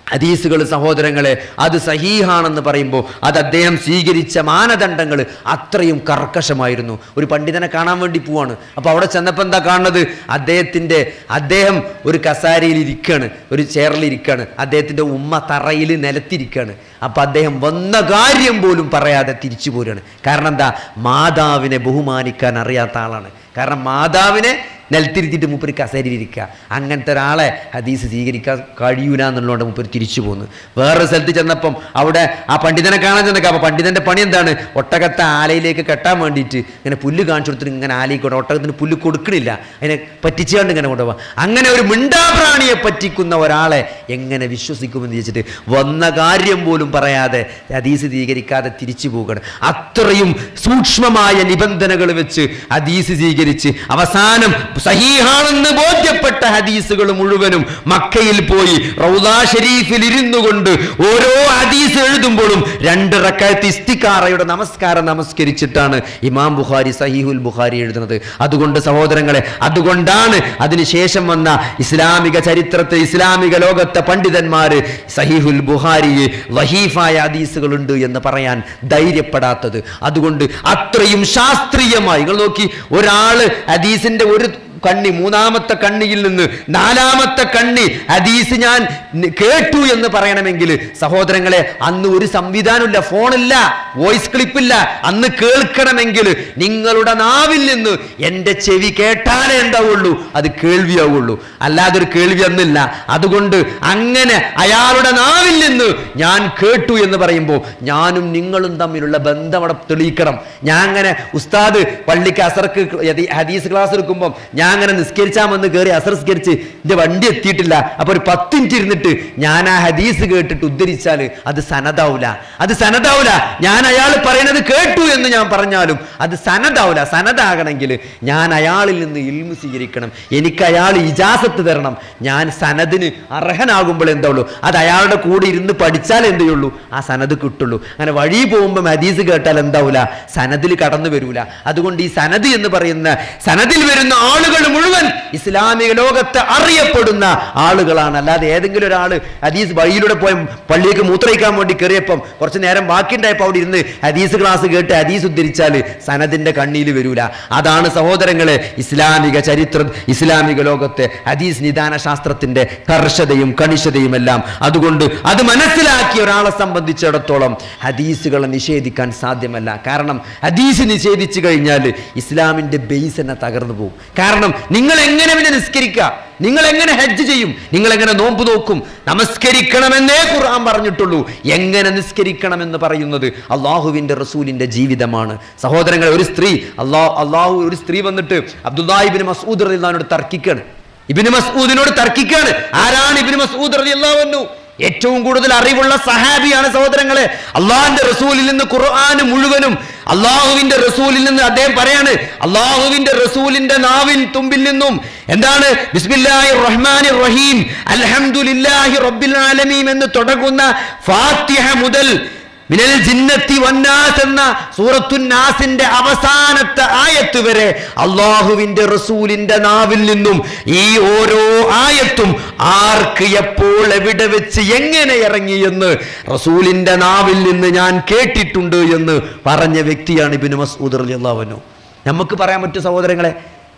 ഹദീസുകൾ സഹോദരങ്ങളെ അത് സഹീഹാണെന്ന് പറയുമ്പോൾ അത് അദ്ദേഹം സ്വീകരിച്ച മാനദണ്ഡങ്ങൾ അത്രയും കർക്കശമായിരുന്നു ഒരു പണ്ഡിതനെ കാണാൻ വേണ്ടി പോവാണ് അപ്പോൾ അവിടെ ചെന്നപ്പോൾ എന്താ കാണുന്നത് അദ്ദേഹത്തിൻ്റെ അദ്ദേഹം ഒരു കസാരയിൽ ഇരിക്കുകയാണ് ഒരു ചെയറിൽ ഇരിക്കുകയാണ് അദ്ദേഹത്തിൻ്റെ ഉമ്മ തറയിൽ നിലത്തിരിക്കുകയാണ് അപ്പോൾ അദ്ദേഹം വന്ന കാര്യം പോലും പറയാതെ തിരിച്ചു പോരുകയാണ് കാരണം എന്താ മാതാവിനെ ബഹുമാനിക്കാൻ അറിയാത്ത ആളാണ് കാരണം മാതാവിനെ നിലത്തിരുത്തിയിട്ട് മൂപ്പര് കസേരയിലിരിക്കുക അങ്ങനത്തെ ഒരാളെ ഹദീസ് സ്വീകരിക്കാൻ കഴിയൂല എന്നുള്ളതുകൊണ്ട് മൂപ്പര് തിരിച്ചു പോന്നു വേറൊരു സ്ഥലത്ത് ചെന്നപ്പം അവിടെ ആ പണ്ഡിതനെ കാണാൻ ചെന്നേക്കാം അപ്പോൾ പണ്ഡിതൻ്റെ പണി എന്താണ് ഒട്ടകത്തെ ആലയിലേക്ക് കെട്ടാൻ വേണ്ടിയിട്ട് ഇങ്ങനെ പുല്ല് കാണിച്ചു കൊടുത്തിട്ട് ഇങ്ങനെ ആലയിൽ കൊണ്ട് ഒട്ടകത്തിന് പുല്ല് കൊടുക്കണില്ല അതിനെ പറ്റിച്ചുകൊണ്ട് ഇങ്ങനെ കൊണ്ടുപോകാം അങ്ങനെ ഒരു മിണ്ടാപ്രാണിയെ പറ്റിക്കുന്ന ഒരാളെ എങ്ങനെ വിശ്വസിക്കുമെന്ന് ചോദിച്ചിട്ട് വന്ന കാര്യം പോലും പറയാതെ ഹദീസ് സ്വീകരിക്കാതെ തിരിച്ചു പോവുകയാണ് അത്രയും സൂക്ഷ്മമായ നിബന്ധനകൾ വെച്ച് ഹദീസ് സ്വീകരിച്ച് അവസാനം സഹീഹാണെന്ന് ബോധ്യപ്പെട്ട ഹദീസുകൾ മുഴുവനും മക്കയിൽ പോയി റൗദാ ഷരീഫിൽ ഇരുന്നു കൊണ്ട് ഓരോ ഹദീസ് എഴുതുമ്പോഴും രണ്ട് റക്കായത്ത് ഇസ്തിക്കാറയുടെ നമസ്കാരം നമസ്കരിച്ചിട്ടാണ് ഇമാം ബുഖാരി സഹീഹുൽ ബുഖാരി എഴുതുന്നത് അതുകൊണ്ട് സഹോദരങ്ങളെ അതുകൊണ്ടാണ് അതിനുശേഷം വന്ന ഇസ്ലാമിക ചരിത്രത്തെ ഇസ്ലാമിക ലോകത്തെ പണ്ഡിതന്മാര് സഹീഹുൽ ബുഖാരിയെ വഹീഫായ ഹദീസുകളുണ്ട് എന്ന് പറയാൻ ധൈര്യപ്പെടാത്തത് അതുകൊണ്ട് അത്രയും ശാസ്ത്രീയമായി നിങ്ങൾ നോക്കി ഒരാള് ഹദീസിന്റെ ഒരു കണ്ണി മൂന്നാമത്തെ കണ്ണിയിൽ നിന്ന് നാലാമത്തെ കണ്ണി ഹദീസ് ഞാൻ ന- കേട്ടു എന്ന് പറയണമെങ്കിൽ സഹോദരങ്ങളെ അന്ന് ഒരു സംവിധാനമില്ല ഫോണില്ല വോയിസ് ക്ലിപ്പില്ല അന്ന് കേൾക്കണമെങ്കിൽ നിങ്ങളുടെ നാവിൽ നിന്ന് എൻ്റെ ചെവി കേട്ടാലേ എന്താവുള്ളൂ അത് കേൾവിയാവുള്ളൂ അല്ലാതെ ഒരു കേൾവി അന്നില്ല അതുകൊണ്ട് അങ്ങനെ അയാളുടെ നാവിൽ നിന്ന് ഞാൻ കേട്ടു എന്ന് പറയുമ്പോൾ ഞാനും നിങ്ങളും തമ്മിലുള്ള ബന്ധം അവിടെ തെളിയിക്കണം ഞാൻ അങ്ങനെ ഉസ്താദ് പള്ളിക്ക് അസർക്ക് യതി- ഹദീസ് ക്ലാസ് എടുക്കുമ്പോൾ ഞാൻ അങ്ങനെ നിസ്കരിച്ചാമെന്ന് കയറി അസർ സ്കരിച്ച് എൻ്റെ വണ്ടി എത്തിയിട്ടില്ല അപ്പോൾ ഒരു പത്ത് മിനിറ്റ് ഇരുന്നിട്ട് ഞാൻ ആ ഹദീസ് കേട്ടിട്ട് ഉദ്ധരിച്ചാൽ അത് സനതാവൂല അത് സനതാവൂല ഞാൻ അയാൾ പറയുന്നത് കേട്ടു എന്ന് ഞാൻ പറഞ്ഞാലും അത് സനതാവൂല സനതാകണമെങ്കിൽ ഞാൻ അയാളിൽ നിന്ന് ഇൽമു സ്വീകരിക്കണം എനിക്ക് അയാൾ ഇജാസത്ത് തരണം ഞാൻ സനദിന് അർഹനാകുമ്പോൾ എന്താവുള്ളൂ അത് അയാളുടെ കൂടെ ഇരുന്ന് പഠിച്ചാൽ എന്തേ ഉള്ളൂ ആ സനത് കിട്ടുള്ളൂ അങ്ങനെ വഴി പോകുമ്പോൾ ഹദീസ് കേട്ടാൽ എന്താവൂല സനദിൽ കടന്നു വരൂല അതുകൊണ്ട് ഈ സനദ് എന്ന് പറയുന്ന സനദിൽ വരുന്ന ആളുകൾ മുഴുവൻ ഇസ്ലാമിക ലോകത്ത് അറിയപ്പെടുന്ന ആളുകളാണ് അല്ലാതെ ഏതെങ്കിലും ഒരാൾ ഹദീസ് വഴിയിലൂടെ പോയി പള്ളിക്ക് മൂത്രയിക്കാൻ വേണ്ടി കയറിയപ്പം കുറച്ച് നേരം ബാക്കിയുണ്ടായപ്പോൾ അവിടെ ഇരുന്ന് ഹദീസ് ക്ലാസ് കേട്ട് ഹദീസ് ഉദ്ധരിച്ചാൽ സനദിന്റെ കണ്ണിയിൽ വരൂല അതാണ് സഹോദരങ്ങളെ ഇസ്ലാമിക ചരിത്രം ഇസ്ലാമിക ലോകത്തെ ഹദീസ് നിദാന ശാസ്ത്രത്തിന്റെ കർശതയും കണിശതയും എല്ലാം അതുകൊണ്ട് അത് മനസ്സിലാക്കിയ ഒരാളെ സംബന്ധിച്ചിടത്തോളം ഹദീസുകളെ നിഷേധിക്കാൻ സാധ്യമല്ല കാരണം ഹദീസ് നിഷേധിച്ചു കഴിഞ്ഞാൽ ഇസ്ലാമിന്റെ ബേസ് തന്നെ തകർന്നു പോകും കാരണം നിങ്ങൾ എങ്ങനെ പിന്നെ നിസ്കരിക്കുക നിങ്ങൾ എങ്ങനെ ഹജ്ജ് ചെയ്യും നിങ്ങൾ എങ്ങനെ നോമ്പ് നോക്കും നമസ്കരിക്കണമെന്നേ ഖുർആൻ പറഞ്ഞിട്ടുള്ളൂ എങ്ങനെ നിസ്കരിക്കണമെന്ന് പറയുന്നത് അള്ളാഹുവിന്റെ റസൂലിന്റെ ജീവിതമാണ് സഹോദരങ്ങളെ ഒരു സ്ത്രീ അള്ളാഹു അള്ളാഹു ഒരു സ്ത്രീ വന്നിട്ട് അബ്ദുല്ലാഹിബിൻ മസൂദ് റളിയല്ലാഹുവിനോട് തർക്കിക്കാണ് ഇബിന് മസൂദിനോട് തർക്കിക്കാണ് ആരാണ് ഇബിന് മസൂദ് റളിയല്ലാഹു ഏറ്റവും കൂടുതൽ അറിവുള്ള സഹാബിയാണ് സഹോദരങ്ങളെ അള്ളാഹിന്റെ റസൂലിൽ നിന്ന് ഖുർആൻ മുഴുവനും അള്ളാഹുവിന്റെ റസൂലിൽ നിന്ന് അദ്ദേഹം പറയാണ് അള്ളാഹുവിന്റെ റസൂലിന്റെ നാവിൻ തുമ്പിൽ നിന്നും എന്താണ് ബിസ്മില്ലാഹിർ റഹ്മാനിർ റഹീം അൽഹംദുലില്ലാഹി റബ്ബിൽ ആലമീൻ എന്ന് തുടങ്ങുന്ന ഫാത്തിഹ മുതൽ മിനൽ ജിന്നത്തി വന്നാസ് എന്ന സൂറത്തുൻ നാസിന്റെ അവസാനത്തെ ആയത്ത് വരെ അള്ളാഹുവിന്റെ റസൂലിന്റെ നാവിൽ നിന്നും ഈ ഓരോ ആയത്തും ആർക്ക് എപ്പോൾ എവിടെ വെച്ച് എങ്ങനെ ഇറങ്ങി എന്ന് റസൂലിന്റെ നാവിൽ നിന്ന് ഞാൻ കേട്ടിട്ടുണ്ട് എന്ന് പറഞ്ഞ വ്യക്തിയാണ് ഇബിന് മസൂദ് റളിയല്ലാഹു അൻഹു നമുക്ക് പറയാൻ പറ്റും സഹോദരങ്ങളെ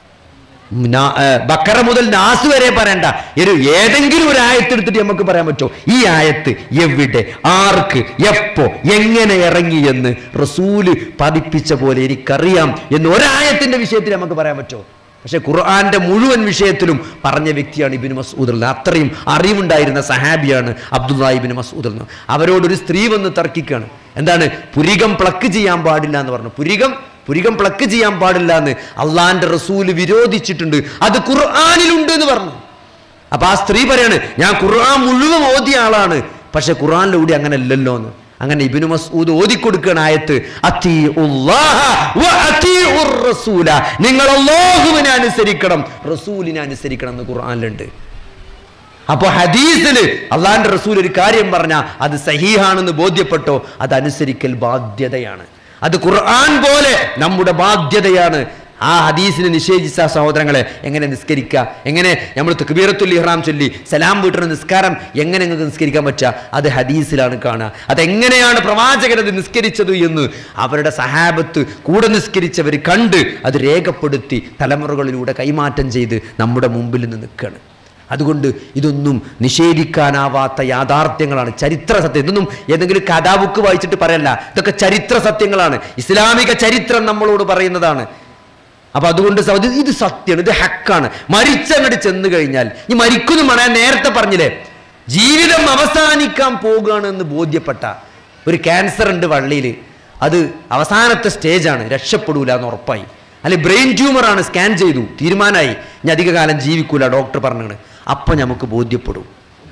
നാ- ഏ, ബക്കറ മുതൽ നാസ് വരെ പറയണ്ട ഒരു ഏതെങ്കിലും ഒരു ആയത്ത് എടുത്തിട്ട് നമുക്ക് പറയാൻ പറ്റുമോ ഈ ആയത്ത് എവിടെ ആർക്ക് എപ്പോ എങ്ങനെ ഇറങ്ങി എന്ന് റസൂല് പതിപ്പിച്ച പോലെ എനിക്കറിയാം എന്ന് ഒരായത്തിന്റെ വിഷയത്തിൽ നമുക്ക് പറയാൻ പറ്റുമോ പക്ഷെ ഖുർആന്റെ മുഴുവൻ വിഷയത്തിലും പറഞ്ഞ വ്യക്തിയാണ് ഇബിന് മസൂദ് അല്ല അത്രയും അറിവുണ്ടായിരുന്ന സഹാബിയാണ് അബ്ദുല്ലാ ഇബിന് മസൂദ് എന്ന് അവരോടൊരു സ്ത്രീ വന്ന് തർക്കിക്കുകയാണ് എന്താണ് പുരികം പ്ലക്ക് ചെയ്യാൻ പാടില്ല എന്ന് പറഞ്ഞു പുരികം പുരികം പ്ലക്ക് ചെയ്യാൻ പാടില്ല എന്ന് അള്ളാന്റെ റസൂല് വിരോധിച്ചിട്ടുണ്ട് അത് ഖുർആാനിലുണ്ട് എന്ന് പറഞ്ഞു അപ്പൊ ആ സ്ത്രീ പറയാണ് ഞാൻ ഖുർആൻ മുഴുവൻ ഓതിയ ആളാണ് പക്ഷെ ഖുർആനിലൂടെ അങ്ങനെ അല്ലല്ലോ എന്ന് അങ്ങനെ ഇബിനു മസൂദ് ഓതിക്കൊടുക്കുകയാണ് ആയത്ത് അത്തീഉല്ലാഹ വ അത്തീഉർ റസൂല നിങ്ങൾ അല്ലാഹുവിനെ അനുസരിക്കണം റസൂലിനെ അനുസരിക്കണം എന്ന് ഖുർആനിലുണ്ട് അപ്പൊ ഹദീസില് അള്ളാന്റെ റസൂൽ ഒരു കാര്യം പറഞ്ഞാൽ അത് സഹീഹാണെന്ന് ബോധ്യപ്പെട്ടോ അത് അനുസരിക്കൽ ബാധ്യതയാണ് അത് ഖുർആൻ പോലെ നമ്മുടെ ബാധ്യതയാണ് ആ ഹദീസിനെ നിഷേധിച്ച സഹോദരങ്ങളെ എങ്ങനെ നിസ്കരിക്കുക എങ്ങനെ നമ്മൾ തുക്ബീറത്തുൽ ഇഹ്റാം ചൊല്ലി സലാം വീട്ടുന്ന നിസ്കാരം എങ്ങനെ നിങ്ങൾക്ക് നിസ്കരിക്കാൻ പറ്റുക അത് ഹദീസിലാണ് കാണുക അതെങ്ങനെയാണ് പ്രവാചകൻ അത് നിസ്കരിച്ചത് എന്ന് അവരുടെ സഹാബത്ത് കൂടെ നിസ്കരിച്ചവർ കണ്ട് അത് രേഖപ്പെടുത്തി തലമുറകളിലൂടെ കൈമാറ്റം ചെയ്ത് നമ്മുടെ മുമ്പിൽ നിന്ന് നിൽക്കുകയാണ് അതുകൊണ്ട് ഇതൊന്നും നിഷേധിക്കാനാവാത്ത യാഥാർത്ഥ്യങ്ങളാണ് ചരിത്ര സത്യം ഇതൊന്നും ഏതെങ്കിലും കഥാബുക്ക് വായിച്ചിട്ട് പറയല്ല ഇതൊക്കെ ചരിത്ര സത്യങ്ങളാണ് ഇസ്ലാമിക ചരിത്രം നമ്മളോട് പറയുന്നതാണ് അപ്പൊ അതുകൊണ്ട് സൗദി ഇത് സത്യമാണ് ഇത് ഹക്കാണ് മരിച്ചങ്ങോട്ട് ചെന്ന് കഴിഞ്ഞാൽ ഈ മരിക്കുന്നു മണ നേരത്തെ പറഞ്ഞില്ലേ ജീവിതം അവസാനിക്കാൻ പോകുകയാണ് എന്ന് ബോധ്യപ്പെട്ട ഒരു ക്യാൻസർ ഉണ്ട് വള്ളിയിൽ അത് അവസാനത്തെ സ്റ്റേജാണ് രക്ഷപ്പെടൂല എന്ന് ഉറപ്പായി അല്ലെ ബ്രെയിൻ ട്യൂമറാണ് സ്കാൻ ചെയ്തു തീരുമാനമായി ഇനി അധിക കാലം ജീവിക്കൂല ഡോക്ടർ പറഞ്ഞാണ് അപ്പം നമുക്ക് ബോധ്യപ്പെടും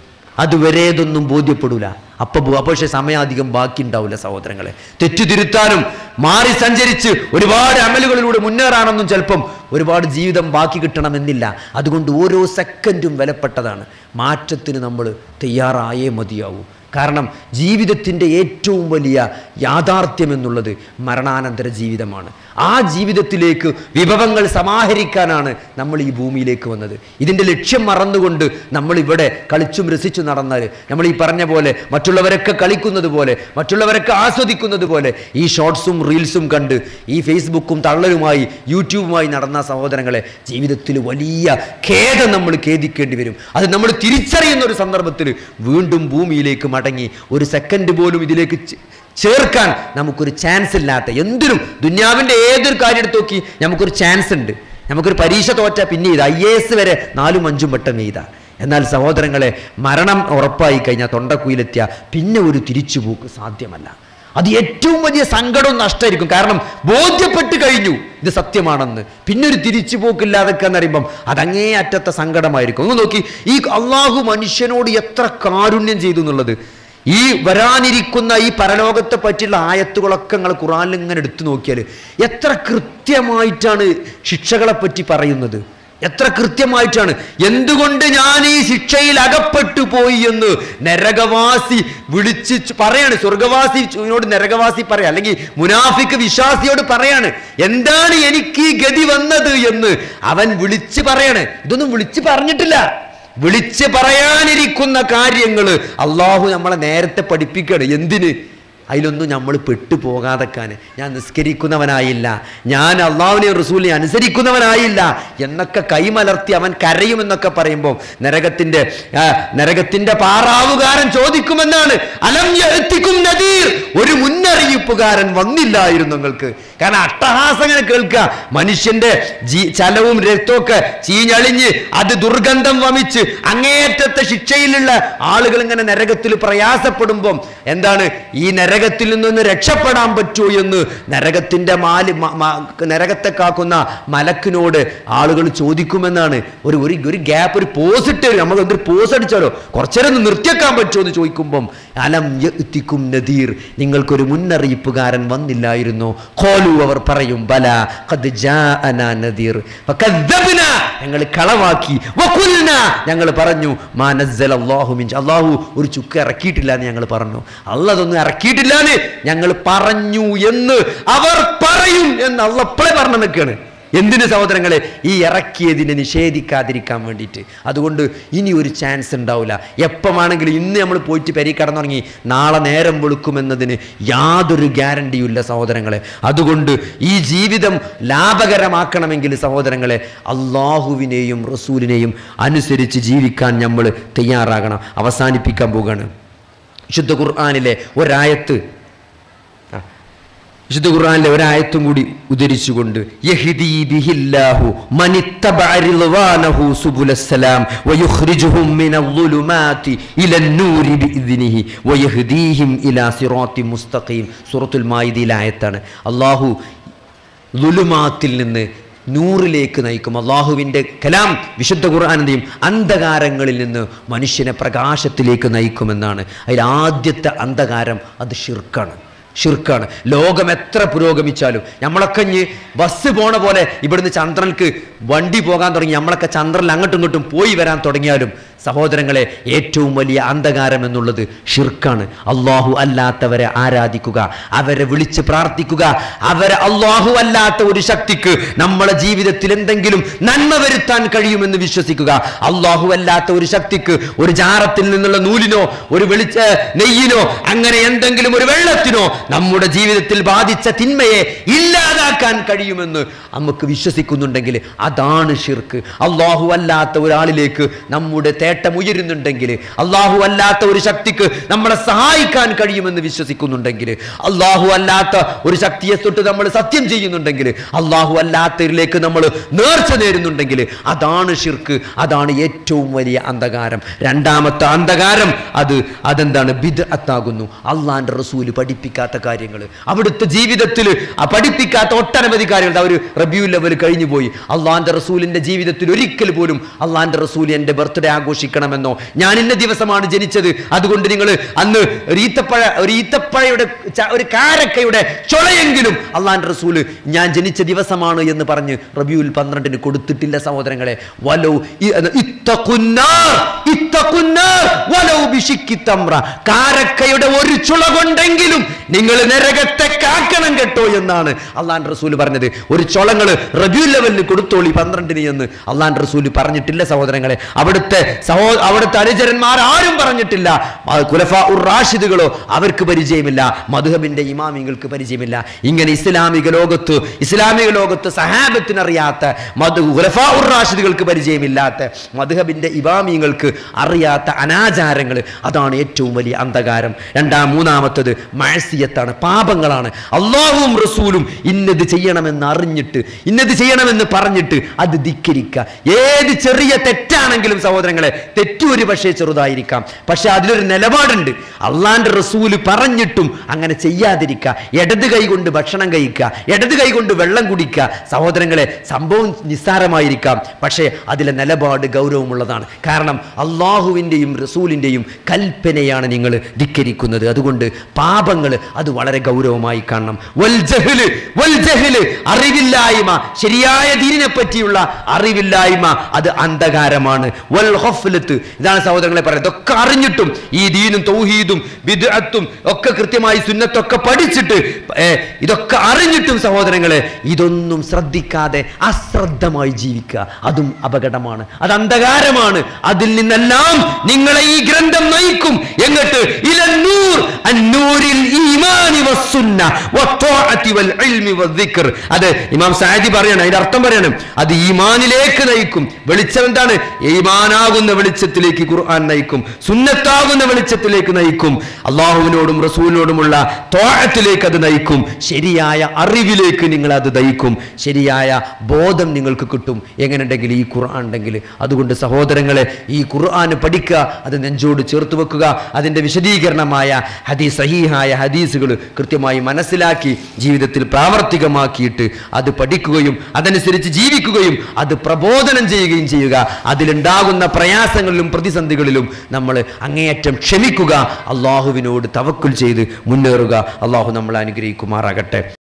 അതുവരെ ഇതൊന്നും ബോധ്യപ്പെടൂല അപ്പൊ ബോ- അപ്പൊ പക്ഷേ സമയം അധികം ബാക്കി ഉണ്ടാവില്ല സഹോദരങ്ങളെ തെറ്റുതിരുത്താനും മാറി സഞ്ചരിച്ച് ഒരുപാട് അമലുകളിലൂടെ മുന്നേറാനൊന്നും ചിലപ്പം ഒരുപാട് ജീവിതം ബാക്കി കിട്ടണമെന്നില്ല അതുകൊണ്ട് ഓരോ സെക്കൻഡും വിലപ്പെട്ടതാണ് മാറ്റത്തിന് നമ്മൾ തയ്യാറായേ മതിയാവൂ കാരണം ജീവിതത്തിൻ്റെ ഏറ്റവും വലിയ യാഥാർത്ഥ്യം എന്നുള്ളത് മരണാനന്തര ജീവിതമാണ് ആ ജീവിതത്തിലേക്ക് വിഭവങ്ങൾ സമാഹരിക്കാനാണ് നമ്മൾ ഈ ഭൂമിയിലേക്ക് വന്നത് ഇതിൻ്റെ ലക്ഷ്യം മറന്നുകൊണ്ട് നമ്മൾ ഇവിടെ കളിച്ചും രസിച്ചും നടന്നാൽ നമ്മൾ ഈ പറഞ്ഞ പോലെ മറ്റുള്ളവരൊക്കെ കളിക്കുന്നത് പോലെ മറ്റുള്ളവരൊക്കെ ആസ്വദിക്കുന്നത് പോലെ ഈ ഷോർട്സും റീൽസും കണ്ട് ഈ ഫേസ്ബുക്കും തള്ളലുമായി യൂട്യൂബുമായി നടന്ന സഹോദരങ്ങളെ ജീവിതത്തിൽ വലിയ ഖേദം നമ്മൾ ഖേദിക്കേണ്ടി വരും അത് നമ്മൾ തിരിച്ചറിയുന്ന ഒരു സന്ദർഭത്തിൽ വീണ്ടും ഭൂമിയിലേക്ക് മടങ്ങി ഒരു സെക്കൻഡ് പോലും ഇതിലേക്ക് ചെ- ചേർക്കാൻ നമുക്കൊരു ചാൻസ് ഇല്ലാത്ത എന്തിനും ദുന്യാവിൻ്റെ ഏതൊരു കാര്യം എടുത്ത് നോക്കി നമുക്കൊരു ചാൻസ് ഉണ്ട് നമുക്കൊരു പരീക്ഷ തോറ്റ പിന്നെ ഇത് ഐ എ എസ് വരെ നാലും അഞ്ചും വട്ടം എഴുതാം എന്നാൽ സഹോദരങ്ങളെ മരണം ഉറപ്പായി കഴിഞ്ഞാൽ തൊണ്ടക്കുയിലെത്തിയ പിന്നെ ഒരു തിരിച്ചുപോക്ക് സാധ്യമല്ല അത് ഏറ്റവും വലിയ സങ്കടവും നഷ്ടമായിരിക്കും കാരണം ബോധ്യപ്പെട്ട് കഴിഞ്ഞു ഇത് സത്യമാണെന്ന് പിന്നെ ഒരു തിരിച്ചുപോക്കില്ലാതെ എന്ന് പറയുമ്പം അതങ്ങേ അറ്റത്തെ സങ്കടമായിരിക്കും ഒന്ന് നോക്കി ഈ അള്ളാഹു മനുഷ്യനോട് എത്ര കാരുണ്യം ചെയ്തു എന്നുള്ളത് ഈ വരാനിരിക്കുന്ന ഈ പരലോകത്തെ പറ്റിയുള്ള ആയത്തുകളൊക്കെ നിങ്ങൾ ഖുറാനിൽ ഇങ്ങനെ എടുത്തു നോക്കിയാൽ എത്ര കൃത്യമായിട്ടാണ് ശിക്ഷകളെ പറ്റി പറയുന്നത് എത്ര കൃത്യമായിട്ടാണ് എന്തുകൊണ്ട് ഞാൻ ഈ ശിക്ഷയിൽ അകപ്പെട്ടു പോയി എന്ന് നരകവാസി വിളിച്ച് ചു- പറയാണ് സ്വർഗവാസിയോട് നരകവാസി പറയാ അല്ലെങ്കിൽ മുനാഫിക്ക് വിശ്വാസിയോട് പറയാണ് എന്താണ് എനിക്ക് ഈ ഗതി വന്നത് എന്ന് അവൻ വിളിച്ച് പറയാണ് ഇതൊന്നും വിളിച്ച് പറഞ്ഞിട്ടില്ല വിളിച്ച് പറയാനിരിക്കുന്ന കാര്യങ്ങൾ അള്ളാഹു നമ്മളെ നേരത്തെ പഠിപ്പിക്കുകയാണ് എന്തിന് അതിലൊന്നും നമ്മൾ പെട്ടുപോകാതെക്കാൻ ഞാൻ നിസ്കരിക്കുന്നവനായില്ല ഞാൻ അള്ളാഹുവിനെ റസൂലിനെ അനുസരിക്കുന്നവനായില്ല എന്നൊക്കെ കൈമലർത്തി അവൻ കരയുമെന്നൊക്കെ പറയുമ്പോൾ നരകത്തിന്റെ ആ, നരകത്തിന്റെ പാറാവുകാരൻ ചോദിക്കുമെന്നാണ് അലം എത്തിക്കും നദീർ ഒരു മുന്നറിയിപ്പുകാരൻ വന്നില്ലായിരുന്നു നിങ്ങൾക്ക് കാരണം അട്ടഹാസം ഇങ്ങനെ കേൾക്കുക മനുഷ്യന്റെ ജീ ചലവും രക്തമൊക്കെ ചീഞ്ഞളിഞ്ഞ് അത് ദുർഗന്ധം വമിച്ച് അങ്ങേയറ്റത്തെ ശിക്ഷയിലുള്ള ആളുകൾ ഇങ്ങനെ നരകത്തിൽ പ്രയാസപ്പെടുമ്പം എന്താണ് ഈ നരകത്തിൽ നിന്നൊന്ന് രക്ഷപ്പെടാൻ പറ്റുമോ എന്ന് നരകത്തിന്റെ മാലി മ- മ- നരകത്തെ കാക്കുന്ന മലക്കിനോട് ആളുകൾ ചോദിക്കുമെന്നാണ് ഒരു ഒരു ഒരു ഗ്യാപ്പ് ഒരു പോസ് ഇട്ട് തരും. നമുക്ക് എന്തൊരു പോസ് അടിച്ചാലോ കുറച്ചേരം ഒന്ന് നിർത്തിയേക്കാൻ പറ്റുമോ എന്ന് ചോദിക്കുമ്പം അലം യഅ്തിക്കും നദീർ നിങ്ങൾക്കൊരു മുന്നറിയിപ്പുകാരൻ വന്നില്ലായിരുന്നോ ഖാലു അവർ പറയും ബല ഖദ് ജാഅനാ നദീർ ഫകദ്ദബ്ന ഞങ്ങൾ കളവാക്കി വഖുൽന ഞങ്ങൾ പറഞ്ഞു മാ നസ്സല അല്ലാഹു മിൻ അല്ലാഹു ഒരു ചുക്ക് ഇറക്കിയിട്ടില്ല എന്ന് ഞങ്ങൾ പറഞ്ഞു അല്ലാഹ് അതൊന്നും ഇറക്കിയിട്ടില്ല എന്ന് ഞങ്ങൾ പറഞ്ഞു എന്ന് അവർ പറയും എന്ന് അള്ള എപ്പോഴേ പറഞ്ഞു നിൽക്കുകയാണ് എന്തിന് സഹോദരങ്ങളെ ഈ ഇറക്കിയതിനെ നിഷേധിക്കാതിരിക്കാൻ വേണ്ടിയിട്ട് അതുകൊണ്ട് ഇനി ഒരു ചാൻസ് ഉണ്ടാവില്ല എപ്പോഴാണെങ്കിലും ഇന്ന് നമ്മൾ പോയിട്ട് പെരി കടന്നുറങ്ങി നാളെ നേരം വെളുക്കുമെന്നതിന് യാതൊരു ഗ്യാരണ്ടിയും ഇല്ല സഹോദരങ്ങളെ അതുകൊണ്ട് ഈ ജീവിതം ലാഭകരമാക്കണമെങ്കിൽ സഹോദരങ്ങളെ അള്ളാഹുവിനെയും റസൂലിനെയും അനുസരിച്ച് ജീവിക്കാൻ നമ്മൾ തയ്യാറാകണം അവസാനിപ്പിക്കാൻ പോവുകയാണ് വിശുദ്ധ ഖുർആാനിലെ ഒരായത്ത് ആ, വിശുദ്ധ ഖുർആനിലെ ഒരായത്തും കൂടി ഉദ്ധരിച്ചുകൊണ്ട് യഹ്ദീ ബിഹില്ലാഹു മനിത്തബഅ റിളവാനഹു സുബുലസ്സലാം വയുഖ്രിജുഹും മിനൽ-ളുലുമാതി ഇലൻ-നൂരി ബിഇദ്നിഹി വയഹ്ദീഹിം ഇലാ സിറാത്തിൻ മുസ്തഖീം സൂറത്തുൽ മായിദയിലെ ആയത്താണ് അല്ലാഹു ലുലുമാത്തിൽ നിന്ന് നൂറിലേക്ക് നയിക്കും അള്ളാഹുവിൻ്റെ കലാം വിശുദ്ധ ഖുർആാനന്ദയും അന്ധകാരങ്ങളിൽ നിന്ന് മനുഷ്യനെ പ്രകാശത്തിലേക്ക് നയിക്കുമെന്നാണ് അതിൽ ആദ്യത്തെ അന്ധകാരം അത് ഷിർക്കാണ് ഷിർക്കാണ് ലോകം എത്ര പുരോഗമിച്ചാലും നമ്മളൊക്കെ ഇഞ്ഞ് ബസ് പോണ പോലെ ഇവിടുന്ന് ചന്ദ്രനിലേക്ക് വണ്ടി പോകാൻ തുടങ്ങി നമ്മളൊക്കെ ചന്ദ്രനിൽ അങ്ങോട്ടും ഇങ്ങോട്ടും പോയി വരാൻ തുടങ്ങിയാലും സഹോദരങ്ങളെ ഏറ്റവും വലിയ അന്ധകാരം എന്നുള്ളത് ഷിർക്കാണ് അള്ളാഹു അല്ലാത്തവരെ ആരാധിക്കുക അവരെ വിളിച്ച് പ്രാർത്ഥിക്കുക അവരെ അള്ളാഹു അല്ലാത്ത ഒരു ശക്തിക്ക് നമ്മളെ ജീവിതത്തിൽ എന്തെങ്കിലും നന്മ വരുത്താൻ കഴിയുമെന്ന് വിശ്വസിക്കുക അള്ളാഹു അല്ലാത്ത ഒരു ശക്തിക്ക് ഒരു ജാറത്തിൽ നിന്നുള്ള നൂലിനോ ഒരു വെളിച്ച നെയ്യിനോ അങ്ങനെ എന്തെങ്കിലും ഒരു വെള്ളത്തിനോ നമ്മുടെ ജീവിതത്തിൽ ബാധിച്ച തിന്മയെ ഇല്ലാതാക്കാൻ കഴിയുമെന്ന് നമുക്ക് വിശ്വസിക്കുന്നുണ്ടെങ്കിൽ അതാണ് ഷിർക്ക് അള്ളാഹു അല്ലാത്ത ഒരാളിലേക്ക് നമ്മുടെ തേട്ടം ഉയരുന്നുണ്ടെങ്കിൽ അള്ളാഹു അല്ലാത്ത ഒരു ശക്തിക്ക് നമ്മളെ സഹായിക്കാൻ കഴിയുമെന്ന് വിശ്വസിക്കുന്നുണ്ടെങ്കിൽ അള്ളാഹു അല്ലാത്ത ഒരു ശക്തിയെ തൊട്ട് നമ്മൾ സത്യം ചെയ്യുന്നുണ്ടെങ്കിൽ അള്ളാഹു അല്ലാത്തവരിലേക്ക് നമ്മൾ നേർച്ച നേരുന്നുണ്ടെങ്കിൽ അതാണ് ഷിർക്ക് അതാണ് ഏറ്റവും വലിയ അന്ധകാരം രണ്ടാമത്തെ അന്ധകാരം അത് അതെന്താണ് ബിദ് അത്താകുന്നു അള്ളാന്റെ റസൂല് പഠിപ്പിക്കാത്ത കാര്യങ്ങൾ അവിടുത്തെ ജീവിതത്തിൽ പഠിപ്പിക്കാത്ത ഒട്ടനവധി കാര്യങ്ങൾ അവർ റബ്യൂ ലെവൽ കഴിഞ്ഞു പോയി അള്ളാന്റെ റസൂലിന്റെ ജീവിതത്തിൽ ഒരിക്കൽ പോലും അള്ളാന്റെ റസൂൽ എന്റെ ബർത്ത്ഡേ ആഘോഷിക്കണമെന്നോ ഞാൻ ഇന്ന ദിവസമാണ് ജനിച്ചത് അതുകൊണ്ട് നിങ്ങൾ അന്ന് ഒരു ഈത്തപ്പഴ ഒരു ഈത്തപ്പഴയുടെ ച- ഒരു കാരക്കയുടെ ചൊളയെങ്കിലും അള്ളാന്റെ റസൂല് ഞാൻ ജനിച്ച ദിവസമാണ് എന്ന് പറഞ്ഞ് റബിയുൽ പന്ത്രണ്ടിന് കൊടുത്തിട്ടില്ല സഹോദരങ്ങളെ വലോ ഇ- അത് ഇത്തഖുന്നാർ, ഇത്തഖുന്നാർ, വലോ ബിശിക്കി തമ്ര. കാരക്കയുടെ ഒരു ചുള കൊണ്ടെങ്കിലും നിങ്ങൾ നരകത്തെ കാക്കണം കേട്ടോ എന്നാണ് അള്ളാൻ റസൂല് പറഞ്ഞത് ഒരു ചൊളങ്ങള് റബിയു ലെവലിന് കൊടുത്തോളി പന്ത്രണ്ടിന് എന്ന് അള്ളാൻ റസൂല് പറഞ്ഞിട്ടില്ല സഹോദരങ്ങളെ അവിടുത്തെ സഹോ അവിടുത്തെ അനുചരന്മാർ ആരും പറഞ്ഞിട്ടില്ല ആ ഖുലഫ ഉർ റാഷിദുകളോ അവർക്ക് പരിചയമില്ല മധുഹബിന്റെ ഇമാമിങ്ങൾക്ക് പരിചയമില്ല ഇങ്ങനെ ഇസ്ലാമിക ലോകത്ത് ഇസ്ലാമിക ലോകത്ത് സഹാബത്തിനറിയാത്ത മധു ഖുലഫ ഉർ റാഷിദുകൾക്ക് പരിചയമില്ലാത്ത മധുഹബിന്റെ ഇമാമിങ്ങൾക്ക് അറിയാത്ത അനാചാരങ്ങൾ അതാണ് ഏറ്റവും വലിയ അന്ധകാരം രണ്ടാം മൂന്നാമത്തത് മഴസിയത്താണ് പാപങ്ങളാണ് അള്ളാഹുവും റസൂലും ഇന്നത് ചെയ്യണമെന്ന് അറിഞ്ഞിട്ട് ഇന്നത് ചെയ്യണമെന്ന് പറഞ്ഞിട്ട് അത് ധിക്കരിക്കുക ഏത് ചെറിയ തെറ്റാണെങ്കിലും സഹോദരങ്ങളെ തെറ്റു ഒരു പക്ഷേ ചെറുതായിരിക്കാം പക്ഷെ അതിലൊരു നിലപാടുണ്ട് അള്ളാന്റെ റസൂല് പറഞ്ഞിട്ടും അങ്ങനെ ചെയ്യാതിരിക്കുക ഇടത് കൈ കൊണ്ട് ഭക്ഷണം കഴിക്കുക ഇടത് കൈ കൊണ്ട് വെള്ളം കുടിക്കുക സഹോദരങ്ങളെ സംഭവം നിസ്സാരമായിരിക്കാം പക്ഷേ അതിലെ നിലപാട് ഗൗരവമുള്ളതാണ് കാരണം അള്ളാഹുവിൻ്റെയും റസൂലിൻ്റെയും കൽപ്പനയാണ് നിങ്ങൾ ധിക്കരിക്കുന്നത് അതുകൊണ്ട് പാപങ്ങൾ അത് വളരെ ഗൗരവമായി കാണണം വൽ ജഹ്ല്, വൽ ജഹ്ല്, അറിവില്ലായ്മ ശരിയായ ദീനിനെ പറ്റിയുള്ള അറിവില്ലായ്മ അത് അന്ധകാരമാണ് വൽ ഖഫ്ലത്ത് ഇതാണ് സഹോദരങ്ങളെ പറയുന്നത് ഇതൊക്കെ അറിഞ്ഞിട്ടും ഈ ദീനും തൗഹീദും ബിദ്അത്തും ഒക്കെ കൃത്യമായി സുന്നത്തൊക്കെ പഠിച്ചിട്ട് ഏ, ഇതൊക്കെ അറിഞ്ഞിട്ടും സഹോദരങ്ങളെ ഇതൊന്നും ശ്രദ്ധിക്കാതെ അശ്രദ്ധമായി ജീവിക്കുക അതും അപകടമാണ് അത് അന്ധകാരമാണ് അതിൽ നിന്നെല്ലാം നിങ്ങളെ ഈ ഗ്രന്ഥം നയിക്കും എന്നിട്ട് ഇലന്നൂർ അന്നൂരിൽ ഈമാനി വസ്സുന്ന വത്വാഅത്തി വൽ ഇൽമി വദ്ദിക്ർ അത് ഇമാം സാദി പറയണം അതിന്റെ അർത്ഥം പറയണം അത് ഈമാനിലേക്ക് നയിക്കും വെളിച്ചം എന്താണ് ഈമാനാകുന്ന വെളിച്ചത്തിലേക്ക് ഖുർആൻ നയിക്കും സുന്നത്താകുന്ന വെളിച്ചത്തിലേക്ക് നയിക്കും അള്ളാഹുവിനോടും റസൂലിനോടുമുള്ള തോഴത്തിലേക്ക് അത് നയിക്കും ശരിയായ അറിവിലേക്ക് നിങ്ങൾ അത് നയിക്കും ശരിയായ ബോധം നിങ്ങൾക്ക് കിട്ടും എങ്ങനെയുണ്ടെങ്കിൽ ഈ ഖുർആൻ ഉണ്ടെങ്കിൽ അതുകൊണ്ട് സഹോദരങ്ങളെ ഈ ഖുർആൻ പഠിക്കുക അത് നെഞ്ചോട് ചേർത്ത് വെക്കുക അതിൻ്റെ വിശദീകരണമായ ഹദീസ് സഹീഹായ ഹദീസുകൾ കൃത്യമായി മനസ്സിലാക്കി ജീവിതത്തിൽ പ്രാവർത്തികമാക്കിയിട്ട് അത് പഠിക്കുകയും അതനുസരിച്ച് ജീവിക്കുകയും അത് പ്രബോധനം ചെയ്യുകയും ചെയ്യുക അതിലുണ്ടാകുന്ന പ്രയാസങ്ങളിലും പ്രതിസന്ധികളിലും നമ്മൾ അങ്ങേയറ്റം ക്ഷമിക്കുക അള്ളാഹുവിനോട് തവക്കുൽ ചെയ്ത് മുന്നേറുക അള്ളാഹു നമ്മളെ അനുഗ്രഹിക്കുമാറാകട്ടെ